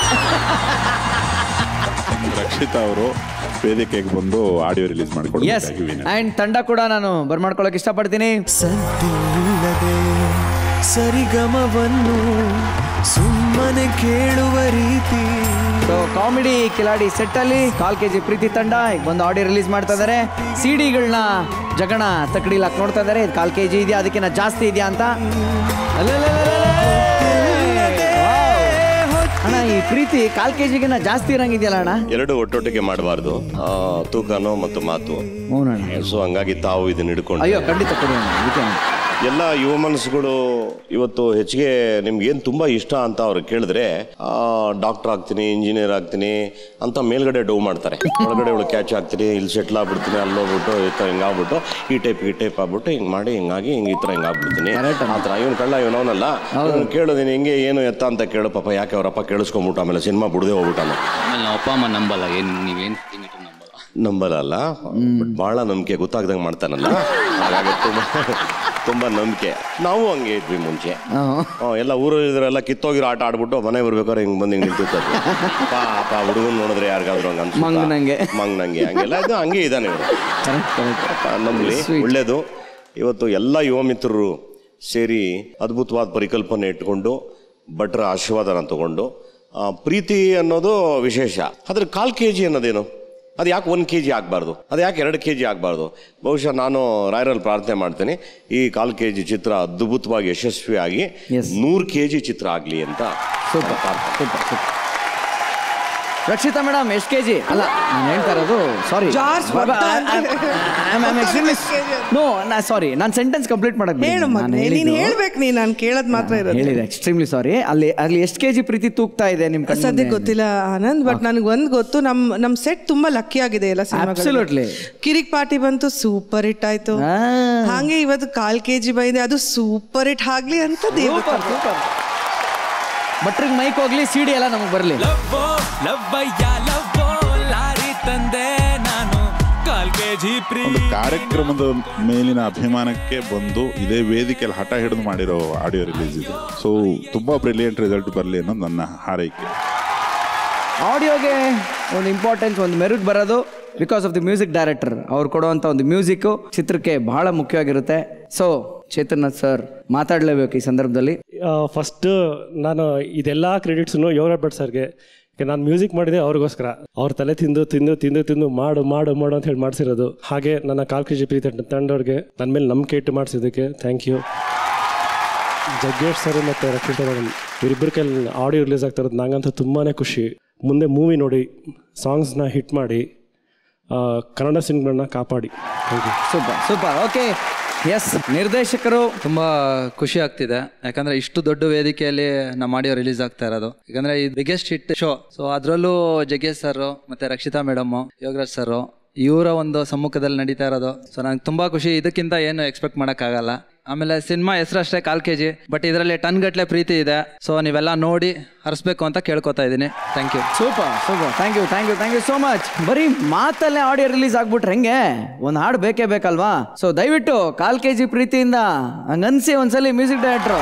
ರಕ್ಷಿತಾ ಅವರು ವೇದಿಕೆಗೆ ಬಂದು ಆಡಿಯೋ ರಿಲೀಸ್ ಎಸ್ ಮಾಡಿಕೊಡ್ಬೇಕಾಗಿ ವಿನಂತಿ. ಅಂಡ್ ತಂಡ ಕೂಡ ನಾನು ಬರ್ಮಾಡ್ಕೊಳಕ್ ಇಷ್ಟಪಡ್ತೀನಿ ಸದ್ದಿಲ್ಲದೆ ಸರಿಗಮವನ್ನು ಸುಮ್ಮನೆ ಕೇಳುವ ರೀತಿ ಸೊ ಕಾಮಿಡಿ ಕಿಲಾಡಿ ಸೆಟ್ ಅಲ್ಲಿ ಕಾಲ್ ಕೆಜಿ ಪ್ರೀತಿ ತಂಡ ಈಗ ಬಂದು ಆಡಿಯೋ ರಿಲೀಸ್ ಮಾಡ್ತಾ ಇದಾರೆ ಸಿಡಿಗಳನ್ನ ಜಗಣ ತಕಡಿಲ್ ಹಾಕಿ ನೋಡ್ತಾ ಇದಾರೆ ಇದು ಕಾಲ್ ಕೆಜಿ ಇದೆಯಾ ಅದಕ್ಕಿಂತ ಜಾಸ್ತಿ ಇದೆಯಾ ಅಂತ Wow. ಅಣ್ಣ ಈ ಪ್ರೀತಿ ಕಾಲ್ ಕೆಜಿಗಿನ ಜಾಸ್ತಿ ಇರಂಗಿದೆಯಲ್ಲ ಅಣ್ಣ ಎರಡು ಒಟ್ಟೊಟ್ಟಿಗೆ ಮಾಡಬಾರ್ದು ತೂಕನೋ ಮತ್ತು ಮಾತು ಸೊ ಹಂಗಾಗಿ ತಾವು ಇದನ್ನ ಹಿಡ್ಕೊಂಡು ಅಯ್ಯೋ ಖಂಡಿತ ಕೊಡಿ ಅಣ್ಣ ಇದಕ್ಕೆ ಅಣ್ಣ. ಎಲ್ಲ ಯುವ ಮನಸ್ಸುಗಳು ಇವತ್ತು ಹೆಚ್ಚಿಗೆ ನಿಮ್ಗೆ ಏನು ತುಂಬಾ ಇಷ್ಟ ಅಂತ ಅವ್ರು ಕೇಳಿದ್ರೆ ಡಾಕ್ಟರ್ ಆಗ್ತೀನಿ ಇಂಜಿನಿಯರ್ ಆಗ್ತೀನಿ ಅಂತ ಮೇಲ್ಗಡೆ ಡೌ ಮಾಡ್ತಾರೆ ಒಳಗಡೆ ಇವಳು ಕ್ಯಾಚ್ ಆಗ್ತೀನಿ ಇಲ್ಲಿ ಸೆಟ್ಲ್ ಆಗ್ಬಿಡ್ತೀನಿ ಅಲ್ಲಿ ಹೋಗ್ಬಿಟ್ಟು ಈ ಥರ ಹಿಂಗೆ ಆಗ್ಬಿಟ್ಟು ಈ ಟೈಪ್ ಈ ಟೈಪ್ ಆಗ್ಬಿಟ್ಟು ಹಿಂಗೆ ಮಾಡಿ ಹಿಂಗಾಗಿ ಹಿಂಗೆ ಈ ಥರ ಹಿಂಗೆ ಆಗ್ಬಿಡ್ತೀನಿ ಆ ಥರ ಇವನು ಕಳ್ಳ ಇವನು ಅವನಲ್ಲ ಇವನು ಕೇಳು ನೀನು ಹಿಂಗೆ ಏನು ಎತ್ತ ಅಂತ ಕೇಳು ಪಾಪ ಯಾಕೆ ಅವರಪ್ಪ ಕೇಳಿಸ್ಕೊಂಬಿಟ್ಟು ಆಮೇಲೆ ಸಿನಿಮಾ ಬಿಡದೆ ಹೋಗ್ಬಿಟ್ಟಾನು ಆಮೇಲೆ ನಾವು ಅಪ್ಪ ಅಮ್ಮ ನಂಬಲ್ಲ ಏನು ನೀವೇನು ನಂಬಲ್ಲ ನಂಬಲ್ಲ ಬಟ್ ಭಾಳ ನಂಬಿಕೆ ಗೊತ್ತಾಗ್ದಂಗೆ ಮಾಡ್ತಾನಲ್ಲ ಹಾಗಾಗಿ ತುಂಬಾ ತುಂಬಾ ನಂಬಿಕೆ ನಾವು ಹಂಗೆ ಇದ್ವಿ ಮುಂಚೆ ಹ್ಮ್, ಎಲ್ಲ ಊರಲ್ಲಿದ್ರೆಲ್ಲ ಕಿತ್ತೋಗಿರೋ ಆಟ ಆಡ್ಬಿಟ್ಟು ಮನೆ ಬರ್ಬೇಕಾದ್ರೆ ಹಿಂಗ್ ಬಂದು ಹಿಂಗ್ ನಿಂತಿರ್ತದೆ ಪಾಪ ಹುಡುಗನ್ ನೋಡಿದ್ರೆ ಯಾರಿಗಾದ್ರು ಹಂಗ ಮಂಗ್ನಂಗೆ. ಮಂಗ್ನಂಗೆ ಹಂಗೆಲ್ಲ ಇದು ಹಂಗೆ ಇದ್ದಾನೆ ಇವರು ನಂಬಲಿ ಒಳ್ಳೇದು ಇವತ್ತು ಎಲ್ಲ ಯುವ ಮಿತ್ರರು ಸೇರಿ ಅದ್ಭುತವಾದ ಪರಿಕಲ್ಪನೆ ಇಟ್ಕೊಂಡು ಭಟ್ರ ಆಶೀರ್ವಾದನ ತಗೊಂಡು ಆ, ಪ್ರೀತಿ ಅನ್ನೋದು ವಿಶೇಷ ಅದ್ರ ಕಾಲ್ ಕೆ ಜಿ ಅನ್ನೋದೇನು ಅದು ಯಾಕೆ ಒಂದು ಕೆ ಜಿ ಆಗಬಾರ್ದು ಅದು ಯಾಕೆ ಎರಡು ಕೆ ಜಿ ಆಗಬಾರ್ದು ಬಹುಶಃ ನಾನು ರಾಯರಲ್ಲಿ ಪ್ರಾರ್ಥನೆ ಮಾಡ್ತೀನಿ ಈ ಕಾಲ್ ಕೆ ಜಿ ಚಿತ್ರ ಅದ್ಭುತವಾಗಿ ಯಶಸ್ವಿಯಾಗಿ ನೂರು ಕೆ ಜಿ ಚಿತ್ರ ಆಗಲಿ ಅಂತ super super super Rakshita madam ಎಷ್ಟು ಕೆ ಜಿ ಅಲ್ಲ ನಾನು ಹೇಳ್ತಾ ಇರೋದು ಸಾರಿ ಜಾರ್ಜ್ ವರ್ಧ ನೋ ನಾ ಸಾರಿ ನಾನು ಸೆಂಟೆನ್ಸ್ ಕಂಪ್ಲೀಟ್ ಮಾಡಕ್ ಬಿಡಿ. ಹೇಳು ನಾನು ಮಗನೇ ನೀನ್ ಹೇಳಿದ್ದು- ಹೇಳ್ಬೇಕು ನೀನ್ ನಾನು ಕೇಳೋದ್ ಮಾತ್ರ ಇರೋದು ಹೇಳಿದೆ ಎಕ್ಸ್ಟ್ರೀಮ್ಲಿ ಸಾರಿ ಅಲ್ಲಿ ಅಲ್ಲಿ ಎಷ್ಟು ಕೆ ಜಿ ಪ್ರೀತಿ ತೂಗ್ತಾ ಇದೆ ನಿಮ್ ಕಣ್ಣ್ ಸದ್ಯ ಮುಂದೆ? ಗೊತ್ತಿಲ್ಲ ಆನಂದ್ ಬಟ್ ನನಗೆ ಒಂದ್ ಗೊತ್ತು ನಮ್ ನಮ್ ಸೆಟ್ ತುಂಬಾ ಲಕ್ಕಿ ಆಗಿದೆ ಎಲ್ಲ Absolutely. ಕಿರಿಕ್ ಪಾರ್ಟಿ ಬಂತು ಸೂಪರ್ ಹಿಟ್ ಆಯ್ತು ಹಾಗೆ ಇವತ್ತು ಕಾಲ್ ಕೆ ಜಿ ಬಂದಿದೆ ಅದು ಸೂಪರ್ ಹಿಟ್ ಆಗ್ಲಿ ಅಂತ ದೇವ್ರ ಭಟ್ರಿಗೆ ಮೈಕ್ ಹೋಗ್ಲಿ ಸಿಡಿ ಎಲ್ಲ ನಮಗೆ ಬರಲಿ ಲವ್ವಯ್ಯ ಲವ್ವೋ ಲಾರಿ ತಂದೆ ನಾನು ಕಾಲ್ ಕೆ ಜಿ ಒಂದು ಕಾರ್ಯಕ್ರಮದ ಮೇಲಿನ ಅಭಿಮಾನಕ್ಕೆ ಬಂದು ಇದೇ ವೇದಿಕೆಯಲ್ಲಿ ಹಠ ಹಿಡಿದು ಮಾಡಿರೋ ಆಡಿಯೋ ರಿಲೀಸ್ ಇದು ಸೊ ತುಂಬಾ ಬ್ರಿಲಿಯಂಟ್ ರಿಸಲ್ಟ್ ಬರಲಿ ಅನ್ನೋದು ನನ್ನ ಹಾರೈಕೆ ಆಡಿಯೋಗೆ ಒಂದು ಇಂಪಾರ್ಟೆನ್ಸ್ ಒಂದು ಮೆರುಟ್ ಬರೋದು because of the music director ಅವ್ರು ಕೊಡುವಂಥ ಒಂದು ಮ್ಯೂಸಿಕ್ ಚಿತ್ರಕ್ಕೆ ಬಹಳ ಮುಖ್ಯವಾಗಿರುತ್ತೆ ಸೊ ಚೇತನ್ ಸರ್ ಮಾತಾಡಲೇಬೇಕು ಈ ಸಂದರ್ಭದಲ್ಲಿ ಫಸ್ಟ್ ನಾನು ಇದೆಲ್ಲ ಕ್ರೆಡಿಟ್ಸ್ನು ಯೋಗ ಭಟ್ ಸರ್ಗೆ ನಾನು ಮ್ಯೂಸಿಕ್ ಮಾಡಿದೆ ಅವ್ರಿಗೋಸ್ಕರ ಅವ್ರ ತಲೆ ತಿಂದು ತಿಂದು ತಿಂದು ತಿಂದು ಮಾಡು ಮಾಡು ಮಾಡು ಅಂತ ಹೇಳಿ ಮಾಡಿಸಿರೋದು ಹಾಗೆ ನನ್ನ ಕಾಲ್ ಕೆ ಜಿ ಪ್ರೀತಿ ತಂಡವ್ರಿಗೆ ನನ್ನ ಮೇಲೆ ನಂಬಿಕೆ ಇಟ್ಟು ಮಾಡಿಸಿದ್ದಕ್ಕೆ ಥ್ಯಾಂಕ್ ಯು ಜಗ್ಗೇಶ್ ಸರ್ ಮತ್ತು ರಕ್ಷಿತಾ ಮೇಡಮ್ ಇವರಿಬ್ಬರ ಕೈಲಿ ಆಡಿಯೋ ರಿಲೀಸ್ ಆಗ್ತಾ ಇರೋದು ನಂಗಂತೂ ತುಂಬಾ ಖುಷಿ ಮುಂದೆ ಮೂವಿ ನೋಡಿ ಸಾಂಗ್ಸ್ನ ಹಿಟ್ ಮಾಡಿ ಆ, ಕನ್ನಡ ಸಿನಿಮಾಗಳನ್ನ ಕಾಪಾಡಿ thank you super super okay yes ನಿರ್ದೇಶಕರು ತುಂಬಾ ಖುಷಿ ಆಗ್ತಿದೆ ಯಾಕಂದ್ರೆ ಇಷ್ಟು ದೊಡ್ಡ ವೇದಿಕೆಯಲ್ಲಿ ನಮ್ಮ ಆಡಿಯೋ ರಿಲೀಸ್ ಆಗ್ತಾ ಇರೋದು ಯಾಕಂದ್ರೆ ಇದು ಬಿಗ್ಗೆಸ್ಟ್ ಹಿಟ್ ಶೋ ಸೊ ಅದರಲ್ಲೂ ಜಗ್ಗೇಶ್ ಸರ್ ಮತ್ತೆ ರಕ್ಷಿತಾ ಮೇಡಮ್ ಯೋಗರಾಜ್ ಸರ್ ಇವರ ಒಂದು ಸಮ್ಮುಖದಲ್ಲಿ ನಡೀತಾ ಇರೋದು ಸೊ ನಂಗೆ ತುಂಬಾ ಖುಷಿ ಇದಕ್ಕಿಂತ ಏನು ಎಕ್ಸ್ಪೆಕ್ಟ್ ಮಾಡೋಕ್ಕಾಗಲ್ಲ ಆಮೇಲೆ ಸಿನಿಮಾ ಹೆಸರಷ್ಟೇ ಕಾಲ್ ಕೆ ಜಿ ಬಟ್ ಇದರಲ್ಲಿ ಟನ್ ಗಟ್ಟಲೆ ಪ್ರೀತಿ ಇದೆ ಸೊ ನೀವೆಲ್ಲ ನೋಡಿ ಹರಿಸ್ಬೇಕು ಅಂತ ಕೇಳ್ಕೊತಾ ಇದ್ದೀನಿ thank you super super thank you thank you thank you so much ಬರೀ ಮಾತಲ್ಲೇ ಆಡಿಯೋ ರಿಲೀಸ್ ಆಗ್ಬಿಟ್ರೆ ಹೆಂಗೆ ಒಂದು ಹಾಡು ಬೇಕೇ ಬೇಕಲ್ವಾ ಸೊ ದಯವಿಟ್ಟು ಕಾಲ್ ಕೆ ಜಿ ಪ್ರೀತಿಯಿಂದ ಹಂಗನ್ಸಿ ಒಂದ್ಸಲಿ ಮ್ಯೂಸಿಕ್ ಡೈರೆಕ್ಟ್ರು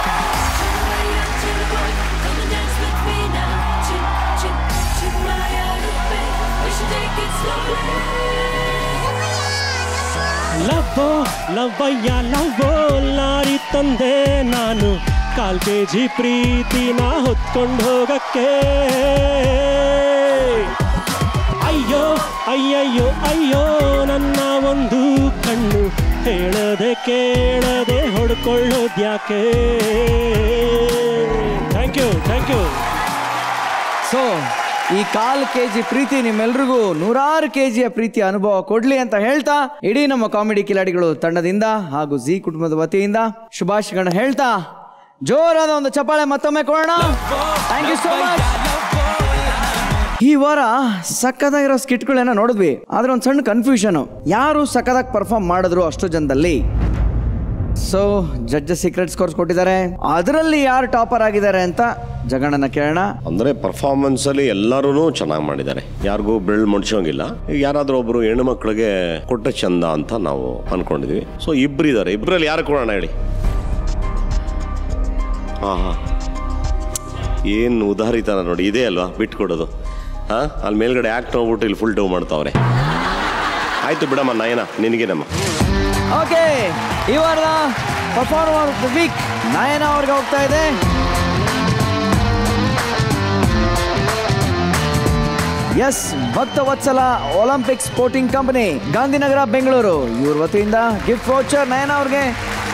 ಲವ್ವೋ ಲವ್ವಯ್ಯ ಲವ್ವೋ ಲಾರಿ ತಂದೆ ನಾನು ಕಾಲ್ ಕೆ ಜಿ ಪ್ರೀತಿನ ಹೊತ್ಕೊಂಡು ಹೋಗಕ್ಕೆ ಅಯ್ಯೋ ಅಯ್ಯಯ್ಯೋ ಅಯ್ಯೋ ನನ್ನ ಒಂದು ಕಣ್ಣು ಹೇಳದೆ ಕೇಳದೆ ಹೊಡ್ಕೊಳ್ಳೋದ್ಯಾಕೆ thank you thank you so ಈ ಕಾಲ್ ಕೆ ಜಿ ಪ್ರೀತಿ ನಿಮ್ಮೆಲ್ರಿಗೂ ನೂರಾರು ಕೆ ಜಿಯ ಪ್ರೀತಿಯ ಅನುಭವ ಕೊಡ್ಲಿ ಅಂತ ಹೇಳ್ತಾ ಇಡೀ ನಮ್ಮ ಕಾಮಿಡಿ ಕಿಲಾಡಿಗಳು ತಂಡದಿಂದ ಹಾಗೂ ಜಿ ಕುಟುಂಬದ ವತಿಯಿಂದ ಶುಭಾಶಯಗಳನ್ನ ಹೇಳ್ತಾ ಜೋರಾದ ಒಂದು ಚಪ್ಪಾಳೆ ಮತ್ತೊಮ್ಮೆ ಕೊಡೋಣ ಥ್ಯಾಂಕ್ ಯು ಸೋ ಮಚ್ ಈ ವಾರ ಸಕ್ಕದಾಗಿರೋ ಸ್ಕಿಟ್ಗಳನ್ನ ನೋಡಿದ್ವಿ ಆದ್ರೆ ಒಂದು ಸಣ್ಣ ಕನ್ಫ್ಯೂಷನ್ ಯಾರು ಸಕ್ಕದಾಗಿ ಪರ್ಫಾರ್ಮ್ ಮಾಡಿದ್ರು ಅಷ್ಟು ಜನದಲ್ಲಿ ಸೊ ಜಡ್ಜ್ ಸೀಕ್ರೆಟ್ ಸ್ಕೋರ್ಸ್ ಕೊಟ್ಟಿದ್ದಾರೆ ಅದರಲ್ಲಿ ಯಾರು ಟಾಪರ್ ಆಗಿದ್ದಾರೆ ಅಂತ ಜಗಣ್ಣನ ಕೇಳೋಣ ಅಂದ್ರೆ ಪರ್ಫಾರ್ಮೆನ್ಸ್ ಅಲ್ಲಿ ಎಲ್ಲರೂ ಚೆನ್ನಾಗಿ ಮಾಡಿದ್ದಾರೆ ಯಾರಿಗೂ ಬೆಳ್ಳು ಮುಡ್ಸೋಂಗಿಲ್ಲ ಈಗ ಯಾರಾದ್ರೂ ಒಬ್ರು ಹೆಣ್ಣು ಮಕ್ಕಳಿಗೆ ಕೊಟ್ಟ ಚಂದ ಅಂತ ನಾವು ಅನ್ಕೊಂಡಿದ್ವಿ ಸೊ ಇಬ್ರು ಇದ್ದಾರೆ ಇಬ್ಬರಲ್ಲಿ ಯಾರು ಕೊಡೋಣ ಹೇಳಿ ಹಾ ಹಾ ಏನು ಉದಾರಿತನ ನೋಡಿ ಇದೆ ಅಲ್ವಾ ಬಿಟ್ಕೊಡೋದು ಹಾ ಅಲ್ಲಿ ಮೇಲ್ಗಡೆ ಆಕ್ಟ್ ಹೋಗ್ಬಿಟ್ಟು ಇಲ್ಲಿ ಫುಲ್ ಡೌ ಮಾಡ್ತಾವ್ರೆ ಆಯ್ತು ಬಿಡಮ್ಮ ನಯನ ನಿನಗೇನಮ್ಮ ಓಕೆ ಈ ವಾರದ performer of the week Nayana ಅವ್ರಿಗೆ ಹೋಗ್ತಾ ಇದೆ yes Bhakta Vatsala Olympic sporting company Gandhinagar Bengaluru ಇವ್ರ ವತಿಯಿಂದ ಗಿಫ್ಟ್ ವೋಚರ್ ನಯನ ಅವ್ರಿಗೆ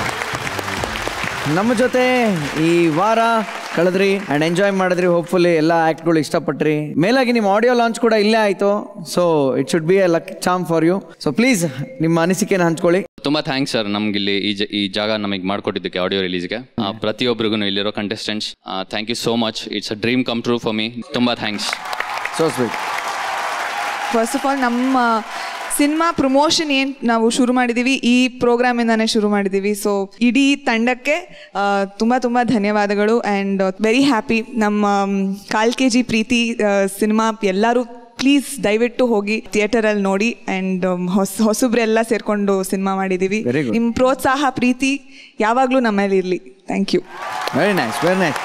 ನಮ್ಮ ಜೊತೆ ಈ ವಾರ ಕಳೆದ್ರಿ ಅಂಡ್ ಎಂಜಾಯ್ ಮಾಡಿದ್ರಿ ಹೋಪ್ಫುಲಿ ಎಲ್ಲ ಆ್ಯಕ್ಟ್ಗಳು ಇಷ್ಟಪಟ್ರಿ ಮೇಲಾಗಿ ನಿಮ್ಮ ಆಡಿಯೋ ಲಾಂಚ್ ಕೂಡ ಇಲ್ಲೇ ಆಯಿತು so it should be a luck charm for you so please ನಿಮ್ಮ ಅನಿಸಿಕೆನ ಹಂಚ್ಕೊಳ್ಳಿ ತುಂಬಾ ಥ್ಯಾಂಕ್ಸ್ ಸರ್ ನಮ್ಗೆ ಇಲ್ಲಿ ಈ ಜ- ಈ ಜಾಗ ನಮಗೆ ಮಾಡ್ಕೊಟ್ಟಿದ್ದಕ್ಕೆ ಆಡಿಯೋ ರಿಲೀಸ್ಗೆ ಪ್ರತಿಯೊಬ್ಬರಿಗೂ ಇಲ್ಲಿರೋ contestants thank you so much it's a dream come true for me ತುಂಬಾ thanks so sweet first of all ನಮ್ಮ ಸಿನಿಮಾ ಪ್ರಮೋಷನ್ ಏನು ನಾವು ಶುರು ಮಾಡಿದ್ದೀವಿ ಈ ಪ್ರೋಗ್ರಾಮಿಂದಾನೇ ಶುರು ಮಾಡಿದ್ದೀವಿ ಸೊ ಇಡೀ ತಂಡಕ್ಕೆ ಆ, ತುಂಬ ತುಂಬ ಧನ್ಯವಾದಗಳು ಆ್ಯಂಡ್ ವೆರಿ ಹ್ಯಾಪಿ ನಮ್ಮ um, Kaal K G Preethi cinema ಎಲ್ಲರೂ ಪ್ಲೀಸ್ ದಯವಿಟ್ಟು ಹೋಗಿ ಥಿಯೇಟರಲ್ಲಿ ನೋಡಿ ಆ್ಯಂಡ್ ಹೊಸ ಹೊಸಬ್ರೆಲ್ಲ ಸೇರಿಕೊಂಡು ಸಿನಿಮಾ ಮಾಡಿದ್ದೀವಿ Very good. ನಿಮ್ಮ ಪ್ರೋತ್ಸಾಹ ಪ್ರೀತಿ ಯಾವಾಗಲೂ ನಮ್ಮಲ್ಲಿ ಇರಲಿ thank you very nice very nice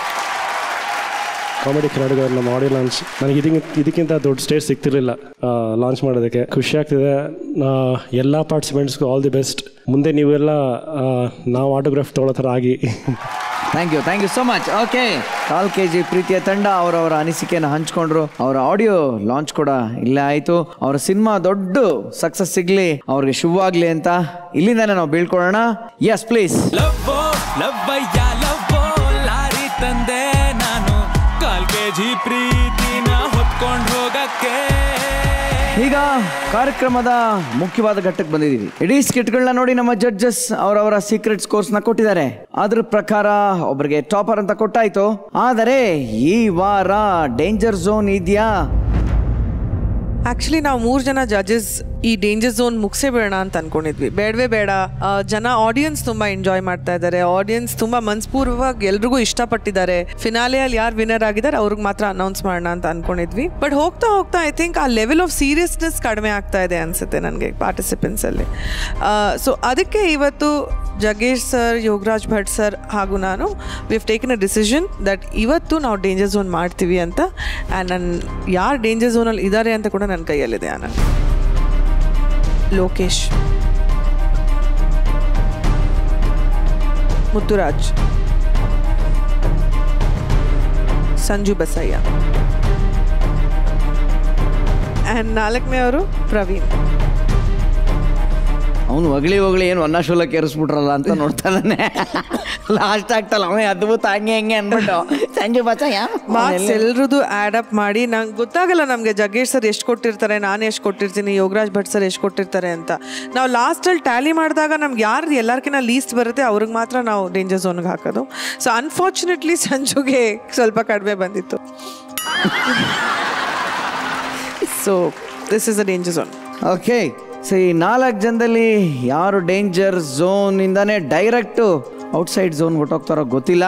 comedy ಕನ್ನಡಿಗರ ನಮ್ಮ ಆಡಿಯೋ ಲಾಂಚ್ ನನಗೆ ಇದಕ್ಕೆ ಇದಕ್ಕಿಂತ ದೊಡ್ಡ ಸ್ಟೇಜ್ ಸಿಗ್ತಿರ್ಲಿಲ್ಲ ಲಾಂಚ್ ಮಾಡೋದಕ್ಕೆ ಖುಷಿ ಆಗ್ತಿದೆ ಆ, ಎಲ್ಲ ಪಾರ್ಟಿಸಿಪೆಂಟ್ಸ್ಗೂ ಆಲ್ ದಿ ಬೆಸ್ಟ್ ಮುಂದೆ ನೀವೆಲ್ಲ ಆ, ನಾವು ಆಟೋಗ್ರಾಫ್ ತೊಗೊಳೋ ಥರ ಆಗಿ thank you thank you so much okay Kaal K G ಪ್ರೀತಿಯ ತಂಡ ಅವರವರ ಅನಿಸಿಕೆಯನ್ನು ಹಂಚ್ಕೊಂಡ್ರು ಅವರ ಆಡಿಯೋ ಲಾಂಚ್ ಕೂಡ ಇಲ್ಲೇ ಆಯಿತು ಅವರ ಸಿನಿಮಾ ದೊಡ್ಡ ಸಕ್ಸಸ್ ಸಿಗ್ಲಿ ಅವ್ರಿಗೆ ಶುಭವಾಗ್ಲಿ ಅಂತ ಇಲ್ಲಿಂದಾನೆ ನಾವು ಬೀಳ್ಕೊಳ್ಳೋಣ ಎಸ್ ಪ್ಲೀಸ್ ಲವ್ವೋ ಲವ್ವಯ್ಯ ಲವ್ವೋ ಲಾರಿ ತಂದೆ ನಾನು ಕಾಲ್ ಕೆ ಜಿ ಪ್ರೀತಿನ ಹೊತ್ಕೊಂಡ್ ಹೋಗಕ್ಕೆ ಈಗ ಕಾರ್ಯಕ್ರಮದ ಮುಖ್ಯವಾದ ಘಟ್ಟಕ್ಕೆ ಬಂದಿದ್ದೀವಿ ಇಡೀ ಸ್ಕಿಟ್ಗಳನ್ನ ನೋಡಿ ನಮ್ಮ ಜಡ್ಜಸ್ ಅವರವರ ಸೀಕ್ರೆಟ್ ಸ್ಕೋರ್ಸ್ ನ ಕೊಟ್ಟಿದ್ದಾರೆ ಅದ್ರ ಪ್ರಕಾರ ಒಬ್ಬರಿಗೆ ಟಾಪರ್ ಅಂತ ಕೊಟ್ಟಾಯ್ತು ಆದರೆ ಈ ವಾರ ಡೇಂಜರ್ ಝೋನ್ ಇದೆಯಾ ಆಕ್ಚುಲಿ ನಾವು ಮೂರು ಜನ ಜಡ್ಜಸ್ ಈ ಡೇಂಜರ್ ಝೋನ್ ಮುಗಿಸೇ ಬೇಡ ಅಂತ ಅನ್ಕೊಂಡಿದ್ವಿ ಬೇಡವೇ ಬೇಡ ಆ, ಜನ ಆಡಿಯನ್ಸ್ ತುಂಬಾ ಎಂಜಾಯ್ ಮಾಡ್ತಾ ಇದ್ದಾರೆ ಆಡಿಯನ್ಸ್ ತುಂಬಾ ಮನ್ಸ್ಪೂರ್ವವಾಗಿ ಎಲ್ರಿಗೂ ಇಷ್ಟಪಟ್ಟಿದ್ದಾರೆ ಫಿನಾಲೆಯಲ್ಲಿ ಯಾರು ವಿನ್ನರ್ ಆಗಿದ್ದಾರೆ ಅವ್ರಿಗೆ ಮಾತ್ರ ಅನೌನ್ಸ್ ಮಾಡೋಣ ಅಂತ ಅನ್ಕೊಂಡಿದ್ವಿ ಬಟ್ ಹೋಗ್ತಾ ಹೋಗ್ತಾ ಐ ಥಿಂಕ್ ಆ ಲೆವೆಲ್ ಆಫ್ ಸೀರಿಯಸ್ನೆಸ್ ಕಡಿಮೆ ಆಗ್ತಾ ಇದೆ ಅನ್ಸುತ್ತೆ ನನಗೆ ಪಾರ್ಟಿಸಿಪೆಂಟ್ಸ್ ಅಲ್ಲಿ ಸೊ ಅದಕ್ಕೆ ಇವತ್ತು ಜಗೇಶ್ ಸರ್ ಯೋಗರಾಜ್ ಭಟ್ ಸರ್ ಹಾಗೂ ನಾನು we have taken a decision that ಇವತ್ತು ನಾವು ಡೇಂಜರ್ ಝೋನ್ ಮಾಡ್ತೀವಿ ಅಂತ ಆ್ಯಂಡ್ ನನ್ನ ಯಾರು ಡೇಂಜರ್ ಝೋನಲ್ಲಿ ಇದ್ದಾರೆ ಅಂತ ಕೂಡ ನನ್ನ ಕೈಯಲ್ಲಿದೆ ಆನಂದ್ ಲೋಕೇಶ್ ಮುತ್ತುರಾಜ್ ಸಂಜು ಬಸಯ್ಯ ಆ್ಯಂಡ್ ನಾಲ್ಕನೇ ಅವರು ಪ್ರವೀಣ್ ಅವನು ಹೊಗಳಿ ಹೊಗಳಿ ಏನು ಒನ್ನ ಶೂಲ ಕೇರಿಸ್ಬಿಟ್ರಲ್ಲ ಅಂತ ನೋಡ್ತಾನೆ ಲಾಸ್ಟ್ ಆಗ್ತಲ್ಲ ಅವನೇ ಅದ್ಭುತ ಹಂಗೆ ಹಂಗೆ ಅನ್ಬಿಟ್ಟು ಸಂಜೆ ಬಚ್ಚ ಮಾರ್ಕ್ಸ್ ಎಲ್ರದ್ದು ಆ್ಯಡ್ ಅಪ್ ಮಾಡಿ ನಂಗೆ ಗೊತ್ತಾಗಲ್ಲ ನಮಗೆ ಜಗೇಶ್ ಸರ್ ಎಷ್ಟು ಕೊಟ್ಟಿರ್ತಾರೆ ನಾನು ಎಷ್ಟು ಕೊಟ್ಟಿರ್ತೀನಿ ಯೋಗರಾಜ್ ಭಟ್ ಸರ್ ಎಷ್ಟು ಕೊಟ್ಟಿರ್ತಾರೆ ಅಂತ ನಾವು ಲಾಸ್ಟಲ್ಲಿ ಟ್ಯಾಲಿ ಮಾಡಿದಾಗ ನಮ್ಗೆ ಯಾರು ಎಲ್ಲರಿಗಿಂತ ಲೀಸ್ಟ್ ಬರುತ್ತೆ ಅವ್ರಿಗೆ ಮಾತ್ರ ನಾವು ಡೇಂಜರ್ ಝೋನ್ಗೆ ಹಾಕೋದು ಸೊ ಅನ್ಫಾರ್ಚುನೇಟ್ಲಿ ಸಂಜುಗೆ ಸ್ವಲ್ಪ ಕಡಿಮೆ ಬಂದಿತ್ತು so this is a danger zone okay so ಈ ನಾಲ್ಕು ಜನದಲ್ಲಿ ಯಾರು ಡೇಂಜರ್ ಝೋನ್ ಇಂದಾನೆ ಡೈರೆಕ್ಟ್ ಔಟ್ಸೈಡ್ ಝೋನ್ ಹೊಟ್ಟೋಗ್ತಾರೋ ಗೊತ್ತಿಲ್ಲ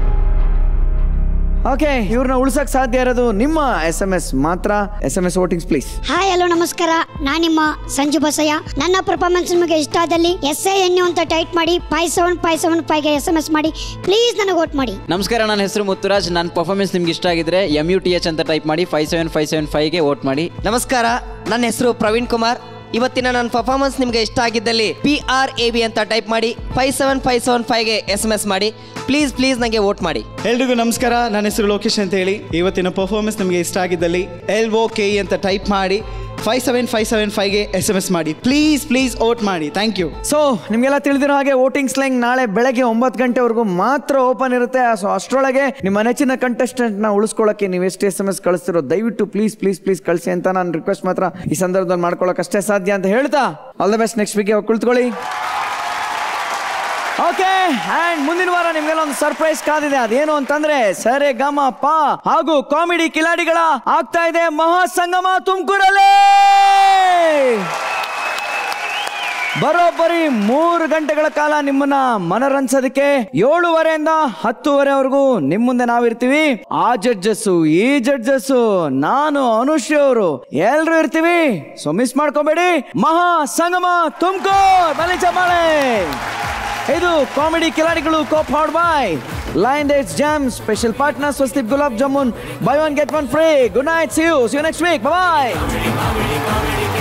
ಓಕೆ ಇವ್ರನ್ನ ಉಳ್ಸಕ್ ಸಾಧ್ಯ ಇರೋದು ನಿಮ್ಮ ಎಸ್ ಎಂ ಎಸ್ ಮಾತ್ರ S M S votings please hi hello ನಮಸ್ಕಾರ ನಾನು ನಿಮ್ಮ ಸಂಜು ಬಸಯ್ಯ ನನ್ನ ಪರ್ಫಾರ್ಮೆನ್ಸ್ ನಿಮಗೆ ಇಷ್ಟ ಆದಲ್ಲಿ ಎಸ್ ಎ ಎನ್ ಅಂತ ಟೈಟ್ ಮಾಡಿ ಫೈವ್ ಸೆವೆನ್ ಫೈವ್ ಸೆವೆನ್ ಫೈವ್ಗೆ ಎಸ್ ಎಮ್ ಎಸ್ ಮಾಡಿ ಪ್ಲೀಸ್ ನನಗೆ ವೋಟ್ ಮಾಡಿ ನಮಸ್ಕಾರ ನನ್ನ ಹೆಸರು ಮುತ್ತುರಾಜ್ ನನ್ನ ಪರ್ಫಾರ್ಮೆನ್ಸ್ ನಿಮ್ಗೆ ಇಷ್ಟ ಆಗಿದ್ರೆ ಎಮ್ ಯು ಟಿ ಎಚ್ ಅಂತ ಟೈಪ್ ಮಾಡಿ ಫೈವ್ ಸೆವೆನ್ ಫೈವ್ ಸೆವೆನ್ ಫೈವ್ಗೆ ವೋಟ್ ಮಾಡಿ ನಮಸ್ಕಾರ ನನ್ನ ಹೆಸರು ಪ್ರವೀಣ್ ಕುಮಾರ್ ಇವತ್ತಿನ ನನ್ನ ಪರ್ಫಾರ್ಮೆನ್ಸ್ ನಿಮಗೆ ಇಷ್ಟ ಆಗಿದ್ದಲ್ಲಿ ಪಿ ಆರ್ ಎ ಬಿ ಅಂತ ಟೈಪ್ ಮಾಡಿ ಫೈವ್ ಸೆವೆನ್ ಫೈವ್ ಸೆವೆನ್ ಫೈವ್ಗೆ ಎಸ್ ಎಮ್ ಎಸ್ ಮಾಡಿ ಪ್ಲೀಸ್ ಪ್ಲೀಸ್ ನನಗೆ ವೋಟ್ ಮಾಡಿ ಎಲ್ರಿಗೂ ನಮಸ್ಕಾರ ನನ್ನ ಹೆಸರು ಲೋಕೇಶ್ ಅಂತ ಹೇಳಿ ಇವತ್ತಿನ ಪರ್ಫಾರ್ಮೆನ್ಸ್ ನಿಮಗೆ ಇಷ್ಟ ಆಗಿದ್ದಲ್ಲಿ ಎಲ್ ಓ ಕೆ ಅಂತ ಟೈಪ್ ಮಾಡಿ ಫೈವ್ ಸೆವೆನ್ ಫೈವ್ ಸೆವೆನ್ ಫೈವ್ಗೆ ಎಸ್ ಎಮ್ ಎಸ್ ಮಾಡಿ ಪ್ಲೀಸ್ ಪ್ಲೀಸ್ ವೋಟ್ ಮಾಡಿ ಥ್ಯಾಂಕ್ ಯು ಸೊ ನಿಮಗೆಲ್ಲ ತಿಳಿದಿರೋ ಹಾಗೆ ವೋಟಿಂಗ್ ಸ್ಲೈಂಗ್ ನಾಳೆ ಬೆಳಗ್ಗೆ ಒಂಬತ್ತು ಗಂಟೆವರೆಗೂ ಮಾತ್ರ ಓಪನ್ ಇರುತ್ತೆ ಸೊ ಅಷ್ಟರೊಳಗೆ ನಿಮ್ಮ ನೆಚ್ಚಿನ contestant ನ ಉಳಿಸ್ಕೊಳ್ಳೋಕೆ ನೀವು ಎಷ್ಟು ಎಸ್ ಎಮ್ ಎಸ್ ಕಳಿಸ್ತಿರೋ ದಯವಿಟ್ಟು ಪ್ಲೀಸ್ ಪ್ಲೀಸ್ ಪ್ಲೀಸ್ ಕಳಿಸಿ ಅಂತ ನಾನು ರಿಕ್ವೆಸ್ಟ್ ಮಾತ್ರ ಈ ಸಂದರ್ಭದಲ್ಲಿ ಮಾಡ್ಕೊಳ್ಳೋಕೆ ಅಷ್ಟೇ ಸಾಧ್ಯ ಅಂತ ಹೇಳ್ತಾ ಆಲ್ ದ ಬೆಸ್ಟ್ ನೆಕ್ಸ್ಟ್ ವೀಕ್ಗೆ ಕುಳಿತುಕೊಳ್ಳಿ ಓಕೆ ಅಂಡ್ ಮುಂದಿನ ವಾರ ನಿಮ್ಗೆಲ್ಲ ಒಂದು ಸರ್ಪ್ರೈಸ್ ಕಾದಿದೆ ಅದೇನು ಅಂತಂದ್ರೆ ಸರೆ ಗಮ ಪ ಹಾಗೂ ಕಾಮಿಡಿ ಕಿಲಾಡಿಗಳ ಆಗ್ತಾ ಇದೆ ಮಹಾಸಂಗಮ ತುಮಕೂರಲ್ಲಿ ಬರೋಬ್ಬರಿ ಮೂರು ಗಂಟೆಗಳ ಕಾಲ ನಿಮ್ಮನ್ನ ಮನರಂಜಿಸೋದಕ್ಕೆ ಏಳುವರೆಯಿಂದ ಹತ್ತುವರೆವರೆಗೂ ನಿಮ್ ಮುಂದೆ ನಾವಿರ್ತೀವಿ ಆ ಜಡ್ಜಸ್ ಈ ಜಡ್ಜಸ್ ನಾನು ಅನುಶ್ರೀ ಅವರು ಎಲ್ರು ಇರ್ತೀವಿ ಸೊ ಮಿಸ್ ಮಾಡ್ಕೋಬೇಡಿ ಮಹಾ ಸಂಗಮ ತುಮಕೂರ್ ಬಲಿ ಚಮಾಳೆ ಇದು comedy ಕಿಲಾಡಿಗಳು co powered by line dates jam special partner ಸ್ವಸ್ತಿಪ್ gulab jamun buy one get one free good night see you see you next week bye